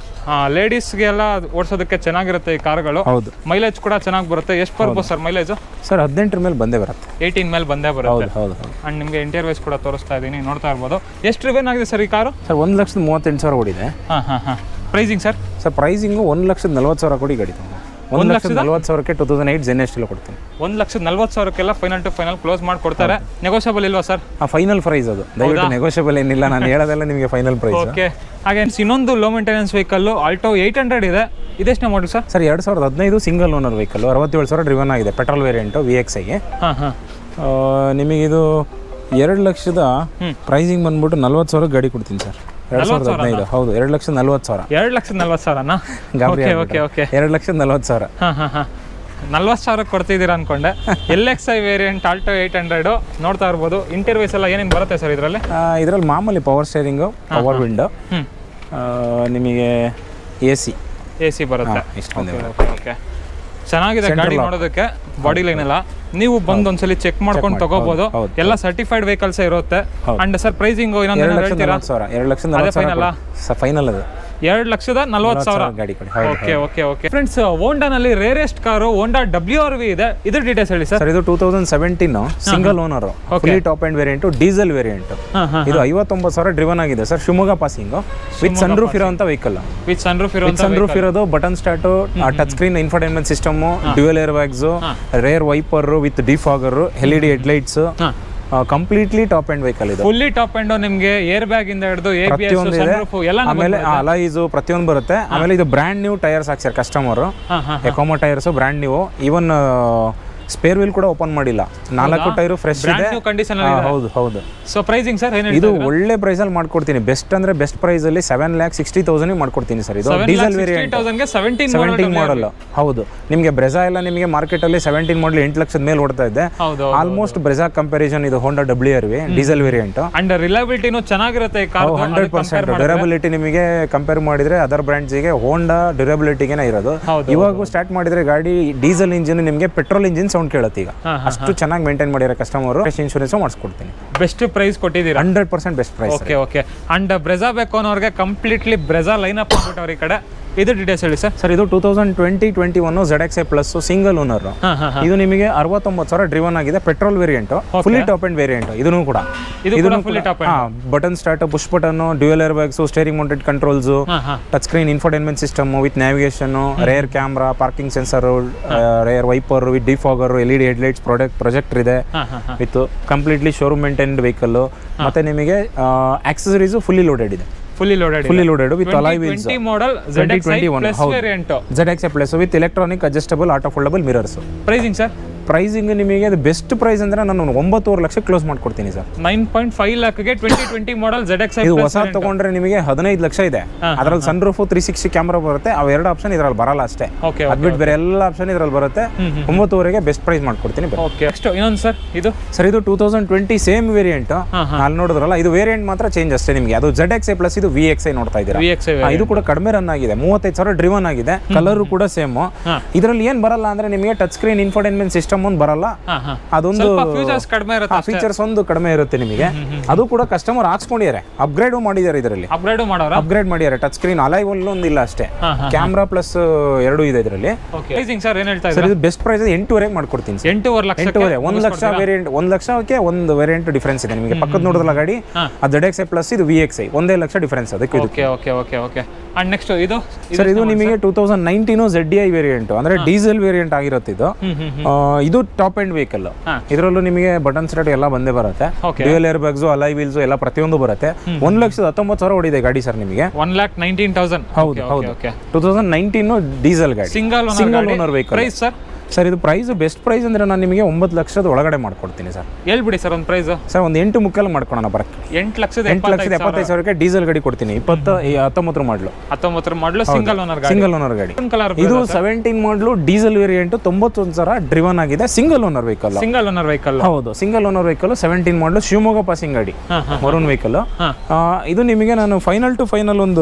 Speaker 2: ಲೇಡೀಸ್ಗೆಲ್ಲ ಓಡಿಸೋದಕ್ಕೆ ಚೆನ್ನಾಗಿರುತ್ತೆ ಈ ಕಾರ್ಗಳು
Speaker 1: ಹೌದು
Speaker 2: ಮೈಲೇಜ್ ಕೂಡ ಚೆನ್ನಾಗಿ ಬರುತ್ತೆ ಎಷ್ಟು ಬರ್ಬೋದು ಸರ್ ಮೈಲೇಜು
Speaker 1: ಸರ್ ಹದಿನೆಂಟರ ಮೇಲೆ ಬಂದೇ ಬರುತ್ತೆ
Speaker 2: ಏಯ್ಟೀನ್ ಮೇಲೆ ಬಂದೇ ಬರುತ್ತೆ
Speaker 1: ಹೌದು ಹೌದು ಹೌದು
Speaker 2: ಅಂಡ್ ನಿಮಗೆ ಇಂಟೀರಿಯರ್ ವೈಸ್ ಕೂಡ ತೋರಿಸ್ತಾ ಇದ್ದೀನಿ ನೋಡ್ತಾ ಇರ್ಬೋದು ಎಷ್ಟು ರಿವೇನ್ ಆಗಿದೆ ಸರ್ ಈ ಕಾರು
Speaker 1: ಸರ್ ಒಂದು ಲಕ್ಷದ ಮೂವತ್ತೆಂಟು ಸಾವಿರ ಓಡಿದೆ
Speaker 2: ಹಾಂ ಹಾಂ ಹಾಂ ಪ್ರೈಸಿಂಗ್ ಸರ್
Speaker 1: ಸರ್ ಪ್ರೈಸಿಂಗು ಒಂದು ಲಕ್ಷದ ನಲ್ವತ್ತು ಸಾವಿರ ಕೊಡಿ ಗಾಡಿ ಒಂದು ಲಕ್ಷದ ನಲ್ವತ್ತು ಸಾವಿರಕ್ಕೆ two thousand eight Zen Estilo ಕೊಡ್ತೀನಿ
Speaker 2: ಒಂದು ಲಕ್ಷದ ನಲ್ವತ್ತು ಸಾವಿರಕ್ಕೆಲ್ಲ ಫೈನಲ್ ಟು ಫೈನಲ್ ಕ್ಲೋಸ್ ಮಾಡಿ ಕೊಡ್ತಾರೆ ನೆಗೋಷಿಯಬಲ್ ಇಲ್ವಾ ಸರ್
Speaker 1: ಆ ಫೈನಲ್ ಪ್ರೈಸ್ ಅದು ದಯವಿಟ್ಟು ನೆಗೋಷಿಯಬಲ್ ಏನಿಲ್ಲ ನಾನು ಹೇಳೋದೆಲ್ಲ ನಿಮಗೆ ಫೈನಲ್ ಪ್ರೈಸ್
Speaker 2: ಓಕೆ ಹಾಗೆ ಇನ್ನೊಂದು low maintenance vehicle Alto eight hundred ಇದೆ ಇದೆಷ್ಟನೇ ಮಾಡಲ್ ಸರ್
Speaker 1: ಸರ್ ಎರಡು ಸಾವಿರದ ಹದಿನೈದು ಸಿಂಗಲ್ ಓನರ್ ವೆಹಿಕಲ್ ಅರವತ್ತೇಳು ಸಾವಿರ ಡ್ರಿವನ್ ಆಗಿದೆ ಪೆಟ್ರೋಲ್ ವೇರಿಯಂಟು ವಿ ಎಕ್ಸ್ ಐಗೆ
Speaker 2: ಹಾಂ ಹಾಂ
Speaker 1: ನಿಮಗಿದು ಎರಡು ಲಕ್ಷದ ಪ್ರೈಸಿಂಗ್ ಬಂದ್ಬಿಟ್ಟು ನಲ್ವತ್ತು ಸಾವಿರ ಗಾಡಿ ಕೊಡ್ತೀನಿ ಸರ್ ಎರಡು ಸಾವಿರದ ಹದಿನೈದು ಹೌದು ಎರಡು ಲಕ್ಷದ ನಲ್ವತ್ತು ಸಾವಿರ
Speaker 2: ಎರಡು ಲಕ್ಷದ ನಲ್ವತ್ತು ಸಾವಿರನಾ
Speaker 1: ಗಾಬರಿ
Speaker 2: ಓಕೆ ಓಕೆ ಓಕೆ
Speaker 1: ಎರಡು ಲಕ್ಷದ ನಲ್ವತ್ತು ಸಾವಿರ
Speaker 2: ಹಾಂ ಹಾಂ ಹಾಂ ನಲ್ವತ್ತು ಸಾವಿರಕ್ಕೆ ಕೊಡ್ತಿದ್ದೀರಾ ಅನ್ಕೊಂಡೆ L X I variant Alto eight hundred ನೋಡ್ತಾ ಇರ್ಬೋದು ಇಂಟರ್ವ್ಯೂಸ್ ಎಲ್ಲ ಏನೇನು ಬರುತ್ತೆ ಸರ್ ಇದರಲ್ಲಿ
Speaker 1: ಇದರಲ್ಲಿ ಮಾಮೂಲಿ ಪವರ್ ಸ್ಟೇರಿಂಗು ಪವರ್ ವಿಂಡೋ
Speaker 2: ಹ್ಞೂ
Speaker 1: ನಿಮಗೆ ಎ ಸಿ
Speaker 2: ಎ ಸಿ ಬರುತ್ತೆ
Speaker 1: ಇಷ್ಟು ಬಂದಿದೆ
Speaker 2: ಓಕೆ ಓಕೆ ಚೆನ್ನಾಗಿದೆ ಗಾಡಿ ನೋಡೋದಕ್ಕೆ ಬಾಡಿ ಲೈನ್ ಎಲ್ಲ ನೀವು ಬಂದು ಒಂದ್ಸಲಿ ಚೆಕ್ ಮಾಡ್ಕೊಂಡು ತಗೋಬಹುದು
Speaker 1: ಹೌದು,
Speaker 2: ಎಲ್ಲ ಸರ್ಟಿಫೈಡ್ ವೆಹಿಕಲ್ಸ್ ಇರುತ್ತೆ ಅಂಡ್ ಸರ್ ಪ್ರೈಸಿಂಗ್ ಇನ್ನೊಂದು
Speaker 1: ಎರಡು
Speaker 2: ಏನಾದ್ರು
Speaker 1: ಲಕ್ಷದ
Speaker 2: ಹೇಳ್ತೀರಾ
Speaker 1: ನಲ್ವತ್ತು ಸಾವಿರ ಎರಡು ಲಕ್ಷದ ನಲ್ವತ್ತು
Speaker 2: final ಆ?
Speaker 1: ಸಾವಿರ ಫೈನಲ್ ಅದು
Speaker 2: ಎರಡು ಲಕ್ಷದ ನಲ್ವತ್ತು ಸಾವಿರ
Speaker 1: ಗಾಡಿ ಕೊಡಿ ಹೌದು
Speaker 2: ಓಕೆ ಓಕೆ ಓಕೆ ಫ್ರೆಂಡ್ಸ್ ಹೋಂಡಾನಲ್ಲಿ rarest car Honda W R V ಇದೆ ಇದ್ರ ಡೀಟೇಲ್ಸ್ ಹೇಳಿ ಸರ್
Speaker 1: ಸರ್ ಇದು two thousand seventeen single owner fully top and variant diesel variant
Speaker 2: ಹಾಂ ಹಾಂ
Speaker 1: ಇದು ಐವತ್ತೊಂಬತ್ತು ಸಾವಿರ ಡ್ರಿವನ್ ಆಗಿದೆ sir Shivamogga passing with sun roof ಇರೋಂಥ ವೆಹಿಕಲ್
Speaker 2: ವಿತ್ ಸನ್ ರೂಫ್ ಇರುವಂತ
Speaker 1: ಸನ್ ರೂಫ್ ಇರೋದು button start touch screen infotainment system dual air bags rear wiper with defogger L E D headlights
Speaker 2: ಹಾಂ
Speaker 1: ಕಂಪ್ಲೀಟ್ಲಿ ಟಾಪ್ ಅಂಡ್ ವೆಹಿಕಲ್ ಇದು
Speaker 2: fully top and ನಿಮಗೆ air bag ಇಂದ ಹಿಡಿದು A B S
Speaker 1: ಪ್ರತಿಯೊಂದು
Speaker 2: ಸನ್
Speaker 1: ಇದೆ
Speaker 2: roof ಎಲ್ಲ
Speaker 1: ಆಮೇಲೆ ಅಲೈಸು ಪ್ರತಿಯೊಂದು ಬರುತ್ತೆ ಆಮೇಲೆ ಇದು ಬ್ರ್ಯಾಂಡ್ ನ್ಯೂ ಟೈರ್ಸ್ ಹಾಕ್ಸ್ಯಾರ ಕಸ್ಟಮರ್
Speaker 2: ಹಾಂ ಹಾಂ
Speaker 1: ಎಕೋಮೋ tyres brand new even spare wheel ಕೂಡ ಓಪನ್ ಮಾಡಿಲ್ಲ ನಾಲ್ಕು ಟೈರು ಫ್ರೆಶ್ ಇದೆ
Speaker 2: ನ್ಯೂ ಕಂಡೀಷನ್
Speaker 1: ಹಾ, ಹೌದು ಹೌದು
Speaker 2: ಸೊ ಪ್ರೈಸಿಂಗ್ ಸರ್ ಏನು
Speaker 1: ಇದು ಒಳ್ಳೆ ಪ್ರೈಸ್ ಅಲ್ಲಿ ಮಾಡ್ಕೊಡ್ತೀನಿ ಬೆಸ್ಟ್ ಅಂದ್ರೆ ಬೆಸ್ಟ್ ಪ್ರೈಸ್ ಅಲ್ಲಿ ಸೆವೆನ್ ಲ್ಯಾಕ್ ಸಿಕ್ಸ್ಟಿ ತೌಸಂಡ್ ಮಾಡ್ಕೊಡ್ತೀನಿ ಸರ್ ಇದು ಡೀಸೆಲ್ ವೇರಿಯಂಟ್
Speaker 2: ತೌಸಂಡ್ಗೆ ಸೆವೆಂಟೀನ್
Speaker 1: ಸೆವೆಂಟೀನ್ ಮಾಡಲ್ ಹೌದು ನಿಮಗೆ ಬ್ರೆಜಾ ಎಲ್ಲ ನಿಮಗೆ ಮಾರ್ಕೆಟ್ ಅಲ್ಲಿ ಸೆವೆಂಟೀನ್ ಮಾಡಲ್ ಎಂಟು ಲಕ್ಷದ ಮೇಲೆ ಓಡ್ತಾ ಇದೆ
Speaker 2: ಹೌದು
Speaker 1: ಆಲ್ಮೋಸ್ಟ್ ಬ್ರೆಜಾ ಕಂಪ್ಯಾರಿಸನ್ ಇದು Honda W R V diesel variant
Speaker 2: and ರಿಲಯಬಿಲಿಟಿನೂ ಚೆನ್ನಾಗಿರುತ್ತೆ ಈ ಕಾರ್
Speaker 1: ಹಂಡ್ರೆಡ್ ಪರ್ಸೆಂಟ್ ಡ್ಯೂರಬಿಲಿಟಿ ನಿಮಗೆ ಕಂಪೇರ್ ಮಾಡಿದ್ರೆ ಅದರ್ ಬ್ರ್ಯಾಂಡ್ಸಿಗೆ ಹೋಂಡಾ ಡ್ಯೂರಬಿಲಿಟಿಗೆ ಇರೋದು
Speaker 2: ಹೌದು,
Speaker 1: ಇವಾಗ ಸ್ಟಾರ್ಟ್ ಮಾಡಿದ್ರೆ ಗಾಡಿ ಡೀಸೆಲ್ ಇಂಜಿನ್ ನಿಮಗೆ ಪೆಟ್ರೋಲ್ ಇಂಜಿನ್ ಸೌಂಡ್ ಕೇಳುತ್ತೆ ಈಗ
Speaker 2: ಹಾ,
Speaker 1: ಅಷ್ಟು ಚೆನ್ನಾಗಿ ಮೇಂಟೈನ್ ಮಾಡಿರೋ ಕಸ್ಟಮರ್ ಇನ್ಶೂರೆನ್ಸ್ ಮಾಡಿಸ್ಕೊಡ್ತೀನಿ
Speaker 2: ಬೆಸ್ಟ್ ಪ್ರೈಸ್ ಕೊಟ್ಟಿದ್ದೀರಾ
Speaker 1: hundred percent best price
Speaker 2: okay okay and Brezza ಬೇಕು ಅನ್ನೋರಿಗೆ ಕಂಪ್ಲೀಟ್ಲಿ ಬ್ರೆಜಾ ಲೈನ್ ಅಪ್ ಮಾಡ್ಬಿಟ್ಟವ್ರ ಈ ಕಡೆ ಇದು ಡೀಟೇಲ್ಸ್ ಹೇಳಿ ಸರ್
Speaker 1: ಸರ್ ಇದು two thousand twenty twenty one Z X A plus single owner
Speaker 2: ಹಾಂ ಹಾಂ
Speaker 1: ಇದು ನಿಮಗೆ ಅರವತ್ತೊಂಬತ್ತು ಸಾವಿರ ಡ್ರಿವನ್ ಆಗಿದೆ petrol variant fully top and variant ಇದನ್ನು ಕೂಡ
Speaker 2: ಇದು ಕೂಡ ಫುಲ್ಲಿ ಟಾಪ್
Speaker 1: ಹಾ button start push button dual air bags steering mounted controls
Speaker 2: ಹಾಂ ಹಾಂ
Speaker 1: touch screen infotainment system with navigation rear camera parking sensor rear wiper with defogger L E D headlights product projector ಇದೆ
Speaker 2: ಹಾಂ ಹಾಂ ಹಾಂ
Speaker 1: with completely showroom maintained vehicle ಮತ್ತೆ ನಿಮಗೆ accessories fully loaded ಇದೆ
Speaker 2: fully loaded
Speaker 1: fully loaded with alloy wheels
Speaker 2: twenty model Z X I
Speaker 1: 2021
Speaker 2: plus
Speaker 1: ಹೌದು.
Speaker 2: Variant
Speaker 1: Z X plus with electronic adjustable auto foldable mirrors
Speaker 2: pricing sir
Speaker 1: pricing ನಿಮಗೆ ಅದು best price ಅಂದ್ರೆ ನಾನು ಒಂಬತ್ತುವರೆ ಲಕ್ಷ close ಮಾಡ್ಕೊಡ್ತೀನಿ sir
Speaker 2: nine point five ಲ್ಯಾಕ್ಗೆ twenty twenty model Z X I
Speaker 1: ಇದು ಹೊಸ ತಗೊಂಡ್ರೆ ನಿಮಗೆ ಹದಿನೈದು ಲಕ್ಷ ಇದೆ ಅದ್ರಲ್ಲಿ sun roof three sixty camera ಬರುತ್ತೆ ಅವು ಎರಡು ಆಪ್ಷನ್ ಇದ್ರಲ್ಲಿ ಬರಲ್ಲ ಅಷ್ಟೇ
Speaker 2: ಓಕೆ
Speaker 1: ಅದ್ಬಿಟ್ಟು ಬೇರೆ ಎಲ್ಲ ಆಪ್ಷನ್ ಇದ್ರಲ್ಲಿ ಬರುತ್ತೆ ಒಂಬತ್ತುವರೆಗೆ ಬೆಸ್ಟ್ ಪ್ರೈಸ್ ಮಾಡ್ಕೊಡ್ತೀನಿ
Speaker 2: ಓಕೆ ಎಷ್ಟು ಇನ್ನೊಂದು ಸರ್ ಇದು
Speaker 1: ಸರ್ ಇದು two thousand twenty same variant ಅಲ್ಲಿ ನೋಡಿದ್ರಲ್ಲ ಇದು ವೇರಿಯಂಟ್ ಮಾತ್ರ ಚೇಂಜ್ ಅಷ್ಟೇ ನಿಮಗೆ ಅದು ಜೆಡ್ ಎಕ್ಸ್ ಐ ಪ್ಲಸ್ ಇದು ವಿ ಎಕ್ಸ್ ಐ ನೋಡ್ತಾ ಇದ್ದೀರಾ
Speaker 2: ವಿ ಎಕ್ಸ್ ಐ
Speaker 1: ಹಾ, ಇದು ಕೂಡ ಕಡಿಮೆ ರನ್ ಆಗಿದೆ ಮೂವತ್ತೈದು ಸಾವಿರ ಡ್ರಿವನ್ ಆಗಿದೆ ಕಲರ್ ಕೂಡ ಸೇಮ್
Speaker 2: ಹಾ.
Speaker 1: ಇದರಲ್ಲಿ ಏನ್ ಬರಲ್ಲ ಅಂದ್ರೆ ನಿಮಗೆ touch screen infotainment system system ಒಂದು ಬರಲ್ಲ
Speaker 2: ಹಾ ಹಾ
Speaker 1: ಅದೊಂದು
Speaker 2: ಸ್ವಲ್ಪ ಫ್ಯೂಚರ್ಸ್ ಕಡಿಮೆ ಇರುತ್ತೆ
Speaker 1: ಫೀಚರ್ಸ್ ಒಂದು ಕಡಿಮೆ ಇರುತ್ತೆ ನಿಮಗೆ ಅದು ಕೂಡ ಕಸ್ಟಮರ್ ಹಾಕ್ಸ್ಕೊಂಡಿದ್ದಾರೆ ಅಪ್ಗ್ರೇಡ್ ಮಾಡಿದ್ದಾರೆ ಇದರಲ್ಲಿ
Speaker 2: ಅಪ್ಗ್ರೇಡು ಮಾಡೋರ
Speaker 1: ಅಪ್ಗ್ರೇಡ್ ಮಾಡಿದ್ದಾರೆ ಟಚ್ ಸ್ಕ್ರೀನ್ ಅಲೈ ಒಂದು ಇಲ್ಲ ಅಷ್ಟೇ
Speaker 2: ಹಾ, ಹಾ.
Speaker 1: ಕ್ಯಾಮ್ರಾ ಪ್ಲಸ್ ಎರಡು ಇದೆ ಇದರಲ್ಲಿ
Speaker 2: ಓಕೆ ಪ್ರೈಸಿಂಗ್ ಸರ್ ಏನ್ ಹೇಳ್ತಾ
Speaker 1: ಸರ್
Speaker 2: ಇದ್ದಾರೆ
Speaker 1: ಇದು ಬೆಸ್ಟ್ ಪ್ರೈಸ್ ಎಂಟೂವರೆಗೆ ಮಾಡ್ಕೊಡ್ತೀನಿ ಸರ್
Speaker 2: ಎಂಟೂವರೆ ಲಕ್ಷ
Speaker 1: ಎಂಟೂವರೆ ಒಂದು ಲಕ್ಷ ವೇರಿಯಂಟ್ ಒಂದು ಲಕ್ಷಕ್ಕೆ ಒಂದು ವೇರಿಯಂಟ್ ಡಿಫ್ರೆನ್ಸ್ ಇದೆ ನಿಮಗೆ ಪಕ್ಕದ ನೋಡಿದ್ರಲ್ಲ ಗಾಡಿ
Speaker 2: ಹಾ.
Speaker 1: ಅದು ಜೆಡ್ ಎಕ್ಸ್ ಐ ಪ್ಲಸ್ ಇದು ವಿ ಎಕ್ಸ್ ಐ ಒಂದೇ ಲಕ್ಷ ಡಿಫ್ರೆನ್ಸ್ ಅದಕ್ಕೆ ಇದು
Speaker 2: okay okay okay okay and next ಇದು
Speaker 1: ಸರ್ ಇದು ನಿಮಗೆ two thousand nineteen Z I variant ಅಂದ್ರೆ ಡೀಸೆಲ್ ವೇರಿಯಂಟ್ ಆಗಿರುತ್ತೆ ಇದು
Speaker 2: ಹ್ಮ್ ಹ್ಮ್
Speaker 1: ಆ, ಇದು ಟಾಪ್ ಎಂಡ್ ವೆಹಿಕಲ್
Speaker 2: ಹಾ.
Speaker 1: ಇದರಲ್ಲೂ ನಿಮಗೆ ಬಟನ್ ಸೆಟ್ ಎಲ್ಲ ಬಂದೇ ಬರುತ್ತೆ
Speaker 2: Okay.
Speaker 1: Dual air bags alloy wheels ಎಲ್ಲ ಪ್ರತಿಯೊಂದು ಬರುತ್ತೆ ಒಂದ್ ಲಕ್ಷದ ಹತ್ತೊಂಬತ್ತು ಸಾವಿರ ಹೊಡಿದೆ ಗಾಡಿ ಸರ್ ನಿಮಗೆ
Speaker 2: ಒನ್ ಲ್ಯಾಕ್ ನೈನ್ಟೀನ್ ತೌಸಂಡ್
Speaker 1: ಹೌದು ಹೌದು
Speaker 2: okay
Speaker 1: two thousand nineteen diesel ಗಾಡಿ
Speaker 2: single
Speaker 1: single owner vehicle
Speaker 2: price sir
Speaker 1: sir ಇದು ಪ್ರೈಸ್ ಬೆಸ್ಟ್ ಪ್ರೈಸ್ ಅಂದ್ರೆ ನಾನು ನಿಮಗೆ ಒಂಬತ್ತು ಲಕ್ಷದ ಒಳಗಡೆ ಮಾಡ್ಕೊಡ್ತೀನಿ ಸರ್
Speaker 2: ಹೇಳ್ಬಿಡಿ ಸರ್ ಒಂದು ಪ್ರೈಸ್
Speaker 1: ಸರ್ ಒಂದು ಎಂಟು ಮುಕ್ಕಲ್ಲಿ ಮಾಡ್ಕೊಳೋಣ ಬರಕ್ಕೆ
Speaker 2: ಎಂಟು ಲಕ್ಷದ
Speaker 1: ಎಂಟು ಲಕ್ಷದ ಎಪ್ಪತ್ತೈದು ಸಾವಿರಕ್ಕೆ ಡೀಸೆಲ್ ಗಾಡಿ ಕೊಡ್ತೀನಿ ಇಪ್ಪತ್ತ ಈ ಹತ್ತೊಂಬತ್ತು ಮಾಡಲು
Speaker 2: ಹತ್ತೊಂಬತ್ತರ ಮಾಡಲು ಸಿಂಗಲ್ ಓನರ್ ಗಾಡಿ
Speaker 1: ಸಿಂಗಲ್ ಓನರ್ ಗಾಡಿ
Speaker 2: ಕಲರ್
Speaker 1: ಇದು ಸೆವೆಂಟೀನ್ ಮಾಡಲು ಡೀಸೆಲ್ ವೇರಿಯಂಟ್ ತೊಂಬತ್ತೊಂದು ಸಾವಿರ ಡ್ರಿವನ್ ಆಗಿದೆ single owner vehicle
Speaker 2: single owner vehicle
Speaker 1: ಹೌದು single owner vehicle seventeen model Shivamogga passing ಗಾಡಿ
Speaker 2: ಹಾ, ಹಾ.
Speaker 1: ಮರೂನ್ ವೆಹಿಕಲ್
Speaker 2: ಹಾ.
Speaker 1: ಇದು ನಿಮಗೆ ನಾನು ಫೈನಲ್ ಟು ಫೈನಲ್ ಒಂದು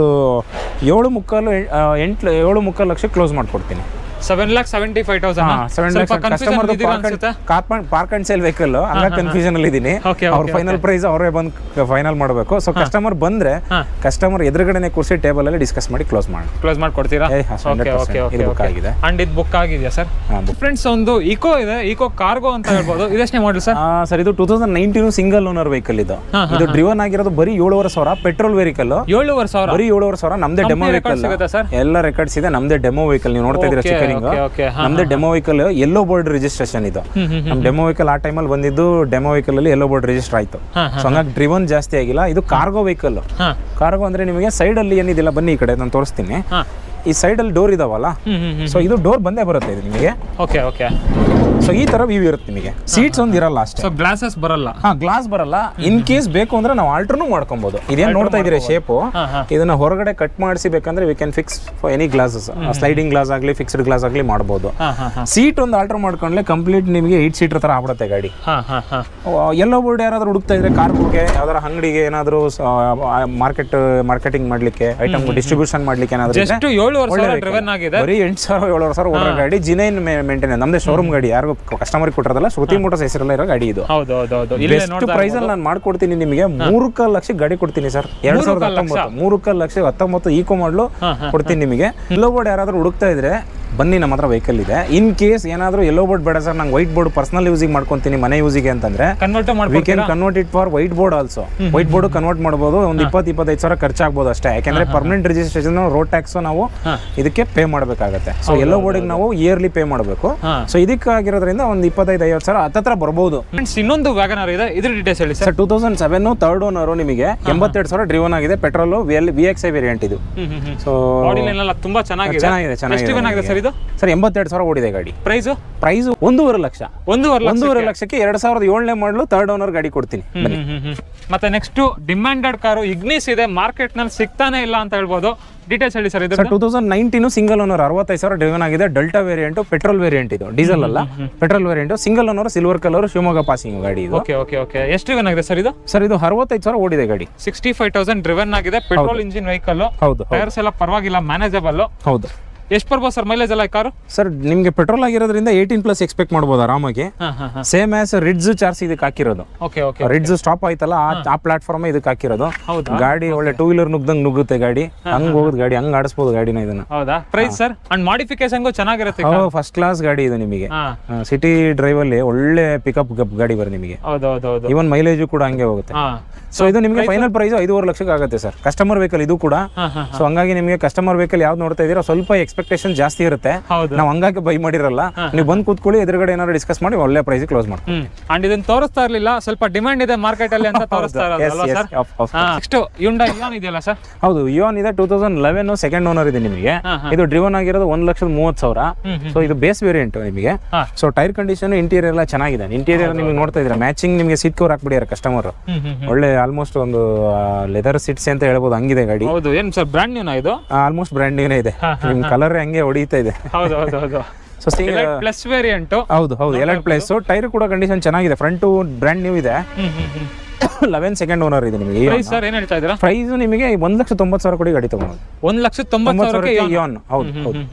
Speaker 1: ಏಳು ಮುಕ್ಕಾಲು ಎ- ಆ, ಎಂಟು ಏಳು ಮುಕ್ಕಾಲು ಲಕ್ಷ ಕ್ಲೋಸ್ ಮಾಡ್ಕೊಡ್ತೀನಿ
Speaker 2: seven lakh seventy five thousand
Speaker 1: seven
Speaker 2: ಸ್ವಲ್ಪ
Speaker 1: ಲ್ಯಾಕ್ಸ್
Speaker 2: ಕನ್ಫ್ಯೂಷನ್
Speaker 1: ಕಸ್ಟಮರ್
Speaker 2: ಇದೀರಾ ಅನ್ಸುತ್ತೆ
Speaker 1: ಪಾರ್ಕ್ ಅಂಡ್ ಸೇಲ್ ವೆಹಿಕಲ್ ಹಂಗಾಗಿ ಕನ್ಫ್ಯೂಷನ್ ಅಲ್ಲಿ ಇದ್ದೀನಿ
Speaker 2: Okay,
Speaker 1: ಅವ್ರ ಫೈನಲ್ ಪ್ರೈಸ್ ಅವರೇ ಬಂದು ಫೈನಲ್ ಮಾಡಬೇಕು ಸೊ ಕಸ್ಟಮರ್ ಬಂದ್ರೆ
Speaker 2: ಹಾ.
Speaker 1: ಕಸ್ಟಮರ್ ಎದುರುಗಡೆನೆ ಕೂರಿಸಿ ಟೇಬಲ್ ಅಲ್ಲಿ ಡಿಸ್ಕಸ್ ಮಾಡಿ ಕ್ಲೋಸ್ ಮಾಡಿ
Speaker 2: ಕ್ಲೋಸ್ ಮಾಡ್ಕೊಡ್ತೀರಾ
Speaker 1: ಏ, ಹಾ, 100%
Speaker 2: ಓಕೆ ಓಕೆ ಓಕೆ
Speaker 1: ಇದು book
Speaker 2: ಓಕೆ
Speaker 1: ಆಗಿದೆ.
Speaker 2: ಅಂಡ್ ಇದು ಬುಕ್ ಆಗಿದೆಯಾ ಸರ್
Speaker 1: ಹಾ, book.
Speaker 2: ಫ್ರೆಂಡ್ಸ್ ಒಂದು ಇಕೋ ಇದೆ ಇಕೋ ಕಾರ್ಗೋ ಅಂತ ಹೇಳ್ಬೋದು ಇದೆಷ್ಟೇ ಮಾಡಲ್ ಸರ್
Speaker 1: ಸರ್ ಇದು two thousand nineteen single owner vehicle ಇದು
Speaker 2: ಹಾ,
Speaker 1: ಇದು ಡ್ರಿವನ್ ಆಗಿರೋದು ಬರೀ ಏಳುವರೆ ಸಾವಿರ ಪೆಟ್ರೋಲ್ ವೆಹಿಕಲ್
Speaker 2: ಏಳುವರೆ ಸಾವಿರ
Speaker 1: ಬರೀ ಏಳುವರೆ ಸಾವಿರ ನಮ್ದೇ ಡೆಮೋ
Speaker 2: Company
Speaker 1: ವೆಹಿಕಲ್
Speaker 2: records ಸಿಗುತ್ತಾ ಸರ್
Speaker 1: ಎಲ್ಲ ರೆಕಾರ್ಡ್ಸ್ ಇದೆ ನಮ್ದೇ ಡೆಮೋ ವೆಹಿಕಲ್ ನೀವು ನೋಡ್ತಾ ಇದ್ದೀರಾ
Speaker 2: Okay,
Speaker 1: ಸ್ಟಿಕರಿಂಗ್
Speaker 2: okay, okay. ಹಾ,
Speaker 1: ನಮ್ದೇ demo vehicle yellow board registration ಇದು
Speaker 2: ಹ್ಮ್ ಹ್ಮ್
Speaker 1: ನಮ್ ಡೆಮೋ ವೆಹಿಕಲ್ ಆ ಟೈಮಲ್ಲಿ ಬಂದಿದ್ದು ಡೆಮೋ ವೆಹಿಕಲ್ ಅಲ್ಲಿ ಎಲ್ಲೋ ಬೋರ್ಡ್ ರಿಜಿಸ್ಟರ್ ಆಯ್ತು
Speaker 2: ಹಾ,
Speaker 1: ಸೊ ಹಂಗಾಗಿ ಡ್ರಿವನ್ ಜಾಸ್ತಿ ಆಗಿಲ್ಲ ಇದು ಕಾರ್ಗೋ ವೆಹಿಕಲ್
Speaker 2: ಹಾ
Speaker 1: ಕಾರ್ಗೋ ಅಂದ್ರೆ ನಿಮಗೆ ಸೈಡ್ ಅಲ್ಲಿ ಏನಿದಿಲ್ಲ ಬನ್ನಿ ಈ ಕಡೆ ನಾನು ತೋರಿಸ್ತೀನಿ
Speaker 2: ಹಾ
Speaker 1: ಈ ಸೈಡ್ ಅಲ್ಲಿ ಡೋರ್ ಇದಾವಲ್ಲ
Speaker 2: ಹ್ಮ್ ಹ್ಮ್ ಹ್ಮ್
Speaker 1: ಸೊ ಇದು ಡೋರ್ ಬಂದೇ ಬರುತ್ತೆ ಇದು ನಿಮಗೆ
Speaker 2: ಓಕೆ ಓಕೆ
Speaker 1: ಸೊ ಈ ತರ ವ್ಯೂ ಇರುತ್ತೆ ನಿಮಗೆ ಸೀಟ್ಸ್ ಒಂದು ಇರಲ್ಲ ಅಷ್ಟೇ
Speaker 2: ಸೊ ಗ್ಲಾಸಸ್ ಬರಲ್ಲ
Speaker 1: ಹಾ ಗ್ಲಾಸ್ ಬರಲ್ಲ ಇನ್ ಕೇಸ್ ಬೇಕು ಅಂದ್ರೆ ನಾವು ಆಲ್ಟ್ರೂ ಮಾಡ್ಕೊಬಹುದು ಇದೇನ್ ನೋಡ್ತಾ ಇದೀರಿ ಶೇಪು
Speaker 2: ಹಾ, ಹಾ.
Speaker 1: ಇದನ್ನ ಹೊರಗಡೆ ಕಟ್ ಮಾಡಿಸಿ ಬೇಕಂದ್ರೆ we can fix for any glasses sliding glass ಆಗಲಿ ಫಿಕ್ಸ್ಡ್ ಗ್ಲಾಸ್ ಆಗಲಿ ಮಾಡ್ಬೋದು
Speaker 2: ಹಾ ಹಾ ಹಾ
Speaker 1: ಸೀಟ್ ಒಂದು ಆಲ್ಟರ್ ಮಾಡ್ಕೊಂಡ್ಲೆ ಕಂಪ್ಲೀಟ್ ನಿಮಗೆ ಏಟ್ ಸೀಟರ್ ತರ ಆಗ್ಬಿಡುತ್ತೆ ಗಾಡಿ
Speaker 2: ಹಾ ಹಾ ಹಾ
Speaker 1: ಎಲ್ಲೋ ಬೋರ್ಡ್ ಯಾರಾದ್ರೂ ಹುಡುಕ್ತಾ ಇದ್ರೆ ಕಾರ್ಗೋಗೆ ಯಾವ್ದಾರ ಅಂಗಡಿಗೆ ಏನಾದ್ರು ಮಾರ್ಕೆಟ್ ಮಾರ್ಕೆಟಿಂಗ್ ಮಾಡ್ಲಿಕ್ಕೆ ಐಟಮ್ ಡಿಸ್ಟ್ರಿಬ್ಯೂಷನ್ ಮಾಡ್ಲಿಕ್ಕೆ ಏನಾದ್ರು ಇದ್ರೆ
Speaker 2: ಜಸ್ಟ್ ಏಳುವರೆ ಸಾವಿರ ಡ್ರಿವನ್ ಆಗಿದೆ
Speaker 1: ಬರೀ ಎಂಟು ಸಾವಿರ ಏಳು ಸಾವಿರ ಓಡೋ ಗಾಡಿ ಜಿನೈನ್ ಮೇಂಟೈನ್ ನಮ್ದೇ ಶೋರೂಮ್ ಗಾಡಿ ಯಾರಿಗೂ ಕಸ್ಟಮರ್ ಕೊಟ್ಟಿರೋದಲ್ಲ ಶ್ರುತಿ ಮೋಟರ್ಸ್ ಹೆಸರಲ್ಲ ಇರೋ ಗಾಡಿ ಇದು
Speaker 2: ಹೌದು ಹೌದು ಹೌದು ಇಲ್ಲೇ
Speaker 1: ಬೆಸ್ಟ್
Speaker 2: ನೋಡ್ತಾ
Speaker 1: ಪ್ರೈಸ್ ಅಲ್ಲಿ ನಾನು ಮಾಡ್ಕೊಡ್ತೀನಿ ನಿಮಗೆ ಮೂರು ಕಾಲ್ ಲಕ್ಷ ಗಾಡಿ ಕೊಡ್ತೀನಿ ಸರ್ ಎರಡ್ ಸಾವಿರದ ಹತ್ತೊಂಬತ್ತು ಮೂರು ಕಾಲ್ ಲಕ್ಷ ಹತ್ತೊಂಬತ್ತು ಈಕೋ ಮಾಡ್ಲು ಕೊಡ್ತೀನಿ ನಿಮಗೆ ಎಲ್ಲೋ ಬೋರ್ಡ್ ಯಾರಾದ್ರೂ ಹುಡುಕ್ತಾ ಇದ್ರೆ ಬನ್ನಿ ನಮ್ಮ ಹತ್ರ ವೆಹಿಕಲ್ ಇದೆ ಇನ್ ಕೇಸ್ ಏನಾದ್ರೂ ಎಲ್ಲೋ ಬೋರ್ಡ್ ಬೇಡ ಸರ್ ನಂಗೆ ವೈಟ್ ಬೋರ್ಡ್ ಪರ್ಸನಲ್ ಯೂಸಿಗೆ ಮಾಡ್ಕೊಂತೀನಿ ಮನೆ ಯೂಸಿಗೆ ಅಂತಂದ್ರೆ
Speaker 2: ಕನ್ವರ್ಟ್
Speaker 1: ವಿ
Speaker 2: ಮಾಡ್ಬೇಕು
Speaker 1: can convert it for white board also white board convert ಮಾಡ್ಬೋದು ಒಂದು ಇಪ್ಪತ್ತು ಇಪ್ಪತ್ತೈದು ಸಾವಿರ ಖರ್ಚಾಗ್ಬೋದು ಅಷ್ಟೇ ಯಾಕಂದ್ರೆ ಪರ್ಮನೆಂಟ್ ರಿಜಿಸ್ಟ್ರೇಷನ್ ರೋಡ್ ಟ್ಯಾಕ್ಸ್ ನಾವು ಇದಕ್ಕೆ ಪೇ ಮಾಡಬೇಕಾಗತ್ತೆ ಸೊ ಎಲ್ಲೋ ಬೋರ್ಡಿಗೆ ನಾವು ಇಯರ್ಲಿ ಪೇ ಮಾಡಬೇಕು
Speaker 2: ಹಾ.
Speaker 1: ಸೊ ಇದಕ್ಕಾಗಿರೋದ್ರಿಂದ ಒಂದು ಇಪ್ಪತ್ತೈದು ಐವತ್ತು ಸಾವಿರ ಹತ್ತತ್ರ ಬರ್ಬೋದು
Speaker 2: ಫ್ರೆಂಡ್ಸ್ ಇನ್ನೊಂದು ವ್ಯಾಗನರ್ ಇದೆ ಇದ್ರ ಡೀಟೇಲ್ಸ್ ಹೇಳಿ sir
Speaker 1: sir two thousand seven third owner ನಿಮಗೆ ಎಂಬತ್ತೆರಡು ಸಾವಿರ ಡ್ರಿವನ್ ಆಗಿದೆ petrol V L V X I variant ಇದು
Speaker 2: ಹ್ಮ್ ಹ್ಮ್ ಹ್ಮ್
Speaker 1: ಸೊ
Speaker 2: ಬಾಡಿ ಲೈನ್ ಎಲ್ಲ ತುಂಬಾ ಚೆನ್ನಾಗಿದೆ
Speaker 1: ಚೆನ್ನಾಗಿದೆ
Speaker 2: ಎಷ್ಟು ಇವನ್ ಆಗಿದೆ ಸರ್ ಇದು
Speaker 1: ಚೆನ್ನಾಗಿದೆ ಸರ್ ಎಂಬತ್ತೆರಡು ಸಾವಿರ ಓಡಿದೆ ಗಾಡಿ
Speaker 2: ಪ್ರೈಸ್
Speaker 1: ಪ್ರೈಸ್ ಒಂದೂವರೆ ಲಕ್ಷ
Speaker 2: ಒಂದೂವರೆ ಲಕ್ಷ
Speaker 1: ಒಂದೂವರೆ ಲಕ್ಷಕ್ಕೆ ಎರಡು ಸಾವಿರದ ಏಳನೇ ಮಾಡಲು ಥರ್ಡ್ ಓನರ್ ಗಾಡಿ ಕೊಡ್ತೀನಿ
Speaker 2: ಹ್ಮ್, ಹ್ಮ್, ಹ್ಮ್. ಮತ್ತೆ ನೆಕ್ಸ್ಟ್ ಡಿಮ್ಯಾಂಡೆಡ್ ಕಾರು ಇಗ್ನಿಸ್ ಇದೆ ಮಾರ್ಕೆಟ್ ನಲ್ಲಿ ಸಿಗ್ತಾನೆ ಇಲ್ಲ ಅಂತ ಹೇಳ್ಬೋದು ಡೀಟೇಲ್ಸ್ ಹೇಳಿ ಸರ್ ಇದ್ರ
Speaker 1: sir two thousand nineteen single owner ಅರವತ್ತೈದು ಸಾವಿರ ಡ್ರಿವನ್ ಆಗಿದೆ ಡೆಲ್ಟಾ ವೇರಿಯಂಟ್ ಪೆಟ್ರೋಲ್ ವೇರಿಯಂಟ್ ಇದು ಡೀಸೆಲ್ ಅಲ್ಲ petrol variant single owner silver colour Shivamogga passing ಗಾಡಿ ಇದು
Speaker 2: ಓಕೆ ಓಕೆ ಓಕೆ ಎಷ್ಟು ಇವನ್ ಆಗಿದೆ ಸರ್ ಇದು
Speaker 1: ಸರ್ ಇದು ಅರವತ್ತೈದು ಸಾವಿರ ಓಡಿದೆ ಗಾಡಿ
Speaker 2: ಸಿಕ್ಸ್ಟಿ ಫೈವ್ ತೌಸಂಡ್ ಡ್ರಿವನ್ ಆಗಿದೆ ಪೆಟ್ರೋಲ್ ಇಂಜಿನ್ ವೆಹಿಕಲ್
Speaker 1: ಹೌದು
Speaker 2: ಟೈರ್ಸ್ ಎಲ್ಲ ಪರವಾಗಿಲ್ಲ ಮ್ಯಾನೇಜಬಲ್
Speaker 1: ಹೌದು
Speaker 2: ಎಷ್ಟು ಬರ್ಬೋದು ಸರ್ ಮೈಲೇಜ್ ಎಲ್ಲ ಈ ಕಾರು
Speaker 1: ಸರ್ ನಿಮಗೆ ಪೆಟ್ರೋಲ್ ಆಗಿರೋದ್ರಿಂದ ಏಯ್ಟೀನ್ ಪ್ಲಸ್ ಎಕ್ಸ್ಪೆಕ್ಟ್ ಮಾಡ್ಬೋದು ಆರಾಮಾಗಿ
Speaker 2: ಹಾ ಹಾ ಹಾ
Speaker 1: ಸೇಮ್ ಆಸ್ ರಿಡ್ಸ್ ಚಾರ್ಜ್ ಇದಕ್ಕೆ ಹಾಕಿರೋದು
Speaker 2: ಓಕೆ ಓಕೆ
Speaker 1: ರಿಡ್ಸ್ ಸ್ಟಾಪ್ ಆಯ್ತಲ್ಲ ಆ ಆ ಪ್ಲಾಟ್ಫಾರ್ಮ್ ಇದಕ್ಕೆ ಹಾಕಿರೋದು
Speaker 2: ಹೌದಾ?
Speaker 1: ಗಾಡಿ ಒಳ್ಳೆ ಟೂ ವೀಲರ್ ನುಗ್ದಂಗ್ ನುಗ್ಗುತ್ತೆ ಗಾಡಿ ಹಂಗ್ ಹೋಗುದು ಗಾಡಿ ಹಂಗ್ ಆಡಿಸ್ಬೋದು ಗಾಡಿನ ಇದನ್ನ
Speaker 2: ಹೌದಾ ಪ್ರೈಸ್ ಸರ್ ಅಂಡ್ ಮಾಡಿಫಿಕೇಶನ್ಗೂ ಚೆನ್ನಾಗಿರುತ್ತೆ ಈ car.
Speaker 1: ಫಸ್ಟ್ ಕ್ಲಾಸ್ ಗಾಡಿ ಇದು ನಿಮಗೆ
Speaker 2: ಹಾ
Speaker 1: ಸಿಟಿ ಡ್ರೈವ್ ಅಲ್ಲಿ ಒಳ್ಳೆ ಪಿಕಪ್ ಗಾಡಿ ಬರ ನಿಮಗೆ
Speaker 2: ಹೌದು ಹೌದು ಹೌದು
Speaker 1: ಇವನ್ ಮೈಲೇಜು ಕೂಡ ಹಂಗೆ ಹೋಗುತ್ತೆ
Speaker 2: ಹಾ
Speaker 1: ಸೊ ಇದು ನಿಮಗೆ ಫೈನಲ್ ಪ್ರೈಸ್ ಐದೂವರೆ ಲಕ್ಷಕ್ಕೆ ಆಗುತ್ತೆ ಸರ್ ಕಸ್ಟಮರ್ ವೆಹಿಕಲ್ ಇದು ಕೂಡ
Speaker 2: ಹಾ ಹಾ
Speaker 1: ಸೊ ಹಂಗಾಗಿ ನಿಮಗೆ ಕಸ್ಟಮರ್ ವೆಹಿಕಲ್ ಯಾವ್ದು ನೋಡ್ತಾ ಇದೀರೋ ಸ್ವಲ್ಪ ಎಕ್ಸ್ಪೆಕ್ಟೇಷನ್ ಜಾಸ್ತಿ ಇರುತ್ತೆ
Speaker 2: ಹೌದು
Speaker 1: ನಾವು ಹಂಗಾಗಿ ಬೈ ಮಾಡಿರಲ್ಲ ನೀವು ಬಂದು ಕೂತ್ಕೊಳ್ಳಿ ಎದುರುಗಡೆ ಏನಾದ್ರು ಡಿಸ್ಕಸ್ ಮಾಡಿ ಒಳ್ಳೆ ಪ್ರೈಸ್ ಕ್ಲೋಸ್ ಮಾಡ್ತೀವಿ
Speaker 2: ಹ್ಮ್ ಅಂಡ್ ಇದನ್ನ ತೋರಿಸ್ತಾ ಇರ್ಲಿಲ್ಲ ಸ್ವಲ್ಪ ಡಿಮ್ಯಾಂಡ್ ಇದೆ ಮಾರ್ಕೆಟ್ ಅಲ್ಲಿ ಅಂತ ತೋರಿಸ್ತಾ ಇರೋದು
Speaker 1: Yes,
Speaker 2: ಅಲ್ವಾ
Speaker 1: yes,
Speaker 2: sir
Speaker 1: of- of
Speaker 2: next Hyundai Eon ಇದೆಯಲ್ಲ ಸರ್
Speaker 1: ಹೌದು ಇಯೋನ್ ಇದೆ two thousand eleven second owner ಇದೆ ನಿಮಗೆ
Speaker 2: ಹಾ, ಹಾ.
Speaker 1: ಇದು ಡ್ರಿವನ್ ಆಗಿರೋದು ಒಂದ್ ಲಕ್ಷದ ಮೂವತ್ತು ಸಾವಿರ
Speaker 2: ಹ್ಮ್, ಹ್ಮ್.
Speaker 1: ಸೊ ಇದು ಬೇಸ್ ವೇರಿಯಂಟ್ ನಿಮಗೆ
Speaker 2: ಹಾ.
Speaker 1: ಸೊ ಟೈರ್ ಕಂಡೀಷನ್ ಇಂಟೀರಿಯರ್ ಎಲ್ಲ ಚೆನ್ನಾಗಿದೆ ಇಂಟೀರಿಯರ್ ನಿಮಗೆ ನೋಡ್ತಾ ಇದ್ರೆ ಮ್ಯಾಚಿಂಗ್ ನಿಮಗೆ ಸೀಟ್ ಕವರ್ ಹಾಕ್ಬಿಡಿಯಾರ ಕಸ್ಟಮರ್
Speaker 2: ಹ್ಮ್ ಹ್ಮ್ ಹ್ಮ್.
Speaker 1: ಒಳ್ಳೆ ಆಲ್ಮೋಸ್ಟ್ ಒಂದು ಲೆದರ್ ಸೀಟ್ಸ್ ಅಂತ ಹೇಳ್ಬೋದು ಹಂಗಿದೆ ಗಾಡಿ
Speaker 2: ಹೌದು ಏನ್ ಸರ್ ಬ್ರ್ಯಾಂಡ್ ನ್ಯೂನಾ ಇದು
Speaker 1: ಆಲ್ಮೋಸ್ಟ್ ಬ್ರ್ಯಾಂಡಿಂಗ್ ಇದೆ ನಿಮ್ ಕಲರ್ ಹಂಗೆ ಹೊಡಿತಾ ಇದೆ
Speaker 2: ಹೌದು ಹೌದು ಹೌದು
Speaker 1: ಸೊ
Speaker 2: ಪ್ಲಸ್ ವೇರಿಯಂಟ್
Speaker 1: ಹೌದು ಹೌದು ಎಲೆಕ್ಟ್ ಪ್ಲೇಸ್ ಟೈರ್ ಕೂಡ ಕಂಡೀಷನ್ ಚೆನ್ನಾಗಿದೆ ಫ್ರಂಟು ಬ್ರ್ಯಾಂಡ್ ನ್ಯೂ ಇದೆ
Speaker 2: ಹ್ಮ್ ಹ್ಮ್ ಹ್ಮ್
Speaker 1: ಲೆವೆನ್ ಸೆಕೆಂಡ್ ಓನರ್ ಇದೆ ನಿಮಗೆ
Speaker 2: ಪ್ರೈಸ್ ಸರ್ ಏನ್ ಹೇಳ್ತಾ ಇದ್ದೀರಾ
Speaker 1: ಪ್ರೈಸ್ ನಿಮಗೆ ಒಂದ್ ಲಕ್ಷ ತೊಂಬತ್ತು ಸಾವಿರ ಕೊಡಿ ಗಾಡಿ ತಗೊಂಡು
Speaker 2: ಒಂದ್ ಲಕ್ಷ ತೊಂಬತ್ತು
Speaker 1: ತೊಂಬತ್ತು
Speaker 2: ಸಾವಿರಕ್ಕೆ
Speaker 1: ಸಾವಿರಕ್ಕೆ ಇಯಾನ್ ಹೌದು ಹೌದು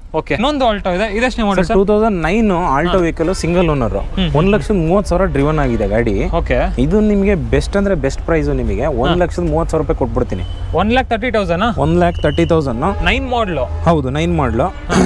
Speaker 2: ಓಕೆ ಇನ್ನೊಂದು ಆಲ್ಟೋ ಇದೆ ಇದೆಷ್ಟು model sir
Speaker 1: two thousand nine Alto vehicle single owner ಒಂದ್ ಲಕ್ಷದ ಮೂವತ್ತು ಸಾವಿರ ಡ್ರಿವನ್ ಆಗಿದೆ ಗಾಡಿ
Speaker 2: ಓಕೆ
Speaker 1: ಇದು ನಿಮಗೆ ಬೆಸ್ಟ್ ಅಂದ್ರೆ ಬೆಸ್ಟ್ ಪ್ರೈಸ್ ನಿಮಗೆ ಒಂದ್ ಲಕ್ಷದ ಮೂವತ್ತು ಸಾವಿರ ರೂಪಾಯಿ ಕೊಟ್ಬಿಡ್ತೀನಿ
Speaker 2: one lakh thirty thousand
Speaker 1: one lakh thirty thousand
Speaker 2: nine model
Speaker 1: ಹೌದು ನೈನ್ ಮಾಡಲು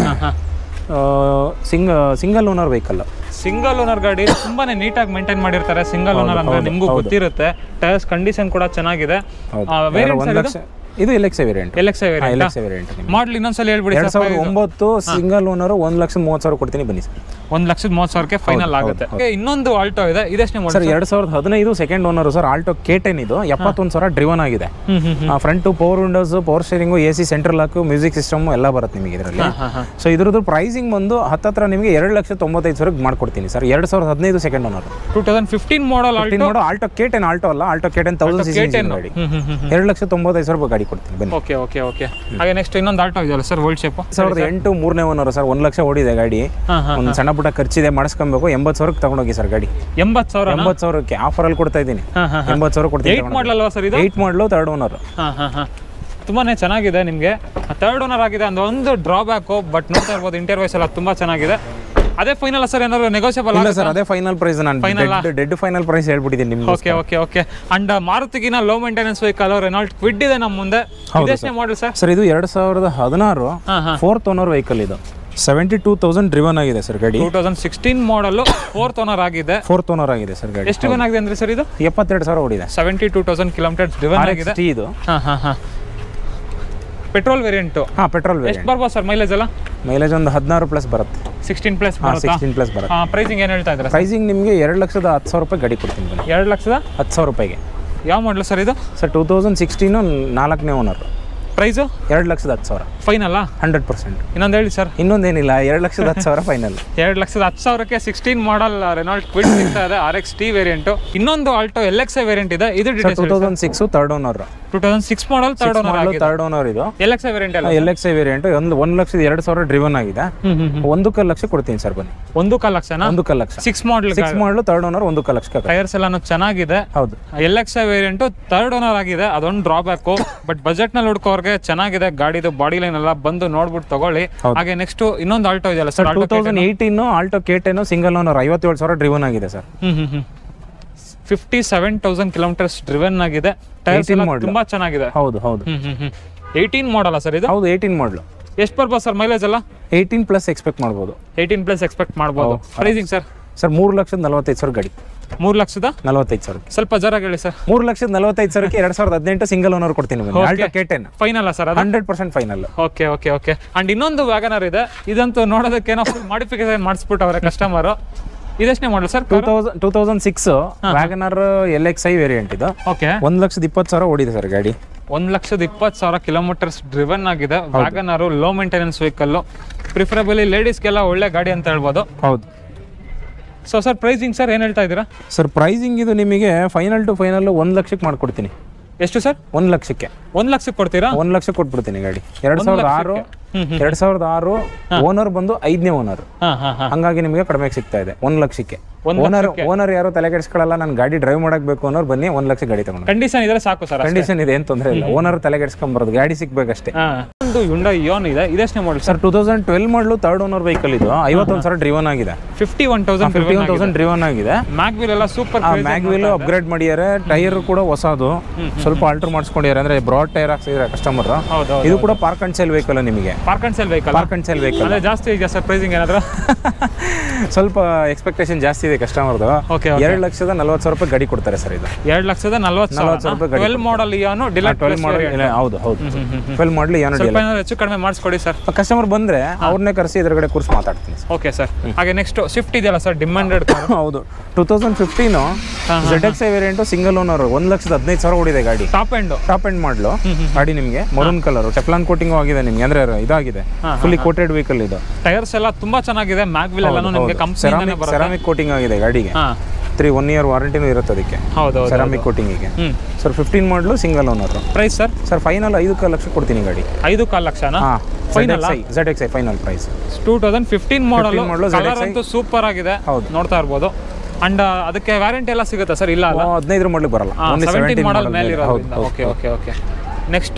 Speaker 1: ಸಿಂಗ single owner vehicle
Speaker 2: single owner ಗಾಡಿ ತುಂಬಾನೇ ನೀಟಾಗಿ ಮೇಂಟೈನ್ ಮಾಡಿರ್ತಾರೆ ಸಿಂಗಲ್ ಓನರ್ ಅಂದ್ರೆ ನಿಮ್ಗೂ ಗೊತ್ತಿರುತ್ತೆ ಟೈರ್ಸ್ ಕಂಡೀಷನ್ ಕೂಡ ಚೆನ್ನಾಗಿದೆ
Speaker 1: ಒಂದ್ ಲಕ್ಷ ಇದು L X variant
Speaker 2: L X I
Speaker 1: L X variant
Speaker 2: ಮಾಡ್ಲಿ ಇನ್ನೊಂದ್ಸಲ ಹೇಳ್ಬಿಡಿ
Speaker 1: ಎರಡ್
Speaker 2: ಸರ್
Speaker 1: ಸಾವಿರದ ಒಂಬತ್ತು ಸಿಂಗಲ್ ಓನರ್ ಒಂದ್ ಲಕ್ಷದ ಮೂವತ್ತು ಸಾವಿರ ಕೊಡ್ತೀನಿ ಬನ್ನಿ ಸರ್
Speaker 2: ಒಂದ್ ಲಕ್ಷದ ಮೂವತ್ತು ಸಾವಿರಕ್ಕೆ ಫೈನಲ್ ಆಗುತ್ತೆ Okay, ಇನ್ನೊಂದು ಆಲ್ಟೋ ಇದೆ ಇದೆಷ್ಟು
Speaker 1: ಸರ್
Speaker 2: ಮಾಡಲ್
Speaker 1: ಎರಡ್ ಸಾವಿರದ ಹದಿನೈದು second owner sir Alto K ten ಇದು ಎಪ್ಪತ್ತೊಂದು ಸಾವಿರ ಡ್ರಿವನ್ ಆಗಿದೆ
Speaker 2: ಹ್ಮ್ ಹ್ಮ್
Speaker 1: front power windows power steering A C central lock music system ಎಲ್ಲ ಬರುತ್ತೆ ನಿಮಗೆ ಇದರಲ್ಲಿ
Speaker 2: ಹಾ ಹಾ
Speaker 1: ಸೊ ಇದ್ರದ್ದು ಪ್ರೈಸಿಂಗ್ ಬಂದು ಹತ್ತತ್ರ ನಿಮಗೆ ಎರಡು ಲಕ್ಷ ತೊಂಬತ್ತೈದು ಸಾವಿರಕ್ಕೆ ಮಾಡ್ಕೊಡ್ತೀನಿ ಸರ್ ಎರಡು ಸಾವಿರದ ಹದಿನೈದು second owner
Speaker 2: two thousand fifteen model Alto
Speaker 1: ನೋಡು ಆಲ್ಟೋ ಕೆ ಟೆನ್ ಆಲ್ಟೋ ಅಲ್ಲ ಆಲ್ಟೋ ಕೆ ಟೆನ್ ತೌಸಂಡ್ ಸಿ ಗಾಡಿ
Speaker 2: ಹ್ಮ್ ಹ್ಮ್ ಹ್ಮ್
Speaker 1: ಎರಡು ಲಕ್ಷ ತೊಂಬತ್ತೈದು ಸಾವಿರ ರೂಪಾಯಿ ಗಾಡಿ ಕೊಡ್ತೀನಿ ಬನ್ನಿ
Speaker 2: ಓಕೆ ಓಕೆ ಓಕೆ ಹಾಗೆ ನೆಕ್ಸ್ಟ್ ಇನ್ನೊಂದು ಆಲ್ಟೋ ಇದೆಯಲ್ಲ ಸರ್ ವರ್ಲ್ಡ್ ಶೇಪ್
Speaker 1: ಸಾವಿರದ ಎಂಟು ಮೂರನೇ ಓನರ್ ಸರ್ ಒಂದು ಲಕ್ಷ ಓಡಿದೆ ಗಾಡಿ
Speaker 2: ಹಾ ಹಾ
Speaker 1: ಒಂದು ಸಣ್ಣ ಪುಟ್ಟ ಖರ್ಚಿದೆ ಮಾಡಿಸ್ಕೊಬೇಕು ಎಂಬತ್ತು ಸಾವಿರಕ್ಕೆ ತಗೊಂಡೋಗಿ ಸರ್ ಗಾಡಿ
Speaker 2: ಎಂಬತ್ತು ಸಾವಿರ
Speaker 1: ಎಂಬತ್ತು ಸಾವಿರಕ್ಕೆ ಆಫರಲ್ಲಿ ಕೊಡ್ತಾ ಇದ್ದೀನಿ
Speaker 2: ಹಾ ಹಾ
Speaker 1: ಎಂಬತ್ತು ಸಾವಿರ ಕೊಡ್ತೀನಿ
Speaker 2: ಏಯ್ಟ್ ಮಾಡಲ್ ಅಲ್ವಾ ಸರ್ ಇದು
Speaker 1: ಏಯ್ಟ್ ಮಾಡಲು ತರ್ಡ್ ಓನರ್
Speaker 2: ಹಾಂ ಹಾಂ ಹಾಂ ತುಂಬಾ ಚೆನ್ನಾಗಿದೆ ನಿಮಗೆ ಥರ್ಡ್ ಓನರ್ ಆಗಿದೆ ಅಂದ್ರೆ ಒಂದು ಡ್ರಾಬ್ಯಾಕು ಬಟ್ ನೋಡ್ತಾ ಇರ್ಬೋದು ಇಂಟರ್ವ್ಯೂಸ್ ಎಲ್ಲ ತುಂಬ ಚೆನ್ನಾಗಿದೆ ಅದೇ ಫೈನಲ್ ಸರ್ ಏನಾದ್ರು ನೆಗೋಷಿಯಬಲ್
Speaker 1: ಇಲ್ಲ ಸರ್ ಅದೇ ಫೈನಲ್ ಪ್ರೈಸ್ ನಾನು ಡೆಡ್ ಡೆಡ್ ಫೈನಲ್ ಪ್ರೈಸ್ ಹೇಳ್ಬಿಟ್ಟಿದ್ದೀನಿ ನಿಮ್ಗೆ
Speaker 2: ಓಕೆ ಓಕೆ ಓಕೆ ಅಂಡ್ ಮಾರುತಿಗಿನ low maintenance vehicle Renault Kwid ಇದೆ ನಮ್ಮ ಮುಂದೆ ಇದೆಷ್ಟನೇ ಮಾಡಲ್ ಸರ್
Speaker 1: ಸರ್ ಇದು ಎರಡು ಸಾವಿರದ ಹದಿನಾರು
Speaker 2: ಹಾಂ ಹಾಂ
Speaker 1: ಫೋರ್ತ್ ಓನರ್ ವೆಹಿಕಲ್ ಇದು ಸೆವೆಂಟಿ ಟೂ ತೌಸಂಡ್ ಡ್ರಿವನ್ ಆಗಿದೆ ಸರ್ ಗಾಡಿ
Speaker 2: two thousand sixteen model fourth owner ಆಗಿದೆ
Speaker 1: ಫೋರ್ತ್ ಓನರ್ ಆಗಿದೆ ಸರ್ ಗಾಡಿ
Speaker 2: ಎಷ್ಟು ಡಿವನ್ ಆಗಿದೆ ಅಂದ್ರೆ ಸರ್ ಇದು
Speaker 1: ಎಪ್ಪತ್ತೆರಡು ಸಾವಿರ ಓಡಿದೆ
Speaker 2: seventy two thousand kilometres driven ಆಗಿದೆ
Speaker 1: ಟಿ ಇದು
Speaker 2: ಹಾಂ ಹಾಂ ಹಾಂ ಪೆಟ್ರೋಲ್ ವೇರಿಯಂಟು
Speaker 1: ಹಾಂ ಪೆಟ್ರೋಲ್
Speaker 2: ಎಷ್ಟು
Speaker 1: ವೇರಿಯಂಟ್
Speaker 2: ಬರ್ಬೋದು ಸರ್ ಮೈಲೇಜ್ ಎಲ್ಲ
Speaker 1: ಮೈಲೇಜ್ ಒಂದು ಹದಿನಾರು ಪ್ಲಸ್ ಬರುತ್ತೆ
Speaker 2: ಸಿಕ್ಸ್ಟೀನ್ ಪ್ಲಸ್
Speaker 1: ಹಾಂ
Speaker 2: ಬರುತ್ತಾ
Speaker 1: ಸಿಕ್ಸ್ಟೀನ್ ಪ್ಲಸ್ ಬರುತ್ತೆ
Speaker 2: ಹಾಂ ಪ್ರೈಸಿಂಗ್ ಏನು ಹೇಳ್ತಾ ಇದ್ದಾರೆ
Speaker 1: ಪ್ರೈಸಿಂಗ್ ನಿಮಗೆ ಎರಡು ಲಕ್ಷದ ಹತ್ತು ಸಾವಿರ ರೂಪಾಯಿ ಗಾಡಿ ಕೊಡ್ತೀನಿ ಬನ್ನಿ
Speaker 2: ಎರಡು ಲಕ್ಷದ
Speaker 1: ಹತ್ತು ಸಾವಿರ ರೂಪಾಯಿಗೆ
Speaker 2: ಯಾವ ಮಾಡಲು ಸರ್ ಇದು
Speaker 1: ಸರ್ ಟೂ ತೌಸಂಡ್ ಸಿಕ್ಸ್ಟೀನು ನಾಲ್ಕನೇ ಓನರ್
Speaker 2: ಪ್ರೈಸು
Speaker 1: ಎರಡು ಲಕ್ಷದ ಹತ್ತು ಸಾವಿರ
Speaker 2: ಫೈನಲ್ಲ
Speaker 1: ಹಂಡ್ರೆಡ್ ಪರ್ಸೆಂಟ್
Speaker 2: ಇನ್ನೊಂದು ಹೇಳಿ ಸರ್
Speaker 1: ಇನ್ನೊಂದೇನಿಲ್ಲ ಎರಡು ಲಕ್ಷದ ಹತ್ತು ಸಾವಿರ ಫೈನಲ್
Speaker 2: ಎರಡು ಲಕ್ಷದ ಹತ್ತು ಸಾವಿರಕ್ಕೆ ಸಿಕ್ಸ್ಟೀನ್ ಮಾಡಲ್ ರೆನಾಲ್ಡ್ ಕ್ವಿಡ್ ಸಿಗ್ತಾ ಇದೆ ಆರ್ ಎಕ್ಸ್ ಟಿ ವೇರಿಯಂಟು ಇನ್ನೊಂದು Alto L X I variant ಇದೆ ಇದು
Speaker 1: two
Speaker 2: details
Speaker 1: thousand six third owner
Speaker 2: two thousand six model third owner ಆಗಿದೆ
Speaker 1: ತರ್ಡ್ ಓನರ್ ಇದು
Speaker 2: ಎಲ್ ಎಕ್ಸ್ ಐ ವೇರಿಯಂಟ್ ಅಲ್ಲ
Speaker 1: L X I variant ಒಂದು ಒಂದು ಲಕ್ಷದ ಎರಡು ಸಾವಿರ ಡ್ರಿವನ್ ಆಗಿದೆ
Speaker 2: ಹ್ಮ್ ಹ್ಮ್ ಹ್ಮ್.
Speaker 1: ಒಂದು ಕಾಲು ಲಕ್ಷ ಕೊಡ್ತೀನಿ ಸರ್ ಬನ್ನಿ
Speaker 2: ಒಂದು ಕಾಲ್ ಲಕ್ಷನಾ
Speaker 1: ಒಂದು ಕಾಲು ಲಕ್ಷ
Speaker 2: six model
Speaker 1: six model third owner ಒಂದು ಕಾಲು ಲಕ್ಷ
Speaker 2: ಟೈರ್ಸ್ ಎಲ್ಲಾನು ಚೆನ್ನಾಗಿದೆ
Speaker 1: ಹೌದು
Speaker 2: L X I variant third owner ಆಗಿದೆ ಅದೊಂದು ಡ್ರಾಬ್ಯಾಕು ಬಟ್ ಬಜೆಟ್ನಲ್ಲಿ ಹುಡ್ಕೋರ್ಗೆ ಚೆನ್ನಾಗಿದೆ ಗಾಡಿದು ಬಾಡಿ ಲೈನ್ ಎಲ್ಲ ಬಂದು ನೋಡ್ಬಿಟ್ಟು ತಗೊಳ್ಳಿ ಹಾಗೆ ನೆಕ್ಸ್ಟ್ ಇನ್ನೊಂದು ಆಲ್ಟೋ ಇದೆಯಲ್ಲ sir
Speaker 1: two thousand eighteen Alto K ten single owner ಐವತ್ತೇಳು ಸಾವಿರ ಡ್ರಿವನ್ ಆಗಿದೆ ಸರ್
Speaker 2: ಹ್ಮ್ ಹ್ಮ್ ಹ್ಮ್ fifty seven thousand kilometres driven ಆಗಿದೆ ಟೈರ್ಸ್
Speaker 1: 18
Speaker 2: ಎಲ್ಲ
Speaker 1: model.
Speaker 2: ತುಂಬಾ ಚೆನ್ನಾಗಿದೆ
Speaker 1: ಹೌದು ಹೌದು
Speaker 2: ಹ್ಮ್ ಹ್ಮ್ ಹ್ಮ್ ಏಯ್ಟೀನ್ ಮಾಡಲ್ಲ ಸರ್ ಇದು
Speaker 1: ಹೌದು ಏಯ್ಟೀನ್ ಮಾಡಲು
Speaker 2: ಎಷ್ಟು ಬರ್ಬೋದು ಸರ್ ಮೈಲೇಜ್ ಎಲ್ಲ
Speaker 1: ಏಯ್ಟೀನ್ ಪ್ಲಸ್ ಎಕ್ಸ್ಪೆಕ್ಟ್ ಮಾಡ್ಬೋದು
Speaker 2: ಏಯ್ಟೀನ್ ಪ್ಲಸ್ ಎಕ್ಸ್ಪೆಕ್ಟ್ ಮಾಡ್ಬೋದು ಪ್ರೈಸಿಂಗ್ ಸರ್
Speaker 1: ಸರ್ ಮೂರು ಲಕ್ಷದ ನಲವತ್ತೈದು ಸಾವಿರ ಗಾಡಿ
Speaker 2: ಮೂರು ಲಕ್ಷದ
Speaker 1: ನಲವತ್ತೈದು ಸಾವಿರಕ್ಕೆ
Speaker 2: ಸ್ವಲ್ಪ ಜರಾಗಿ ಹೇಳಿ ಸರ್
Speaker 1: ಮೂರು ಲಕ್ಷದ ನಲವತ್ತೈದು ಸಾವಿರಕ್ಕೆ ಎರಡು ಸಾವಿರದ ಹದಿನೆಂಟು ಸಿಂಗಲ್ ಓನರ್ ಕೊಡ್ತೀನಿ ಬನ್ನಿ Alto K ten
Speaker 2: final sir ಅದು
Speaker 1: hundred percent final
Speaker 2: okay okay okay and ಇನ್ನೊಂದು ವ್ಯಾಗನರ್ ಇದೆ ಇದಂತೂ ನೋಡೋದಕ್ಕೆ ಏನೋ ಫುಲ್ ಮಾಡಿಫಿಕೇಶನ್ ಮಾಡಿಸ್ಬಿಟ್ಟವ್ರೆ ಕಸ್ಟಮರು ಇದೆಷ್ಟನೇ model sir
Speaker 1: two thousand two thousand six WagonR L X I variant ಇದು
Speaker 2: ಓಕೆ
Speaker 1: ಒಂದು ಲಕ್ಷದ ಇಪ್ಪತ್ತು ಸಾವಿರ ಓಡಿದೆ ಸರ್ ಗಾಡಿ
Speaker 2: ಒಂದ್ ಲಕ್ಷದ ಇಪ್ಪತ್ತು ಸಾವಿರ ಕಿಲೋಮೀಟರ್ಸ್ ಡ್ರಿವನ್ ಆಗಿದೆ WagonR low maintenance vehicle preferably ಲೇಡೀಸ್ಗೆಲ್ಲ ಒಳ್ಳೆ ಗಾಡಿ ಅಂತ ಹೇಳ್ಬೋದು
Speaker 1: ಹೌದು
Speaker 2: ಸೊ ಸರ್ ಪ್ರೈಸಿಂಗ್ ಸರ್ ಏನು ಹೇಳ್ತಾ ಇದ್ದೀರಾ
Speaker 1: ಸರ್ ಪ್ರೈಸಿಂಗ್ ಇದು ನಿಮಗೆ ಫೈನಲ್ ಟು ಫೈನಲ್ ಒಂದು ಲಕ್ಷಕ್ಕೆ ಮಾಡ್ಕೊಡ್ತೀನಿ
Speaker 2: ಎಷ್ಟು ಸರ್
Speaker 1: ಒಂದು ಲಕ್ಷಕ್ಕೆ
Speaker 2: ಒಂದು ಲಕ್ಷಕ್ಕೆ ಕೊಡ್ತೀರಾ
Speaker 1: ಒಂದು ಲಕ್ಷ ಕೊಟ್ಬಿಡ್ತೀನಿ ಗಾಡಿ ಎರಡು ಸಾವಿರದ ಆರು
Speaker 2: ಹ್ಮ್,
Speaker 1: ಎರಡು ಸಾವಿರದ ಆರು ಓನರ್ ಬಂದು ಐದನೇ ಓನರ್
Speaker 2: ಹಾಂ ಹಾಂ ಹಾಂ
Speaker 1: ಹಂಗಾಗಿ ನಿಮಗೆ ಕಡಿಮೆ ಸಿಗ್ತಾ ಇದೆ ಒಂದು ಲಕ್ಷಕ್ಕೆ
Speaker 2: ಒಂದ್
Speaker 1: ಓನರ್ ಓನರ್ ಯಾರು ತಲೆ ಕೆಡಿಸ್ಕೊಳ್ಳಲ್ಲ ನಾನು ಗಾಡಿ ಡ್ರೈವ್ ಮಾಡಕ್ ಬೇಕು ಅನ್ನೋರು ಬನ್ನಿ ಒಂದು ಲಕ್ಷ ಗಾಡಿ ತಗೊಂಡು
Speaker 2: ಕಂಡೀಷನ್ ಇದ್ರೆ ಸಾಕು ಸರ್
Speaker 1: ಕಂಡೀಷನ್ ಇದೆ ಏನು ತೊಂದರೆ ಇಲ್ಲ ಓನರ್ ತಲೆ ಕೆಡಿಸ್ಕೊಂಬರೋದು ಗಾಡಿ ಸಿಗ್ಬೇಕಷ್ಟೇ
Speaker 2: ಹಾಂ ಒಂದು ಯುಂಡ ಯೋನ್ ಇದೆ ಇದೆಷ್ಟನೇ model sir
Speaker 1: sir two thousand twelve model third owner vehicle ಇದು ಐವತ್ತೊಂದು ಸಾವಿರ ಡ್ರಿವನ್ ಆಗಿದೆ
Speaker 2: fifty one thousand
Speaker 1: fifty one thousand driven ಆಗಿದೆ
Speaker 2: ಮ್ಯಾಗ್ವಿಲ್ ಎಲ್ಲ ಸೂಪರ್
Speaker 1: ಮ್ಯಾಗ್ವೀಲ್ ಅಪ್ಗ್ರೇಡ್ ಮಾಡಿದ್ದಾರೆ ಟೈರ್ ಕೂಡ ಹೊಸದು ಸ್ವಲ್ಪ ಆಲ್ಟರ್ ಮಾಡಿಸ್ಕೊಂಡಿದ್ದಾರೆ ಅಂದ್ರೆ ಬ್ರಾಡ್ ಟೈರ್ ಹಾಕ್ಸಿದ್ರೆ ಕಸ್ಟಮರ್
Speaker 2: ಹೌದು
Speaker 1: ಇದು ಕೂಡ ಪಾರ್ಕ್ ಅಂಡ್ ಸೇಲ್ ವೆಹಿಕಲ್ ನಿಮಗೆ
Speaker 2: park and sell vehicle
Speaker 1: park and sale vehicle
Speaker 2: ಅಂದ್ರೆ ಜಾಸ್ತಿ ಇದೆಯಾ ಸರ್ ಪ್ರೈಸಿಂಗ್ ಏನಾದ್ರು
Speaker 1: ಸ್ವಲ್ಪ ಎಕ್ಸ್ಪೆಕ್ಟೇಷನ್ ಜಾಸ್ತಿ ಇದೆ ಕಸ್ಟಮರ್ದು
Speaker 2: ಓಕೆ
Speaker 1: ಎರಡು ಲಕ್ಷದ ನಲ್ವತ್ತು ಸಾವಿರ ರೂಪಾಯಿ ಗಾಡಿ ಕೊಡ್ತಾರೆ ಸರ್ ಇದು
Speaker 2: ಎರಡು ಲಕ್ಷದ ನಲ್ವತ್ತು
Speaker 1: ನಲವತ್ತು
Speaker 2: ಸಾವಿರ
Speaker 1: ಸಾವಿರ ರೂಪಾಯಿ
Speaker 2: twelve model Eon D-Lite
Speaker 1: twelve model ಹೌದು ಹೌದು ಟ್ವೆಲ್ ಮಾಡಲ್ ಏನೋ
Speaker 2: ಸ್ವಲ್ಪ ಏನಾದ್ರು ಹೆಚ್ಚು ಕಡಿಮೆ ಮಾಡಿಸ್ಕೊಡಿ ಸರ್
Speaker 1: ಕಸ್ಟಮರ್ ಬಂದ್ರೆ ಅವ್ರನ್ನೇ ಕರೆಸಿ ಎದುರುಗಡೆ ಕೂರ್ಸಿ ಮಾತಾಡ್ತೀನಿ ಸರ್
Speaker 2: ಓಕೆ ಸರ್ ಹಾಗೆ ನೆಕ್ಸ್ಟ್ ಸ್ವಿಫ್ಟ್ ಇದೆಯಲ್ಲ ಸರ್ ಡಿಮ್ಯಾಂಡೆಡ್ ಕಾರ್
Speaker 1: ಹೌದು two thousand fifteen Z X I variant single owner ಒಂದು ಲಕ್ಷದ ಹದಿನೈದು ಸಾವಿರ ಓಡಿದೆ ಗಾಡಿ
Speaker 2: ಟಾಪ್ ಎಂಡು
Speaker 1: ಟಾಪ್ ಎಂಡ್ ಮಾಡಲು ಗಾಡಿ ನಿಮಗೆ ಮರೂನ್ ಕಲರ್ ಟೆಫ್ಲಾನ್ ಕೋಟಿಂಗ್ ಆಗಿದೆ ನಿಮಗೆ ಅಂದ್ರೆ ಇದಾಗಿದೆ
Speaker 2: ಹಾ,
Speaker 1: ಫುಲ್ಲಿ ಕೋಟೆಡ್ ವೆಹಿಕಲ್ ಇದು
Speaker 2: ಟೈರ್ಸ್ ಎಲ್ಲ ತುಂಬಾ ಚೆನ್ನಾಗಿದೆ ಮ್ಯಾಗ್ವಿಲ್ ಎಲ್ಲಾನು ನಿಮಗೆ ಕಂಪ್ನಿಯಿಂದಾನೆ
Speaker 1: ಸೆರಾಮಿಕ್
Speaker 2: ಬರುತ್ತೆ
Speaker 1: ಸೆರಾಮಿಕ್ ಕೋಟಿಂಗ್ ಆಗಿದೆ ಗಾಡಿಗೆ
Speaker 2: ಹಾ
Speaker 1: ತ್ರೀ ಒನ್ ಇಯರ್ ವಾರಂಟಿನೂ ಇರುತ್ತೆ ಅದಕ್ಕೆ
Speaker 2: ಹೌದು ಹೌದು
Speaker 1: ಸೆರಾಮಿಕ್ ಕೋಟಿಂಗಿಗೆ
Speaker 2: ಹ್ಮ್
Speaker 1: sir fifteen model single owner
Speaker 2: price sir
Speaker 1: sir final ಐದು ಕಾಲು ಲಕ್ಷ ಕೊಡ್ತೀನಿ ಗಾಡಿ
Speaker 2: ಐದು ಕಾಲು ಲಕ್ಷನಾ
Speaker 1: ಹಾಂ
Speaker 2: final
Speaker 1: Z X I final price
Speaker 2: two thousand fifteen model
Speaker 1: 15 model
Speaker 2: colour
Speaker 1: ZXi.
Speaker 2: ಅಂತೂ ಸೂಪರ್ ಆಗಿದೆ
Speaker 1: ಹೌದು.
Speaker 2: ನೋಡ್ತಾ ಇರ್ಬೋದು ಅಂಡ್ ಅದಕ್ಕೆ ವ್ಯಾರಂಟಿ ಎಲ್ಲ ಸಿಗುತ್ತೆ ಸರ್ ಇಲ್ಲ ಅಲ್ಲ
Speaker 1: ಹದಿನೈದು ಮಾಡಲಿಗೆ ಬರಲ್ಲ only
Speaker 2: seventeen
Speaker 1: seventeen
Speaker 2: model
Speaker 1: model
Speaker 2: ಮೇಲೆ
Speaker 1: ಹೌದು
Speaker 2: ಇರೋದ್ರಿಂದ okay okay okay next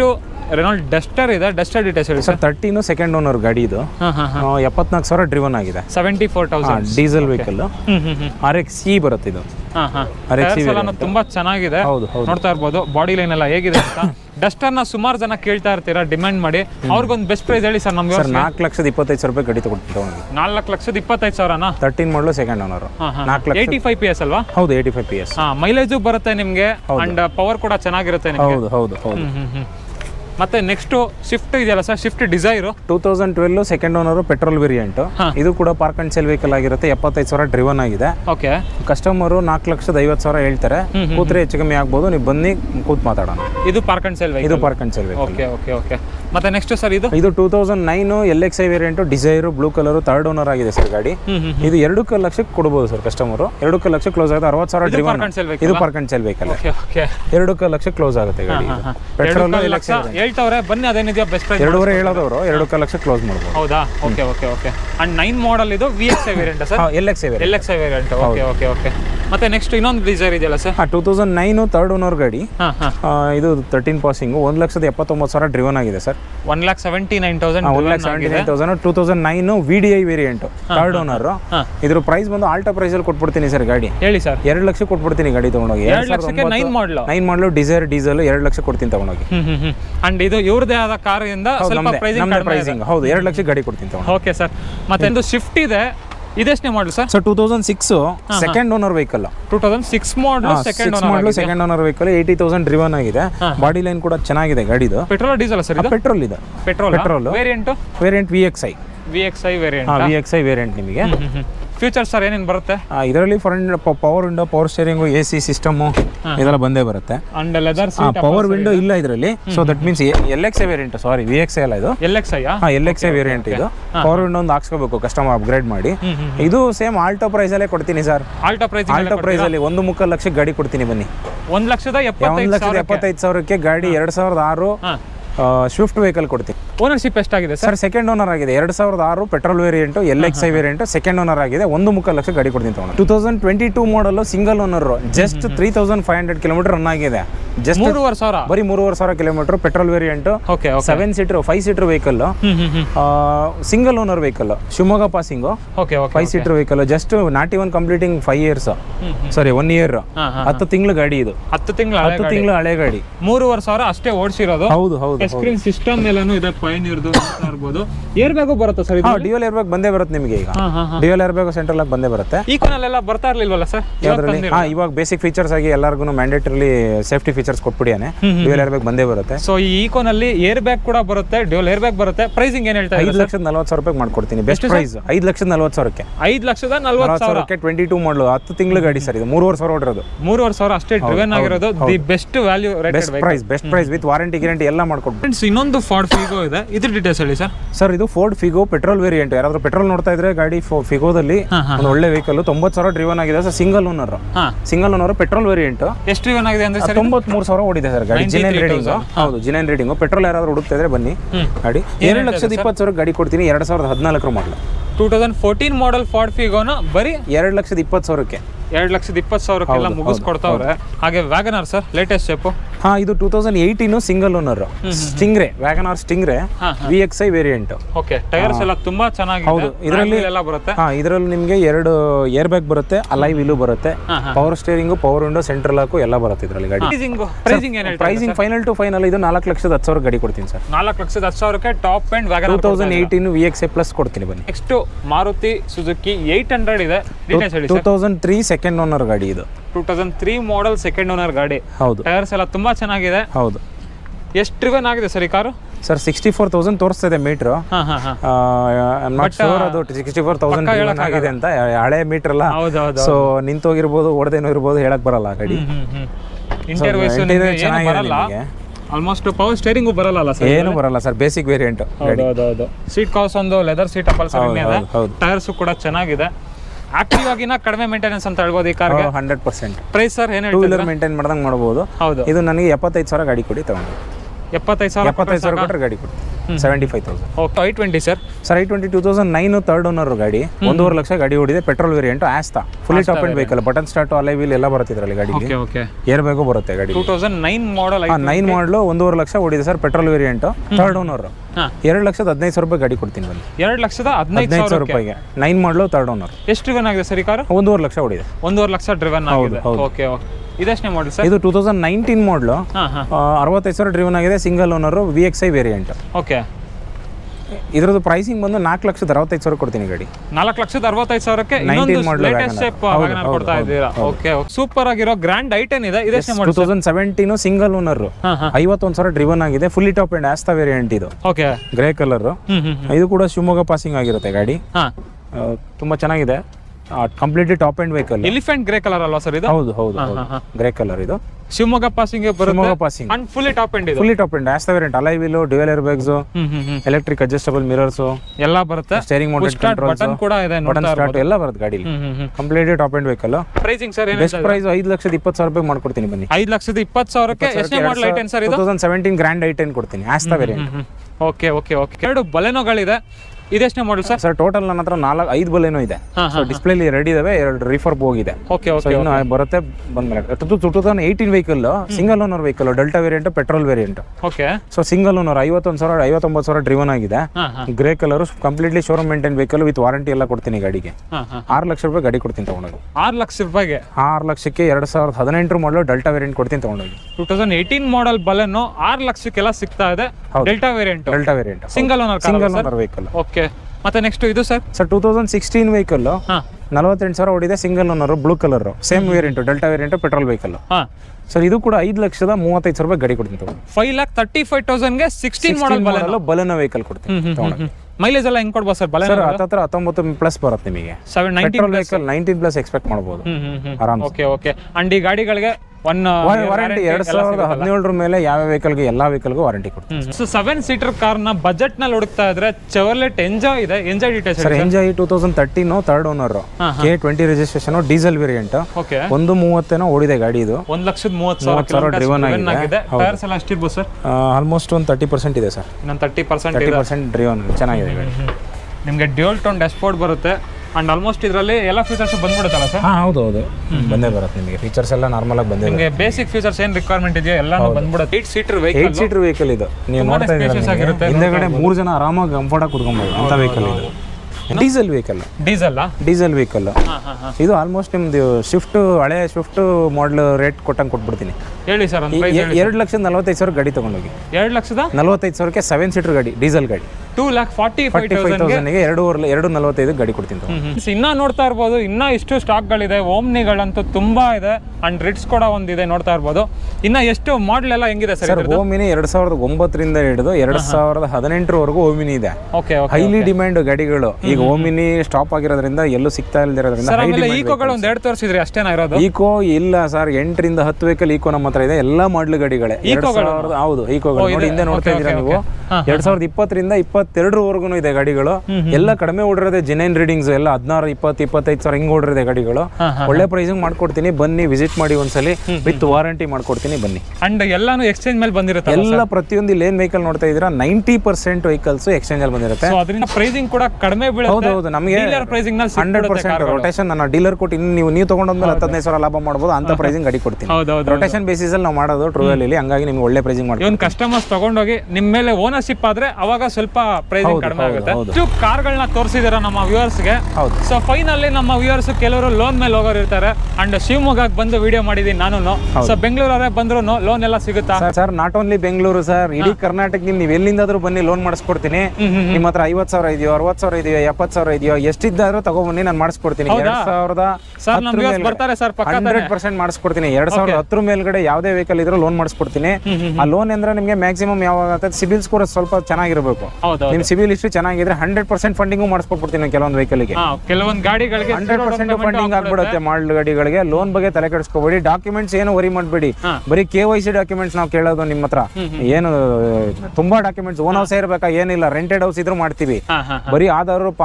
Speaker 2: Renault Duster ಇದೆ ಡಸ್ಟರ್ ಡೀಟೇಲ್ಸ್ ಹೇಳಿ sir
Speaker 1: sir thirteen second owner ಗಾಡಿ ಇದು
Speaker 2: ಹಾಂ ಹಾಂ ಹಾಂ
Speaker 1: ಆ, ಎಪ್ಪತ್ನಾಲ್ಕು ಸಾವಿರ ಡ್ರಿವನ್ ಆಗಿದೆ
Speaker 2: seventy four thousand
Speaker 1: diesel vehicle
Speaker 2: hmm ಹ್ಮ್ ಹ್ಮ್
Speaker 1: ಆರ್ ಎಕ್ಸ್ ಸಿ ಬರುತ್ತೆ ಇದು
Speaker 2: ಹಾಂ ಹಾಂ
Speaker 1: RX
Speaker 2: ಟೈರ್ಸ್ ಎಲ್ಲ ತುಂಬಾ ಚೆನ್ನಾಗಿದೆ
Speaker 1: ಹೌದು ಹೌದು
Speaker 2: ನೋಡ್ತಾ ಇರ್ಬೋದು ಬಾಡಿ ಲೈನ್ ಎಲ್ಲ ಹೇಗಿದೆ ಅಂತ ಡಸ್ಟರ್ನ ಸುಮಾರು ಜನ ಕೇಳ್ತಾ ಇರ್ತೀರಾ ಡಿಮ್ಯಾಂಡ್ ಮಾಡಿ ಅವ್ರಿಗೊಂದು ಬೆಸ್ಟ್ ಪ್ರೈಸ್ ಹೇಳಿ ಸರ್ ನಮ್ಗೆ
Speaker 1: ಸರ್ ನಾಲ್ಕು ಲಕ್ಷದ ಇಪ್ಪತ್ತೈದು ಸಾವಿರ ರೂಪಾಯಿ ಗಾಡಿ ತಗೊಳ್ತೀನಿ ತಗೊಂಡು
Speaker 2: ನಾಲ್ಕು ಲಕ್ಷದ ಇಪ್ಪತ್ತೈದು ಸಾವಿರನಾ
Speaker 1: ತರ್ಟೀನ್ ಮಾಡಲು ಸೆಕೆಂಡ್ ಓನರು
Speaker 2: ಹಾಂ ಹಾಂ
Speaker 1: ನಾಲ್ಕು ಲಕ್ಷ
Speaker 2: ಏಯ್ಟಿ ಫೈವ್ ಪಿ ಎಸ್ ಅಲ್ವಾ
Speaker 1: ಹೌದು ಏಯ್ಟಿ ಫೈವ್ ಪಿ ಎಸ್
Speaker 2: ಹಾಂ ಮೈಲೇಜು ಬರುತ್ತೆ ನಿಮಗೆ ಅಂಡ್ ಪವರ್ ಕೂಡ ಚೆನ್ನಾಗಿರುತ್ತೆ ನಿಮಗೆ
Speaker 1: ಹೌದು ಹೌದು ಹೌದು
Speaker 2: ಹ್ಮ್ ಹ್ಮ್ ಹ್ಮ್ ಮತ್ತೆ ನೆಕ್ಸ್ಟು ಶಿಫ್ಟ್ ಇದೆಯಲ್ಲ sir Swift Dzire
Speaker 1: two thousand twelve second owner petrol variant
Speaker 2: ಹಾ.
Speaker 1: ಇದು ಕೂಡ ಪಾರ್ಕ್ ಅಂಡ್ ಸೇಲ್ ವೆಹಿಕಲ್ ಆಗಿರುತ್ತೆ ಎಪ್ಪತ್ತೈದು ಸಾವಿರ ಡ್ರಿವನ್ ಆಗಿದೆ
Speaker 2: ಓಕೆ
Speaker 1: ಕಸ್ಟಮರು ನಾಲ್ಕು ಲಕ್ಷದ ಐವತ್ತು ಸಾವಿರ ಹೇಳ್ತಾರೆ ಕೂತ್ರೆ ಹೆಚ್ಚು ಕಮ್ಮಿ ಆಗ್ಬೋದು ನೀವು ಬನ್ನಿ ಕೂತ್ ಮಾತಾಡೋಣ
Speaker 2: ಇದು ಪಾರ್ಕ್ ಅಂಡ್ ಸೇಲ್
Speaker 1: ಇದು
Speaker 2: vehicle
Speaker 1: park and sale vehicle
Speaker 2: okay okay okay ಮತ್ತೆ ನೆಕ್ಸ್ಟ್ ಸರ್ ಇದು
Speaker 1: ಇದು two thousand nine L X I variant Dzire blue colour third owner ಆಗಿದೆ ಸರ್ ಗಾಡಿ
Speaker 2: ಹ್ಮ್ ಹ್ಮ್
Speaker 1: ಇದು ಎರಡಕ್ಕೆ ಲಕ್ಷಕ್ಕೆ ಕೊಡ್ಬೋದು ಸರ್ ಕಸ್ಟಮರು ಎರಡಕ್ಕೆ ಲಕ್ಷ ಕ್ಲೋಸ್ ಆಗುತ್ತೆ ಅರವತ್ತು ಸಾವಿರ
Speaker 2: ಇದು
Speaker 1: driven
Speaker 2: park and sale vehicle
Speaker 1: ಇದು park and sale vehicle
Speaker 2: okay okay
Speaker 1: ಎರಡಕ್ಕೆ ಲಕ್ಷ ಕ್ಲೋಸ್ ಆಗುತ್ತೆ ಗಾಡಿ ಪೆಟ್ರೋಲ್
Speaker 2: ಲಕ್ಷ ಹೇಳ್ತವ್ರೆ ಬನ್ನಿ ಅದೇನಿದೆಯಾ ಬೆಸ್ಟ್ ಪ್ರೈಸ್
Speaker 1: ಎರಡೂವರೆ ಹೇಳೋದವರು ಎರಡಕ್ಕೆ ಲಕ್ಷ ಕ್ಲೋಸ್ ಮಾಡ್ಬೋದು
Speaker 2: ಹೌದಾ okay okay okay and nine model ಇದು V X I variant sir
Speaker 1: L X I variant
Speaker 2: L X I variant okay okay okay ಮತ್ತೆ ನೆಕ್ಸ್ಟ್ ಇನ್ನೊಂದು ಡಿಸೈರ್ ಇದೆಯಲ್ಲ ಸರ್
Speaker 1: ಹಾಂ two thousand nine third owner ಗಾಡಿ
Speaker 2: ಹಾಂ ಹಾಂ
Speaker 1: ಆ, ಇದು ತರ್ಟೀನ್ ಪಾಸಿಂಗು ಒಂದು ಲಕ್ಷದ ಎಪ್ಪತ್ತೊಂಬತ್ತು ಸಾವಿರ ಡ್ರಿವನ್ ಆಗಿದೆ sir
Speaker 2: one lakh seventy nine thousand
Speaker 1: one lakh seventy nine thousand two thousand nine V D I variant third owner
Speaker 2: ಹಾ.
Speaker 1: ಇದ್ರ ಪ್ರೈಸ್ ಬಂದು ಆಲ್ಟಾ ಪ್ರೈಸಲ್ಲಿ ಕೊಟ್ಬಿಡ್ತೀನಿ ಸರ್ ಗಾಡಿ
Speaker 2: ಹೇಳಿ ಸರ್
Speaker 1: ಎರಡು ಲಕ್ಷ ಕೊಟ್ಬಿಡ್ತೀನಿ ಗಾಡಿ ತೊಗೊಂಡೋಗಿ
Speaker 2: ಎರಡು ಲಕ್ಷಕ್ಕೆ nine model
Speaker 1: nine model desire diesel ಎರಡು ಲಕ್ಷ ಕೊಡ್ತೀನಿ ತೊಗೊಂಡೋಗಿ
Speaker 2: ಹ್ಮ್ ಹ್ಮ್ ಹ್ಮ್ ಅಂಡ್ ಇದು ಇವ್ರದೇ ಆದ ಕಾರಿಂದ ಸ್ವಲ್ಪ
Speaker 1: ನಮ್ದೇ
Speaker 2: ಪ್ರೈಸಿಂಗ್
Speaker 1: ನಮ್ದೇ
Speaker 2: ಕಡಿಮೆ ಇದೆ
Speaker 1: ಪ್ರೈಸಿಂಗ್ ಹೌದು ಎರಡು ಲಕ್ಷ ಗಾಡಿ ಕೊಡ್ತೀನಿ ತೊಗೊಂಡು
Speaker 2: ಓಕೆ ಸರ್ ಮತ್ತೆ ಒಂದು ಶಿಫ್ಟ್ ಇದೆ ಇದೆಷ್ಟನೇ model sir
Speaker 1: sir two thousand six second owner vehicle
Speaker 2: two thousand six model second
Speaker 1: six model second owner vehicle eighty thousand driven ಆಗಿದೆ ಬಾಡಿ ಲೈನ್ ಕೂಡ ಚೆನ್ನಾಗಿದೆ ಗಾಡಿದು
Speaker 2: ಪೆಟ್ರೋಲ್ ಡೀಸೆಲ್ ಸರ್ ಇದು
Speaker 1: ಪೆಟ್ರೋಲ್ ಇದೆ
Speaker 2: petrol
Speaker 1: petrol.
Speaker 2: Variant
Speaker 1: variant V X I
Speaker 2: V X I variant
Speaker 1: ಹಾಂ V X I variant ನಿಮಗೆ
Speaker 2: future sir ಏನೇನು ಬರುತ್ತೆ
Speaker 1: ಇದರಲ್ಲಿ front power window power steering A C system ಇದೆಲ್ಲ ಬಂದೇ ಬರುತ್ತೆ
Speaker 2: and leather seat
Speaker 1: power window ಇಲ್ಲ ಇದರಲ್ಲಿ so that means L X I variant sorry V X I ಅಲ್ಲ ಇದು
Speaker 2: ಎಲ್ ಎಕ್ಸ್ ಐಯಾ
Speaker 1: ಹಾಂ ಎಲ್ ಎಕ್ಸ್ ಐ ವೇರಿಯಂಟ್ ಇದು ಪವರ್ ವಿಂಡೋ ಒಂದು ಹಾಕ್ಸ್ಕೋಬೇಕು ಕಸ್ಟಮರ್ ಅಪ್ಗ್ರೇಡ್ ಮಾಡಿ ಇದು ಸೇಮ್ ಆಲ್ಟೋ ಪ್ರೈಸಲ್ಲೇ ಕೊಡ್ತೀನಿ ಸರ್
Speaker 2: ಆಲ್ಟೋ ಪ್ರೈಸ್
Speaker 1: ಆಲ್ಟೋ ಪ್ರೈಸಲ್ಲಿ ಒಂದು ಮುಕ್ಕಾಲು ಲಕ್ಷಕ್ಕೆ ಗಾಡಿ ಕೊಡ್ತೀನಿ ಬನ್ನಿ
Speaker 2: ಒಂದ್ ಲಕ್ಷದ
Speaker 1: ಒಂದು
Speaker 2: ಎಪ್ಪತ್ತೈದು
Speaker 1: ಲಕ್ಷದ
Speaker 2: ಸಾವಿರ
Speaker 1: ಎಪ್ಪತ್ತೈದು ಸಾವಿರಕ್ಕೆ ಗಾಡಿ ಎರಡು ಸಾವಿರದ ಆರು
Speaker 2: ಹಾಂ
Speaker 1: ಸ್ವಿಫ್ಟ್ ವೆಹಿಕಲ್ ಕೊಡ್ತೀನಿ
Speaker 2: ಓನರ್ಶಿಪ್ ಎಷ್ಟಾಗಿದೆ ಸರ್
Speaker 1: ಸರ್ ಸೆಕೆಂಡ್ ಓನರ್ ಆಗಿದೆ ಎರಡು ಸಾವಿರದ ಆರು petrol variant L X I variant second owner ಆಗಿದೆ ಒಂದು ಮುಕ್ಕಾಲು ಲಕ್ಷ ಗಾಡಿ ಕೊಡ್ತೀನಿ ತಗೊಂಡು two thousand twenty two model single owner just three thousand five hundred kilometre run ಆಗಿದೆ ಜಸ್ಟ್
Speaker 2: ಮೂರುವರೆ ಸಾವಿರ
Speaker 1: ಬರೀ ಮೂರುವರೆ ಸಾವಿರ kilometre petrol variant
Speaker 2: okay okay
Speaker 1: seven seater five seater vehicle
Speaker 2: hmm hmm hmm
Speaker 1: single owner vehicle Shivamogga passing
Speaker 2: okay okay
Speaker 1: five seater vehicle just not one completing five years sorry one year
Speaker 2: ಹಾಂ ಹಾಂ
Speaker 1: ಹತ್ತು ತಿಂಗಳು ಗಾಡಿ ಇದು
Speaker 2: ಹತ್ತು ತಿಂಗಳ
Speaker 1: ಹತ್ತು ತಿಂಗಳು ಹಳೆ ಗಾಡಿ
Speaker 2: ಮೂರುವರೆ ಸಾವಿರ ಅಷ್ಟೇ ಓಡಿಸಿರೋದು
Speaker 1: ಹೌದು ಹೌದು
Speaker 2: ಸ್ಕ್ರೀನ್ ಸಿಸ್ಟಮ್ ಎಲ್ಲಾನು ಇದೆ ಪೈನ್ ಇರ್ದು ಇರ್ಬೋದು ಏರ್ ಬ್ಯಾಗು ಬರುತ್ತಾ ಸರ್ ಇದು
Speaker 1: ಹಾ ಡಿಯೋಲ್ ಏರ್ಬ್ಯಾಗ್ ಬಂದೇ ಬರುತ್ತೆ ನಿಮಗೆ ಈಗ
Speaker 2: ಹಾಂ ಹಾಂ ಹಾಂ
Speaker 1: ಡಿಯೋಲ್ ಏರ್ಬ್ಯಾಗ್ ಸೆಂಟ್ರಲ್ ಆಗಿ ಬಂದೇ ಬರುತ್ತೆ
Speaker 2: ಈಕೋನಲ್ಲೆಲ್ಲ ಬರ್ತಾ ಇರ್ಲಿಲ್ವಲ್ಲ ಸರ್
Speaker 1: ಯಾವ್ದ್ರಲ್ಲಿ ಹಾ ಇವಾಗ ಬೇಸಿಕ್ ಫೀಚರ್ಸ್ ಆಗಿ ಎಲ್ಲರಿಗೂ ಮ್ಯಾಂಡೇಟರಿ ಸೇಫ್ಟಿ ಫೀಚರ್ಸ್ ಕೊಟ್ಬಿಡಿಯಾನೆ ಡಿಯೋಲ್ ಏರ್ಬ್ಯಾಗ್ ಬಂದೇ ಬರುತ್ತೆ
Speaker 2: ಸೊ ಈ ಈಕೋನಲ್ಲಿ ಏರ್ ಬ್ಯಾಗ್ ಕೂಡ ಬರುತ್ತೆ ಡ್ಯೂಲ್ ಏರ್ ಬ್ಯಾಗ್ ಬರುತ್ತೆ ಪ್ರೈಸಿಂಗ್ ಏನ್ ಹೇಳ್ತಾ
Speaker 1: ಐದು
Speaker 2: ಇದ್ದಾರೆ
Speaker 1: ಲಕ್ಷದ ನಲ್ವತ್ತು ಸಾವಿರ ರೂಪಾಯಿ ಮಾಡ್ಕೊಡ್ತೀನಿ ಬೆಸ್ಟ್ ಪ್ರೈಸ್ ಐದು ಲಕ್ಷದ ನಲ್ವತ್ತು ಸಾವಿರಕ್ಕೆ
Speaker 2: ಐದು ಲಕ್ಷದ ನಲ್ವತ್ತು
Speaker 1: ನಲ್ವತ್ತು
Speaker 2: ಸಾವಿರ
Speaker 1: ಸಾವಿರಕ್ಕೆ ಟ್ವೆಂಟಿ ಟೂ ಮಾಡಲು ಹತ್ತು ತಿಂಗಳು ಗಾಡಿ ಸರ್ ಇದು ಮೂರುವರೆ ಸಾವಿರ ಹೊಡಿರೋದು
Speaker 2: ಮೂರುವರೆ ಸಾವಿರ ಅಷ್ಟೇ ಡ್ರಿವೆನ್ ಆಗಿರೋದು the best value rated
Speaker 1: best price best price with warranty guarantee ಎಲ್ಲ ಮಾಡ್ಕೊಡ್ಬೋದು
Speaker 2: ಫ್ರೆಂಡ್ಸ್ ಇನ್ನೊಂದು ಫಾರ್ಡ್ ಫೀಗೋ ಇದೆ ಇದ್ರ ಡೀಟೇಲ್ಸ್ ಹೇಳಿ ಸರ್
Speaker 1: ಸರ್ ಇದು ಫೋರ್ಡ್ ಫಿಗೋ ಪೆಟ್ರೋಲ್ ವೇರಿಯಂಟ್ ಯಾರಾದ್ರೂ ಪೆಟ್ರೋಲ್ ನೋಡ್ತಾ ಇದ್ರೆ ಗಾಡಿ ಫಿಗೋದಲ್ಲಿ
Speaker 2: ಹಾ, ಹಾ.
Speaker 1: ಒಂದು ಒಳ್ಳೆ ವೆಹಿಕಲ್ ತೊಂಬತ್ತು ಸಾವಿರ ಡ್ರಿವನ್ ಆಗಿದೆ ಸರ್ ಸಿಂಗಲ್ ಓನರ್
Speaker 2: ಹಾಂ
Speaker 1: ಸಿಂಗಲ್ ಓನರ್ ಪೆಟ್ರೋಲ್ ವೇರಿಯಂಟ್
Speaker 2: ಎಷ್ಟು ಡ್ರಿವೆನ್ ಆಗಿದೆ ಅಂದ್ರೆ ಸರ್
Speaker 1: ತೊಂಬತ್ಮೂರು ಸಾವಿರ ಓಡಿದೆ ಸರ್ ಗಾಡಿ ಜಿನೇನ್ ರೀಡಿಂಗ್ ಹೌದು ಜಿನೇನ್ ರೀಡಿಂಗ್ ಪೆಟ್ರೋಲ್ ಯಾರಾದ್ರೂ ಹುಡುಕ್ತಾ ಇದ್ರೆ ಬನ್ನಿ
Speaker 2: ಹ್ಮ್.
Speaker 1: ಗಾಡಿ ಎರಡು ಲಕ್ಷದ ಇಪ್ಪತ್ತು ಸಾವಿರ ಗಾಡಿ ಕೊಡ್ತೀನಿ ಎರಡು ಸಾವಿರದ ಹದಿನಾಲ್ಕರ model
Speaker 2: two thousand fourteen model Ford ಫೀಗೋನ ಬರೀ
Speaker 1: ಎರಡು ಲಕ್ಷದ ಇಪ್ಪತ್ತು ಸಾವಿರಕ್ಕೆ
Speaker 2: ಎರಡು ಲಕ್ಷದ ಇಪ್ಪತ್ತು ಸಾವಿರಕ್ಕೆಲ್ಲ ಮುಗಿಸ್ಕೊಡ್ತಾವ್ರೆ ಹಾಗೆ ವ್ಯಾಗನರ್ ಸರ್ ಲೇಟೆಸ್ಟ್ ಶೇಪು
Speaker 1: ಹಾ ಇದು two thousand eighteen single owner Stingray Wagon R Stingray
Speaker 2: ಹಾ,
Speaker 1: V X I variant
Speaker 2: okay tyres ಎಲ್ಲ ತುಂಬಾ ಚೆನ್ನಾಗಿದೆ
Speaker 1: ಹೌದು, ಇದ್ರಲ್ಲಿ-
Speaker 2: ಎಲ್ಲ ಬರುತ್ತೆ
Speaker 1: ಹಾ ಇದರಲ್ಲಿ ನಿಮಗೆ ಎರಡು ಏರ್ ಬ್ಯಾಗ್ ಬರುತ್ತೆ ಅಲೈ ವಿಲು ಬರುತ್ತೆ
Speaker 2: ಹಾ, ಹಾ.
Speaker 1: Power steering power window central lock ಎಲ್ಲ ಬರುತ್ತೆ ಇದರಲ್ಲಿ ಗಾಡಿ
Speaker 2: ಪ್ರೈಸಿಂಗ್ ಪ್ರೈಸಿಂಗ್ ಏನು ಹೇಳ್ತಾರೆ
Speaker 1: ಪ್ರೈಸಿಂಗ್ ಫೈನಲ್ ಟು ಫೈನಲ್ ಇದು ನಾಲ್ಕು ಲಕ್ಷದ ಹತ್ತು ಸಾವಿರ ಗಾಡಿ ಕೊಡ್ತೀನಿ ಸರ್
Speaker 2: ನಾಲ್ಕು ಲಕ್ಷದ ಹತ್ತು ಸಾವಿರಕ್ಕೆ top end
Speaker 1: two
Speaker 2: WagonR
Speaker 1: thousand eighteen V X I plus ಕೊಡ್ತೀನಿ ಬನ್ನಿ
Speaker 2: next Maruti Suzuki eight hundred ಇದೆ ಡೀಟೇಲ್ಸ್ ಹೇಳಿ
Speaker 1: two
Speaker 2: sir
Speaker 1: thousand three second owner ಗಾಡಿ ಇದು
Speaker 2: two thousand three model second owner ಗಾಡಿ
Speaker 1: ಹೌದು
Speaker 2: ಟೈರ್ಸ್ ಎಲ್ಲ ತುಂಬಾ ಚೆನ್ನಾಗಿದೆ
Speaker 1: ಹೌದು
Speaker 2: ಎಷ್ಟು ಡ್ರಿವನ್ ಆಗಿದೆ ಸರ್ ಈ car
Speaker 1: sir sixty four thousand ತೋರಿಸ್ತಾ ಇದೆ ಮೀಟ್ರು
Speaker 2: ಹಾಂ ಹಾಂ ಹಾಂ
Speaker 1: ನಾಟ್ ಶೋರ್ ಅದು ಸಿಕ್ಸ್ಟಿ ಫೋರ್ ತೌಸಂಡ್ ಆಗಿದೆ ಅಂತ ಹಳೆ ಮೀಟರ್ ಅಲ್ಲ
Speaker 2: ಹೌದು ಹೌದು
Speaker 1: ಸೊ ನಿಂತೋಗಿರ್ಬೋದು ಓಡದೇನೋ ಇರ್ಬೋದು ಹೇಳಕ್ ಬರಲ್ಲ ಆ ಗಾಡಿ
Speaker 2: ಹ್ಮ್ ಹ್ಮ್ ಇಂಟೀರಿಯರ್ ವೈಸ್
Speaker 1: interior
Speaker 2: ಏನು
Speaker 1: ಚೆನ್ನಾಗಿದೆ
Speaker 2: ಬರಲ್ಲ
Speaker 1: ನಿಮಗೆ.
Speaker 2: ಆಲ್ಮೋಸ್ಟ್ ಪವರ್ ಸ್ಟೇರಿಂಗು ಬರಲ್ಲ ಅಲ್ಲ ಸರ್
Speaker 1: ಏನು ಬರಲ್ಲ ಸರ್ ಬೇಸಿಕ್ ವೇರಿಯಂಟ್
Speaker 2: ಹೌದು ಹೌದು ಹೌದು ಸೀಟ್ ಕವರ್ಸ್ ಒಂದು ಲೆದರ್ ಸೀಟ್ ಅಪಲ್ಸರ್ ಇದೆ
Speaker 1: ಹೌದು, ಹೌದು.
Speaker 2: ಟೈರ್ಸ್ ಕೂಡ ಚೆನ್ನಾಗಿದೆ ಆಕ್ಟಿವ್ ಆಗಿನ ಕಡಿಮೆ ಮೇಂಟೆನೆನ್ಸ್ ಅಂತ ಹೇಳ್ಬೋದು ಈ ಕಾರ್ಗೆ
Speaker 1: ಹಂಡ್ರೆಡ್ ಪರ್ಸೆಂಟ್
Speaker 2: ಪ್ರೈಸ್ ಸರ್ ಏನು
Speaker 1: ಟೂ
Speaker 2: ಹೇಳ್ತೀರಾ
Speaker 1: ವೀಲರ್ ಮೇಂಟೈನ್ ಮಾಡ್ದಂಗೆ ಮಾಡ್ಬೋದು
Speaker 2: ಹೌದು
Speaker 1: ಇದು ನನಗೆ ಎಪ್ಪತ್ತೈದು ಸಾವಿರ ಗಾಡಿ ಕೊಡಿ ತಗೊಂಡು
Speaker 2: ಎಪ್ಪತ್ತೈದು ಸಾವಿರ
Speaker 1: ಎಪ್ಪತ್ತೈದು ಸಾವಿರ ಕೊಟ್ಟರೆ ಗಾಡಿ ಕೊಡಿ seventy five thousand
Speaker 2: okay I twenty sir
Speaker 1: sir I twenty two thousand nine third owner ಗಾಡಿ ಒಂದೂವರೆ ಲಕ್ಷ ಗಾಡಿ ಓಡಿದೆ petrol variant Asta fully top and vehicle button start alloy wheel ಎಲ್ಲ ಬರುತ್ತೆ ಇದರಲ್ಲಿ ಗಾಡಿಗೆ
Speaker 2: ಓಕೆ ಓಕೆ
Speaker 1: ಏರ್ ಬ್ಯಾಗು ಬರುತ್ತೆ ಗಾಡಿ
Speaker 2: two thousand nine model
Speaker 1: nine model ಒಂದೂವರೆ ಲಕ್ಷ ಓಡಿದೆ sir petrol variant third owner
Speaker 2: ಹಾಂ
Speaker 1: ಎರಡು ಲಕ್ಷದ ಹದಿನೈದು ಸಾವಿರ ರೂಪಾಯಿ ಗಾಡಿ ಕೊಡ್ತೀನಿ ಬನ್ನಿ
Speaker 2: ಎರಡು ಲಕ್ಷದ ಹದಿನೈದು
Speaker 1: ಹದಿನೈದು ಸಾವಿರ
Speaker 2: ಸಾವಿರ
Speaker 1: ರೂಪಾಯಿಗೆ ನೈನ್ ಮಾಡಲು ಥರ್ಡ್ ಓನರ್
Speaker 2: ಎಷ್ಟು ಡ್ರಿವನ್ ಆಗಿದೆ ಸರ್ ಈ ಕಾರು
Speaker 1: ಒಂದೂವರೆ ಲಕ್ಷ ಓಡಿದೆ
Speaker 2: ಒಂದೂವರೆ ಲಕ್ಷ ಡ್ರಿವನ್ ಆಗಿದೆ ಓಕೆ ಓಕೆ ಇದೆಷ್ಟನೇ ಮಾಡಲ್ ಸರ್
Speaker 1: ಇದು ಟೂ ತೌಸಂಡ್ ನೈನ್ಟೀನ್ ಮಾಡಲು
Speaker 2: ಹಾಂ ಹಾಂ
Speaker 1: ಅರವತ್ತೈದು ಸಾವಿರ ಡ್ರಿವನ್ ಆಗಿದೆ single owner V X I variant
Speaker 2: okay
Speaker 1: ಇದ್ರದ್ದು ಪ್ರೈಸಿಂಗ್ ಬಂದು ನಾಲ್ಕು ಲಕ್ಷದ ಅರವತ್ತೈದು ಸಾವಿರ ಕೊಡ್ತೀನಿ ಗಾಡಿ
Speaker 2: ನಾಲ್ಕು ಲಕ್ಷದ ಅರವತ್ತೈದು ಸಾವಿರಕ್ಕೆ
Speaker 1: 19
Speaker 2: ಇನ್ನೊಂದು
Speaker 1: model
Speaker 2: ಲೇಟೆಸ್ಟ್
Speaker 1: Wagoner.
Speaker 2: ಶೇಪ್
Speaker 1: ಹೌದು,
Speaker 2: ವ್ಯಾಗನರ್ ಕೊಡ್ತಾ
Speaker 1: ಹೌದು,
Speaker 2: ಇದ್ದೀರಾ ಓಕೆ ಸೂಪರ್ ಆಗಿರೋ ಗ್ರ್ಯಾಂಡ್ ಐಟನ್ ಇದೆ ಇದೆಷ್ಟನೇ
Speaker 1: two
Speaker 2: model
Speaker 1: thousand seventeen single owner
Speaker 2: ಹಾಂ ಹಾಂ
Speaker 1: ಐವತ್ತೊಂದು ಸಾವಿರ ಡ್ರಿವನ್ ಆಗಿದೆ fully top end Asta variant ಇದು
Speaker 2: ಓಕೆ
Speaker 1: ಗ್ರೇ ಕಲರ್
Speaker 2: ಹ್ಮ್ ಹ್ಮ್
Speaker 1: ಇದು ಕೂಡ ಶಿವಮೊಗ್ಗ ಪಾಸಿಂಗ್ ಆಗಿರುತ್ತೆ ಗಾಡಿ
Speaker 2: ಹಾಂ
Speaker 1: ಆ, ತುಂಬಾ ಚೆನ್ನಾಗಿದೆ completely top end vehicle
Speaker 2: elephant grey colour ಅಲ್ವಾ ಸರ್ ಇದು
Speaker 1: ಹೌದು ಹೌದು ಗ್ರೇ ಕಲರ್ ಇದು
Speaker 2: ಶಿವಮೊಗ್ಗ ಪಾಸಿಂಗ್ ಬರುತ್ತೆ
Speaker 1: Shivamogga passing
Speaker 2: and fully top end ಇದು
Speaker 1: fully top end Asta variant alloy wheel dual air bags
Speaker 2: hmm ಹ್ಮ್ ಹ್ಮ್
Speaker 1: ಎಲೆಕ್ಟ್ರಿಕ್ ಅಡ್ಜಸ್ಟಬಲ್ ಮಿರರ್ಸು
Speaker 2: ಎಲ್ಲ ಬರುತ್ತೆ
Speaker 1: steering motor
Speaker 2: start button ಕೂಡ ಇದೆ
Speaker 1: ಬಟನ್
Speaker 2: ನೋಡ್ತಾ
Speaker 1: ಸ್ಟಾರ್ಟ್ ಎಲ್ಲ ಬರುತ್ತೆ ಗಾಡಿ
Speaker 2: ಹ್ಮ್ ಹ್ಮ್ ಹ್ಮ್
Speaker 1: completely top end vehicle
Speaker 2: pricing sir ಏನು
Speaker 1: ಬೆಸ್ಟ್ ಪ್ರೈಸ್ ಐದು ಲಕ್ಷದ ಇಪ್ಪತ್ತು ಸಾವಿರ ರೂಪಾಯಿ ಮಾಡ್ಕೊಡ್ತೀನಿ ಬನ್ನಿ
Speaker 2: ಐದು ಲಕ್ಷದ ಇಪ್ಪತ್ತು ಸಾವಿರಕ್ಕೆ ಎಷ್ಟೇ ಮಾಡಲ್ ಐಟನ್ ಸರ್
Speaker 1: ಟೂ
Speaker 2: ಇದು
Speaker 1: ತೌಸಂಡ್ ಸೆವೆಂಟೀನ್ ಗ್ರ್ಯಾಂಡ್ ಐಟೆನ್ ಕೊಡ್ತೀನಿ Asta variant
Speaker 2: okay okay okay ಎರಡು ಬಲೆನೋಗಳಿದೆ ಇದೆಷ್ಟನೇ ಮಾಡಲ್ ಸರ್
Speaker 1: ಸರ್ ಟೋಟಲ್ ನನ್ನ ಹತ್ರ ನಾಲ್ಕು ಐದು ಬಲೇನೋ ಇದೆ
Speaker 2: ಹಾಂ
Speaker 1: ಸೊ ಡಿಸ್ಪ್ಲೇಲಿ ರೆಡಿ ಇದಾವೆ ಎರಡು ರಿಫರ್ಬ್ ಹೋಗಿದೆ
Speaker 2: ಓಕೆ
Speaker 1: ಸೊ
Speaker 2: ಓಕೆ
Speaker 1: ಇನ್ನು ಬರುತ್ತೆ ಬಂದ್ಮೇಲೆ two two thousand eighteen vehicle single owner vehicle Delta variant petrol variant
Speaker 2: okay
Speaker 1: so single owner ಐವತ್ತೊಂದು ಸಾವಿರ ಐವತ್ತೊಂಬತ್ತು ಸಾವಿರ ಡ್ರಿವನ್ ಆಗಿದೆ
Speaker 2: ಹಾಂ ಹಾಂ
Speaker 1: grey colour completely showroom maintain vehicle with warranty ಎಲ್ಲ ಕೊಡ್ತೀನಿ ಗಾಡಿಗೆ
Speaker 2: ಹಾಂ ಹಾಂ
Speaker 1: ಆರು ಲಕ್ಷ ರೂಪಾಯಿ ಗಾಡಿ ಕೊಡ್ತೀನಿ ತಗೊಂಡೋಗಿ
Speaker 2: ಆರು ಲಕ್ಷ ರೂಪಾಯಿಗೆ
Speaker 1: ಆರು ಲಕ್ಷಕ್ಕೆ ಎರಡು ಸಾವಿರದ ಹದಿನೆಂಟರ ಮಾಡಲು ಡೆಲ್ಟಾ ವೇರಿಯಂಟ್ ಕೊಡ್ತೀನಿ ತಗೊಂಡೋಗಿ
Speaker 2: two thousand eighteen model Baleno ಆರು ಲಕ್ಷಕ್ಕೆಲ್ಲ ಸಿಗ್ತಾ ಇದೆ delta variant
Speaker 1: delta variant
Speaker 2: single owner
Speaker 1: single owner vehicle
Speaker 2: okay ಮತ್ತೆ ನೆಕ್ಸ್ಟ್ ಇದು sir
Speaker 1: sir two thousand sixteen vehicle
Speaker 2: ಹಾಂ
Speaker 1: ನಲವತ್ತೆಂಟು ಸಾವಿರ ಓಡಿದೆ single owner blue colour same variant delta variant petrol vehicle
Speaker 2: ಹಾಂ
Speaker 1: ಸರ್ ಇದು ಕೂಡ ಐದು ಲಕ್ಷದ ಮೂವತ್ತೈದು ಸಾವಿರ ರೂಪಾಯಿ ಗಾಡಿ ಕೊಡ್ತೀನಿ ತಗೊಂಡು
Speaker 2: ಫೈವ್ ಲ್ಯಾಕ್ ತರ್ಟಿ ಫೈವ್ ತೌಸಂಡ್ಗೆ ಸಿಕ್ಸ್ಟೀನ್ ಮಾಡಲ್ ಬಲೆ
Speaker 1: ಮಾಡಲು ಬಲನ ವೆಹಿಕಲ್ ಕೊಡ್ತೀನಿ ತಗೊಂಡು
Speaker 2: ಮೈಲೇಜ್ ಎಲ್ಲ ಹೆಂಗ್ ಕೊಡ್ಬೋದು ಸರ್ ಬಲೆ
Speaker 1: ಸರ್ ಹತ್ತತ್ರ ಹತ್ತೊಂಬತ್ತು ಪ್ಲಸ್ ಬರುತ್ತೆ ನಿಮಗೆ
Speaker 2: seven nineteen
Speaker 1: petrol vehicle nineteen plus expect ಮಾಡ್ಬೋದು
Speaker 2: ಹ್ಮ್ ಹ್ಮ್ ಹ್ಮ್
Speaker 1: ಆರಾಮ್
Speaker 2: ಓಕೆ ಓಕೆ ಅಂಡ್ ಈ ಗಾಡಿಗಳಿಗೆ ಒನ್
Speaker 1: ವಾರಂಟಿ ಎರಡು ಸಾವಿರದ ಹದಿನೇಳರ ಮೇಲೆ ಯಾವ ವೆಹಿಕಲ್ಗೆ ಎಲ್ಲ ವೆಹಿಕಲ್ಗೂ ವಾರಂಟಿ ಕೊಡ್ತೀನಿ
Speaker 2: ಸೊ ಸೆವೆನ್ ಸೀಟರ್ ಕಾರ್ನ ಬಜೆಟ್ ನಲ್ಲಿ ಹುಡುಕ್ತಾ ಇದ್ರೆ ಚೆವರ್ಲೆಟ್ ಎಂಜಾಯ್ ಇದೆ Enjoy details
Speaker 1: sir Enjoy two thousand thirteen third owner
Speaker 2: ಹಾ,
Speaker 1: K twenty registration diesel variant
Speaker 2: okay
Speaker 1: ಒಂದು ಮೂವತ್ತೇನೋ ಓಡಿದೆ ಗಾಡಿ ಇದು
Speaker 2: ಒಂದ್ ಲಕ್ಷದ ಮೂವತ್ತು
Speaker 1: ಮೂವತ್ತು
Speaker 2: ಸಾವಿರ
Speaker 1: ಸಾವಿರ driven
Speaker 2: ಡ್ರಿವನ್
Speaker 1: ಆಗಿದೆ.
Speaker 2: ಆಗಿದೆ ಟೈರ್ಸ್ ಎಲ್ಲ ಎಷ್ಟಿರ್ಬೋದು ಸರ್
Speaker 1: ಆಲ್ಮೋಸ್ಟ್ ಒಂದು ತರ್ಟಿ ಪರ್ಸೆಂಟ್ ಇದೆ ಸರ್
Speaker 2: ಇನ್ನೊಂದು ತರ್ಟಿ ಪರ್ಸೆಂಟ್
Speaker 1: ತರ್ಟಿ
Speaker 2: ಇದೆ
Speaker 1: ಪರ್ಸೆಂಟ್ ಡ್ರಿವನ್ ಚೆನ್ನಾಗಿದೆ ಗಾಡಿ
Speaker 2: ನಿಮಗೆ ಡ್ಯೂಲ್ ಟೋನ್ ಡ್ಯಾಶ್ಬೋರ್ಡ್ ಬರುತ್ತೆ ಅಂಡ್ ಆಲ್ಮೋಸ್ಟ್ ಇದರಲ್ಲಿ ಎಲ್ಲ ಫೀಚರ್ಸ್ ಬಂದ್ಬಿಡುತ್ತಲ್ಲ ಸರ್
Speaker 1: ಹಾಂ ಹೌದು ಹೌದು ಬಂದೇ ಬರುತ್ತೆ ನಿಮಗೆ ಫೀಚರ್ಸ್ ಎಲ್ಲ ನಾರ್ಮಲ್ ಆಗಿ ಬಂದೇ
Speaker 2: ನಿಮಗೆ ಬೇಸಿಕ್ ಫೀಚರ್ಸ್ ಏನ್ ರಿಕ್ವೈರ್ಮೆಂಟ್ ಇದೆಯೋ ಎಲ್ಲಾನು ಬಂದ್ಬಿಡುತ್ತೆ eight seater vehicle
Speaker 1: eight seater vehicle ಇದು ನೀವು ನೋಡ್ತಾ
Speaker 2: spacious
Speaker 1: ಇದ್ದೀರಾ
Speaker 2: ಆಗಿರುತ್ತೆ,
Speaker 1: ಹಿಂದೆಗಡೆ ಮೂರು ಜನ ಆರಾಮಾಗಿ ಕಂಫರ್ಟ್ ಆಗಿ ಕುತ್ಕೊಬೋದು ಅಂತ ವೆಹಿಕಲ್ ಇದು diesel vehicle
Speaker 2: diesel
Speaker 1: diesel vehicle
Speaker 2: ಹಾಂ ಹಾಂ ಹಾಂ
Speaker 1: ಇದು ಆಲ್ಮೋಸ್ಟ್ ನಿಮ್ದು ಶಿಫ್ಟ್ ಹಳೆ ಶಿಫ್ಟ್ ಮಾಡಲ್ ರೇಟ್ ಕೊಟ್ಟಂಗೆ ಕೊಟ್ಬಿಡ್ತೀನಿ
Speaker 2: ಹೇಳಿ ಸರ್ ಒಂದು ಪ್ರೈಸ್
Speaker 1: ಎರಡು ಲಕ್ಷದ ನಲವತ್ತೈದು ಸಾವಿರ ಗಾಡಿ ತಗೊಂಡೋಗಿ
Speaker 2: ಎರಡು ಲಕ್ಷದ
Speaker 1: ನಲವತ್ತೈದು ಸಾವಿರಕ್ಕೆ ಸೆವೆನ್ ಸೀಟರ್ ಗಾಡಿ ಡೀಸೆಲ್ ಗಾಡಿ
Speaker 2: two lakh forty five
Speaker 1: forty five ತೌಸಂಡ್ಗೆ ಎರಡೂವರೆ ಎರಡು ನಲವತ್ತೈದು ಗಾಡಿ ಕೊಡ್ತೀನಿ ತಗೊಂಡು
Speaker 2: ಇನ್ನ ನೋಡ್ತಾ ಇರ್ಬೋದು ಇನ್ನ ಇಷ್ಟು ಸ್ಟಾಕ್ಗಳಿದೆ ಓಮ್ನಿಗಳಂತೂ ತುಂಬಾ ಇದೆ ಅಂಡ್ ರಿಟ್ಸ್ ಕೂಡ ಒಂದಿದೆ ನೋಡ್ತಾ ಇರ್ಬೋದು ಇನ್ನ ಎಷ್ಟು ಮಾಡೆಲ್ ಎಲ್ಲ ಹೆಂಗಿದೆ ಸರ್
Speaker 1: ಸರ್ ಓಮಿನಿ ಎರಡು ಸಾವಿರದ ಒಂಬತ್ತರಿಂದ ಹಿಡಿದು ಎರಡು ಸಾವಿರದ ಹದಿನೆಂಟರವರೆಗೂ ಓಮಿನಿ ಇದೆ
Speaker 2: ಓಕೆ ಓಕೆ
Speaker 1: ಹೈಲಿ ಡಿಮ್ಯಾಂಡ್ ಗಾಡಿಗಳು ಈಗ ಓಮಿನಿ ಸ್ಟಾಪ್ ಆಗಿರೋದ್ರಿಂದ ಎಲ್ಲೂ ಸಿಗ್ತಾ ಇಲ್ದಿರೋದ್ರಿಂದ
Speaker 2: ಸರ್
Speaker 1: ಹೈ
Speaker 2: ಆಮೇಲೆ
Speaker 1: ಡಿಮ್ಯಾಂಡ್
Speaker 2: ಈಕೋಗಳು ಒಂದ್ ಎರಡು ತೋರಿಸಿದ್ರಿ ಅಷ್ಟೇನಾ ಇರೋದು
Speaker 1: ಈಕೋ ಇಲ್ಲ ಸರ್ ಎಂಟರಿಂದ ಹತ್ತು ವೆಹಿಕಲ್ ಈಕೋ ನಮ್ಮ ಹತ್ರ ಇದೆ ಎಲ್ಲಾ ಮಾಡ್ಲು ಗಾಡಿಗಳೇ ಎರಡು ಸಾವಿರದ ಹೌದು ಈಕೋಗಳು ನೋಡಿ ಹಿಂದೆ ನೋಡ್ತಾ ಇದ್ದೀರಾ ನೀವು ಎರಡ್ ಸಾವಿರದ ಇಪ್ಪತ್ತರಿಂದ ಇಪ್ಪತ್ತೆರಡರವರೆಗೂ ಇದೆ ಗಾಡಿಗಳು ಎಲ್ಲ ಕಡಿಮೆ ಓಡಿರೋದೆ ಜೆನೈನ್ ರೀಡಿಂಗ್ಸ್ ಎಲ್ಲ ಹದಿನಾರು ಇಪ್ಪತ್ತು ಇಪ್ಪತ್ತೈದು ಸಾವಿರ ಹಿಂಗ್ ಓಡಿರೋದೆ ಗಾಡಿಗಳು
Speaker 2: ಹಾ,
Speaker 1: ಒಳ್ಳೆ ಪ್ರೈಸಿಂಗ್ ಮಾಡ್ಕೊಡ್ತೀನಿ ಬನ್ನಿ ವಿಸಿಟ್ ಮಾಡಿ ಒಂದ್ಸಲಿ ವಿತ್ ವಾರಂಟಿ ಮಾಡ್ಕೊಡ್ತೀನಿ ಬನ್ನಿ
Speaker 2: ಅಂಡ್ ಎಲ್ಲಾನು ಎಕ್ಸ್ಚೇಂಜ್ ಮೇಲೆ ಬಂದಿರುತ್ತೆ
Speaker 1: ಎಲ್ಲ ಪ್ರತಿಯೊಂದು ಲೇನ್ ವೆಹಿಕಲ್ ನೋಡ್ತಾ ಇದ್ದೀರಾ ನೈಂಟಿ ಪರ್ಸೆಂಟ್ ವೆಹಿಕಲ್ಸ್ ಎಕ್ಸ್ಚೇಂಜ್ ಅಲ್ಲಿ ಬಂದಿರುತ್ತೆ
Speaker 2: ಸೊ ಅದರಿಂದ ಪ್ರೈಸಿಂಗ್ ಕೂಡ ಕಡಿಮೆ
Speaker 1: ಹೌದು
Speaker 2: ಬೀಳುತ್ತೆ
Speaker 1: ಹೌದು ನಮಗೆ
Speaker 2: ಡೀಲರ್ ಪ್ರೈಸಿಂಗ್ ನಲ್ಲಿ
Speaker 1: ಹಂಡ್ರೆಡ್ ಪರ್ಸೆಂಟ್ ರೊಟೇಷನ್ ನನ್ನ ಡೀಲರ್ ಕೊಟ್ಟು ಇನ್ನು ನೀವು ನೀವು ತಗೊಂಡೋದ್ಮೇಲೆ ಹತ್ತು ಹದಿನೈದು ಸಾವಿರ ಲಾಭ ಮಾಡ್ಬೋದು ಅಂತ ಪ್ರೈಸಿಂಗ್ ಗಾಡಿ ಕೊಡ್ತೀನಿ
Speaker 2: ಹೌದೌದು
Speaker 1: ರೊಟೇಷನ್ ಬೇಸಿಸ್ ಅಲ್ಲಿ ನಾವು ಮಾಡೋದು ಟ್ರೂವೆಲ್ ಇಲ್ಲಿ ಹಂಗಾಗಿ ನಿಮ್ಗೆ ಒಳ್ಳೆ ಪ್ರೈಸಿಂಗ್ ಮಾಡ್ತೀವಿ
Speaker 2: ಇವನ್ ಕಸ್ಟಮರ್ಸ್ ತಗೊಂಡೋಗಿ ನಿಮ್ ಮೇಲೆ ಓನರ್ಶಿಪ್ ಆದ್ರೆ ಅವಾಗ ಸ್ವಲ್ಪ ಪ್ರೈಸಿಂಗ್ ಕಡಿಮೆ ಆಗುತ್ತೆ
Speaker 1: ಹೌದು.
Speaker 2: ಇಷ್ಟು ಕಾರ್ಗಳನ್ನ ತೋರಿಸಿದಿರ ನಮ್ಮ viewers ಗೆ
Speaker 1: ಹೌದು
Speaker 2: ಸೊ ಫೈನಲಿ ನಮ್ಮ ವ್ಯೂವರ್ಸ್ ಕೆಲವರು ಲೋನ್ ಮೇಲೆ ಹೋಗೋರು ಇರ್ತಾರೆ ಅಂಡ್ ಶಿವಮೊಗ್ಗಕ್ಕೆ ಬಂದು ವಿಡಿಯೋ ಮಾಡಿದೀನಿ ನಾನು ಸೊ ಬೆಂಗಳೂರವರೇ ಬಂದ್ರು ಲೋನ್ ಎಲ್ಲ ಸಿಗುತ್ತಾ
Speaker 1: sir sir not only Bengaluru sir ಇಡೀ ಕರ್ನಾಟಕದಲ್ಲಿ ನೀವು ಎಲ್ಲಿಂದಾದ್ರೂ ಬನ್ನಿ ಲೋನ್ ಮಾಡಿಸ್ಕೊಡ್ತೀನಿ ನಿಮ್ಮ ಹತ್ರ ಐವತ್ತು ಸಾವಿರ ಇದೆಯೋ ಅರವತ್ತು ಸಾವಿರ ಇದೆಯೋ ಎಪ್ಪತ್ತು ಸಾವಿರ ಇದೆಯೋ ಎಷ್ಟಿದ್ದಾದ್ರೂ ತಗೊಬನ್ನಿ ನಾನು ಮಾಡಿಸ್ಕೊಡ್ತೀನಿ ಎರಡ್ ಸಾವಿರದ
Speaker 2: ಸರ್ ನಮ್ಮ ವ್ಯೂವರ್ಸ್ ಬರ್ತಾರೆ ಸರ್ ಪಕ್ಕ
Speaker 1: ಹಂಡ್ರೆಡ್ ಪರ್ಸೆಂಟ್ ಮಾಡಿಸ್ಕೊಡ್ತೀನಿ ಎರಡ್ ಸಾವಿರದ ಹತ್ತರ ಮೇಲ್ಗಡೆ ಯಾವುದೇ ವೆಹಿಕಲ್ ಇದ್ರೂ ಲೋನ್ ಮಾಡಿಸ್ಕೊಡ್ತೀನಿ ಆ ಲೋನ್ ಅಂದ್ರೆ ನಿಮಗೆ ಮ್ಯಾಕ್ಸಿಮಮ್ ಯಾವಾಗ ಸಿಬಿಲ್ ಸ್ಕೋರ್ ಸ್ವಲ್ಪ ಚೆನ್ನಾಗಿರ್ಬೇಕು
Speaker 2: ಹೌದು
Speaker 1: ನಿಮ್ ಸಿಬಿಲ್ ಇಷ್ಟು ಚೆನ್ನಾಗಿದ್ರೆ ಹಂಡ್ರೆಡ್ ಪರ್ಸೆಂಟ್ ಫಂಡಿಂಗು ಮಾಡಿಸ್ಕೊಡ್ತೀನಿ ಕೆಲವೊಂದು ವೆಹಿಕಲ್ಗೆ
Speaker 2: ಹಾ ಕೆಲವೊಂದು ಗಾಡಿಗಳಿಗೆ
Speaker 1: ಹಂಡ್ರೆಡ್ ಪರ್ಸೆಂಟ್ ಫಂಡಿಂಗ್ ಆಗ್ಬಿಡುತ್ತೆ ಮಾಡಲ್ ಗಾಡಿಗಳಿಗೆ ಲೋನ್ ಬಗ್ಗೆ ತಲೆ ಕೆಡಿಸ್ಕೋಬೇಡಿ ಡಾಕ್ಯುಮೆಂಟ್ಸ್ ಏನು ವರಿ ಮಾಡಬೇಡಿ
Speaker 2: ಹಾ.
Speaker 1: ಬರೀ ಕೆ ವೈ ಸಿ ಡಾಕ್ಯುಮೆಂಟ್ಸ್ ನಾವು ಕೇಳೋದು ನಿಮ್ಮ ಹತ್ರ ಏನು ತುಂಬಾ ಡಾಕ್ಯುಮೆಂಟ್ಸ್ ಓನ್ ಹೌಸ್ ಇರಬೇಕಾ ಏನಿಲ್ಲ ರೆಂಟೆಡ್ ಹೌಸ್ ಇದ್ರೂ ಮಾಡ್ತೀವಿ
Speaker 2: ಹಾ ಹಾ
Speaker 1: ಬರೀ Aadhaar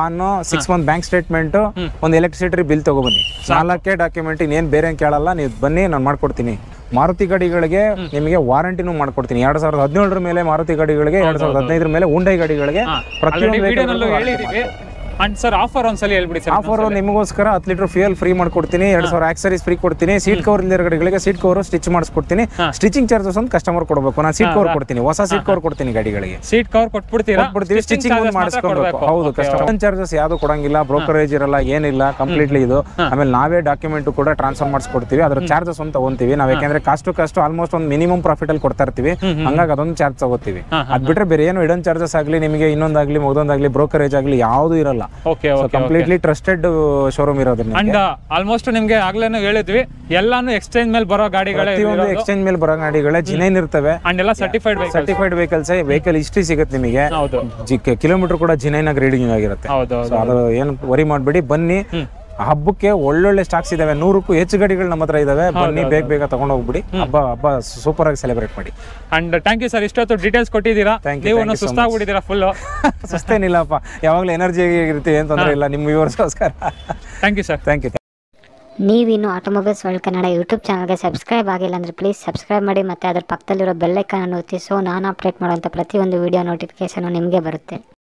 Speaker 1: PAN six month bank statement ಒಂದು ಎಲೆಕ್ಟ್ರಿಸಿಟಿ ಬಿಲ್ ತಗೊಬನ್ನಿ ನಾಲ್ಕೇ ಡಾಕ್ಯುಮೆಂಟ್ ಇನ್ನೇನು ಬೇರೆ ಏನ್ ಕೇಳಲ್ಲ ನೀವು ಬನ್ನಿ ನಾನು ಮಾಡ್ಕೊಡ್ತೀನಿ ಮಾರುತಿ ಗಾಡಿಗಳಿಗೆ ನಿಮಗೆ ವಾರಂಟಿನೂ ಮಾಡ್ಕೊಡ್ತೀನಿ ಎರಡ್ ಸಾವಿರದ ಹದಿನೇಳರ ಮೇಲೆ ಮಾರುತಿ ಗಾಡಿಗಳಿಗೆ ಎರಡ್ ಸಾವಿರದ ಹದಿನೈದರ ಮೇಲೆ ಉಂಡೈ ಗಾಡಿಗಳಿಗೆ ಪ್ರತಿಯೊಂದು
Speaker 2: ವಿಡಿಯೋನಲ್ಲೂ ಹೇಳಿದೀವಿ ಅಂಡ್ ಸರ್ ಆಫರ್ ಒಂದ್ಸಲಿ ಹೇಳ್ಬಿಡಿ ಸರ್
Speaker 1: ಆಫರ್ ನಿಮಗೋಸ್ಕರ ಹತ್ತು ಲೀಟರ್ ಫ್ಯೂಯಲ್ ಫ್ರೀ ಮಾಡ್ಕೊಡ್ತೀನಿ ಎರಡ್ ಸಾವಿರ ಆಕ್ಸರೀಸ್ ಫ್ರೀ ಕೊಡ್ತೀನಿ ಸೀಟ್ ಕವರ್ ಇಲ್ಲದ ಗಾಡಿಗಳಿಗೆ ಸೀಟ್ ಕವರ್ ಸ್ಟಿಚ್ ಮಾಡಿಸ್ಕೊಡ್ತೀನಿ ಸ್ಟಿಚಿಂಗ್ ಚಾರ್ಜಸ್ ಒಂದು ಕಸ್ಟಮರ್ ಕೊಡಬೇಕು ನಾನು ಸೀಟ್ ಕವರ್ ಕೊಡ್ತೀನಿ ಹೊಸ ಸೀಟ್ ಕವರ್ ಕೊಡ್ತೀನಿ ಗಾಡಿಗಳಿಗೆ
Speaker 2: ಸೀಟ್ ಕವರ್ ಕೊಟ್ಬಿಡ್ತೀರಾ
Speaker 1: ಕೊಡ್ತೀವಿ ಸ್ಟಿಚಿಂಗ್ ಒಂದು ಮಾಡಿಸ್ಕೊಡ್ಬೇಕು ಹೌದು ಕಸ್ಟಮರ್ ಚಾರ್ಜಸ್ ಯಾವುದು ಕೊಡಂಗಿಲ್ಲ ಬ್ರೋಕರೇಜ್ ಇರಲ್ಲ ಏನಿಲ್ಲ ಕಂಪ್ಲೀಟ್ಲಿ ಇದು ಆಮೇಲೆ ನಾವೇ ಡಾಕ್ಯುಮೆಂಟ್ ಕೂಡ ಟ್ರಾನ್ಸ್ಫರ್ ಮಾಡಿಸ್ಕೊಡ್ತೀವಿ ಅದ್ರ ಚಾರ್ಜಸ್ ಒಂದು ತಗೊಂತೀವಿ ನಾವ್ ಯಾಕಂದ್ರೆ ಕಾಸ್ಟ್ ಟು ಕಾಸ್ಟ್ ಆಲ್ಮೋಸ್ಟ್ ಒಂದು ಮಿನಿಮಮ್ ಪ್ರಾಫಿಟ್ ಅಲ್ಲಿ ಕೊಡ್ತಾ ಇರ್ತೀವಿ ಹಂಗಾಗಿ ಅದೊಂದು ಚಾರ್ಜ್ ತಗೋತೀವಿ ಅದ್ ಬಿಟ್ರೆ ಬೇರೆ ಏನು ಇಡನ್ ಚಾರ್ಜಸ್ ಆಗಲಿ ನಿಮಗೆ ಇನ್ನೊಂದಾಗ್ಲಿ ಮಗದೊಂದಾಗ್ಲಿ ಬ್ರೋಕರೇಜ್ ಆಗಲಿ ಯಾವುದು ಇರಲ್ಲ
Speaker 2: okay okay
Speaker 1: completely trusted showroom ಇರೋದ್ರಿಂದ
Speaker 2: ಅಂಡ್ ಆಲ್ಮೋಸ್ಟ್ ನಿಮ್ಗೆ ಆಗ್ಲೇನು ಹೇಳಿದ್ವಿ ಎಲ್ಲಾನು ಎಕ್ಸ್ಚೇಂಜ್ ಮೇಲೆ ಬರೋ ಗಾಡಿಗಳೇ
Speaker 1: ಪ್ರತಿಯೊಂದು ಎಕ್ಸ್ಚೇಂಜ್ ಮೇಲೆ ಬರೋ ಗಾಡಿಗಳೇ ಜಿನೈನ್ ಇರ್ತವೆ
Speaker 2: ಅಂಡ್ ಎಲ್ಲ certified vehicle
Speaker 1: certified vehicles vehicle history ಸಿಗುತ್ತೆ ನಿಮಗೆ
Speaker 2: ಹೌದು
Speaker 1: ಕಿಲೋಮೀಟರ್ ಕೂಡ ಜಿನೈನ್ ಆಗಿ ರೀಡಿಂಗ್ ಆಗಿರುತ್ತೆ
Speaker 2: ಹೌದು
Speaker 1: ಸೊ ಅದು ಏನು ವರಿ ಮಾಡಬೇಡಿ ಬನ್ನಿ ಹಬ್ಬಕ್ಕೆ ಒಳ್ಳೊಳ್ಳೆ ಸ್ಟಾಕ್ಸ್ ಇದಾವೆ ನೂರಕ್ಕೂ ಹೆಚ್ಚು ಗಾಡಿಗಳು ನಮ್ಮ ಹತ್ರ ಇದಾವೆ ಬನ್ನಿ ಬೇಗ ಬೇಗ ತಗೊಂಡು ಹೋಗ್ಬಿಡಿ ಹಬ್ಬ ಹಬ್ಬ ಸೂಪರ್ ಆಗಿ ಸೆಲೆಬ್ರೇಟ್ ಮಾಡಿ
Speaker 2: ಅಂಡ್ ಥ್ಯಾಂಕ್ ಯು ಸರ್ ಇಷ್ಟೊತ್ತು ಡೀಟೇಲ್ಸ್ ಕೊಟ್ಟಿದ್ದೀರಾ
Speaker 1: Thank you,
Speaker 2: ನೀವು
Speaker 1: thank you so
Speaker 2: ಸುಸ್ತಾಗ್ಬಿಟ್ಟಿದ್ದೀರಾ ಫುಲ್
Speaker 1: ಸುಸ್ತೇನಿಲ್ಲಪ್ಪ ಯಾವಾಗಲೂ ಎನರ್ಜಿ ಇರ್ತೀವಿ ಏನ್ ತೊಂದರೆ ಇಲ್ಲ ನಿಮ್ಮ ವ್ಯೂವರ್ಸ್ಗೋಸ್ಕರ
Speaker 2: thank you sir
Speaker 1: thank you
Speaker 3: ನೀವಿನ್ನು ಆಟೋಮೊಬೈಲ್ಸ್ ವರ್ಲ್ಡ್ ಕನ್ನಡ ಯೂಟ್ಯೂಬ್ ಚಾನಲ್ಗೆ ಸಬ್ಸ್ಕ್ರೈಬ್ ಆಗಿಲ್ಲ ಅಂದರೆ ಪ್ಲೀಸ್ ಸಬ್ಸ್ಕ್ರೈಬ್ ಮಾಡಿ ಮತ್ತು ಅದರ ಪಕ್ಕದಲ್ಲಿರೋ ಬೆಲ್ಲೈಕನ್ನು ಒತ್ತಿ ಸೊ ನಾನು ಅಪ್ಡೇಟ್ ಮಾಡುವಂಥ ಪ್ರತಿಯೊಂದು ವೀಡಿಯೋ ನೋಟಿಫಿಕೇಷನು ನಿಮಗೆ ಬರುತ್ತೆ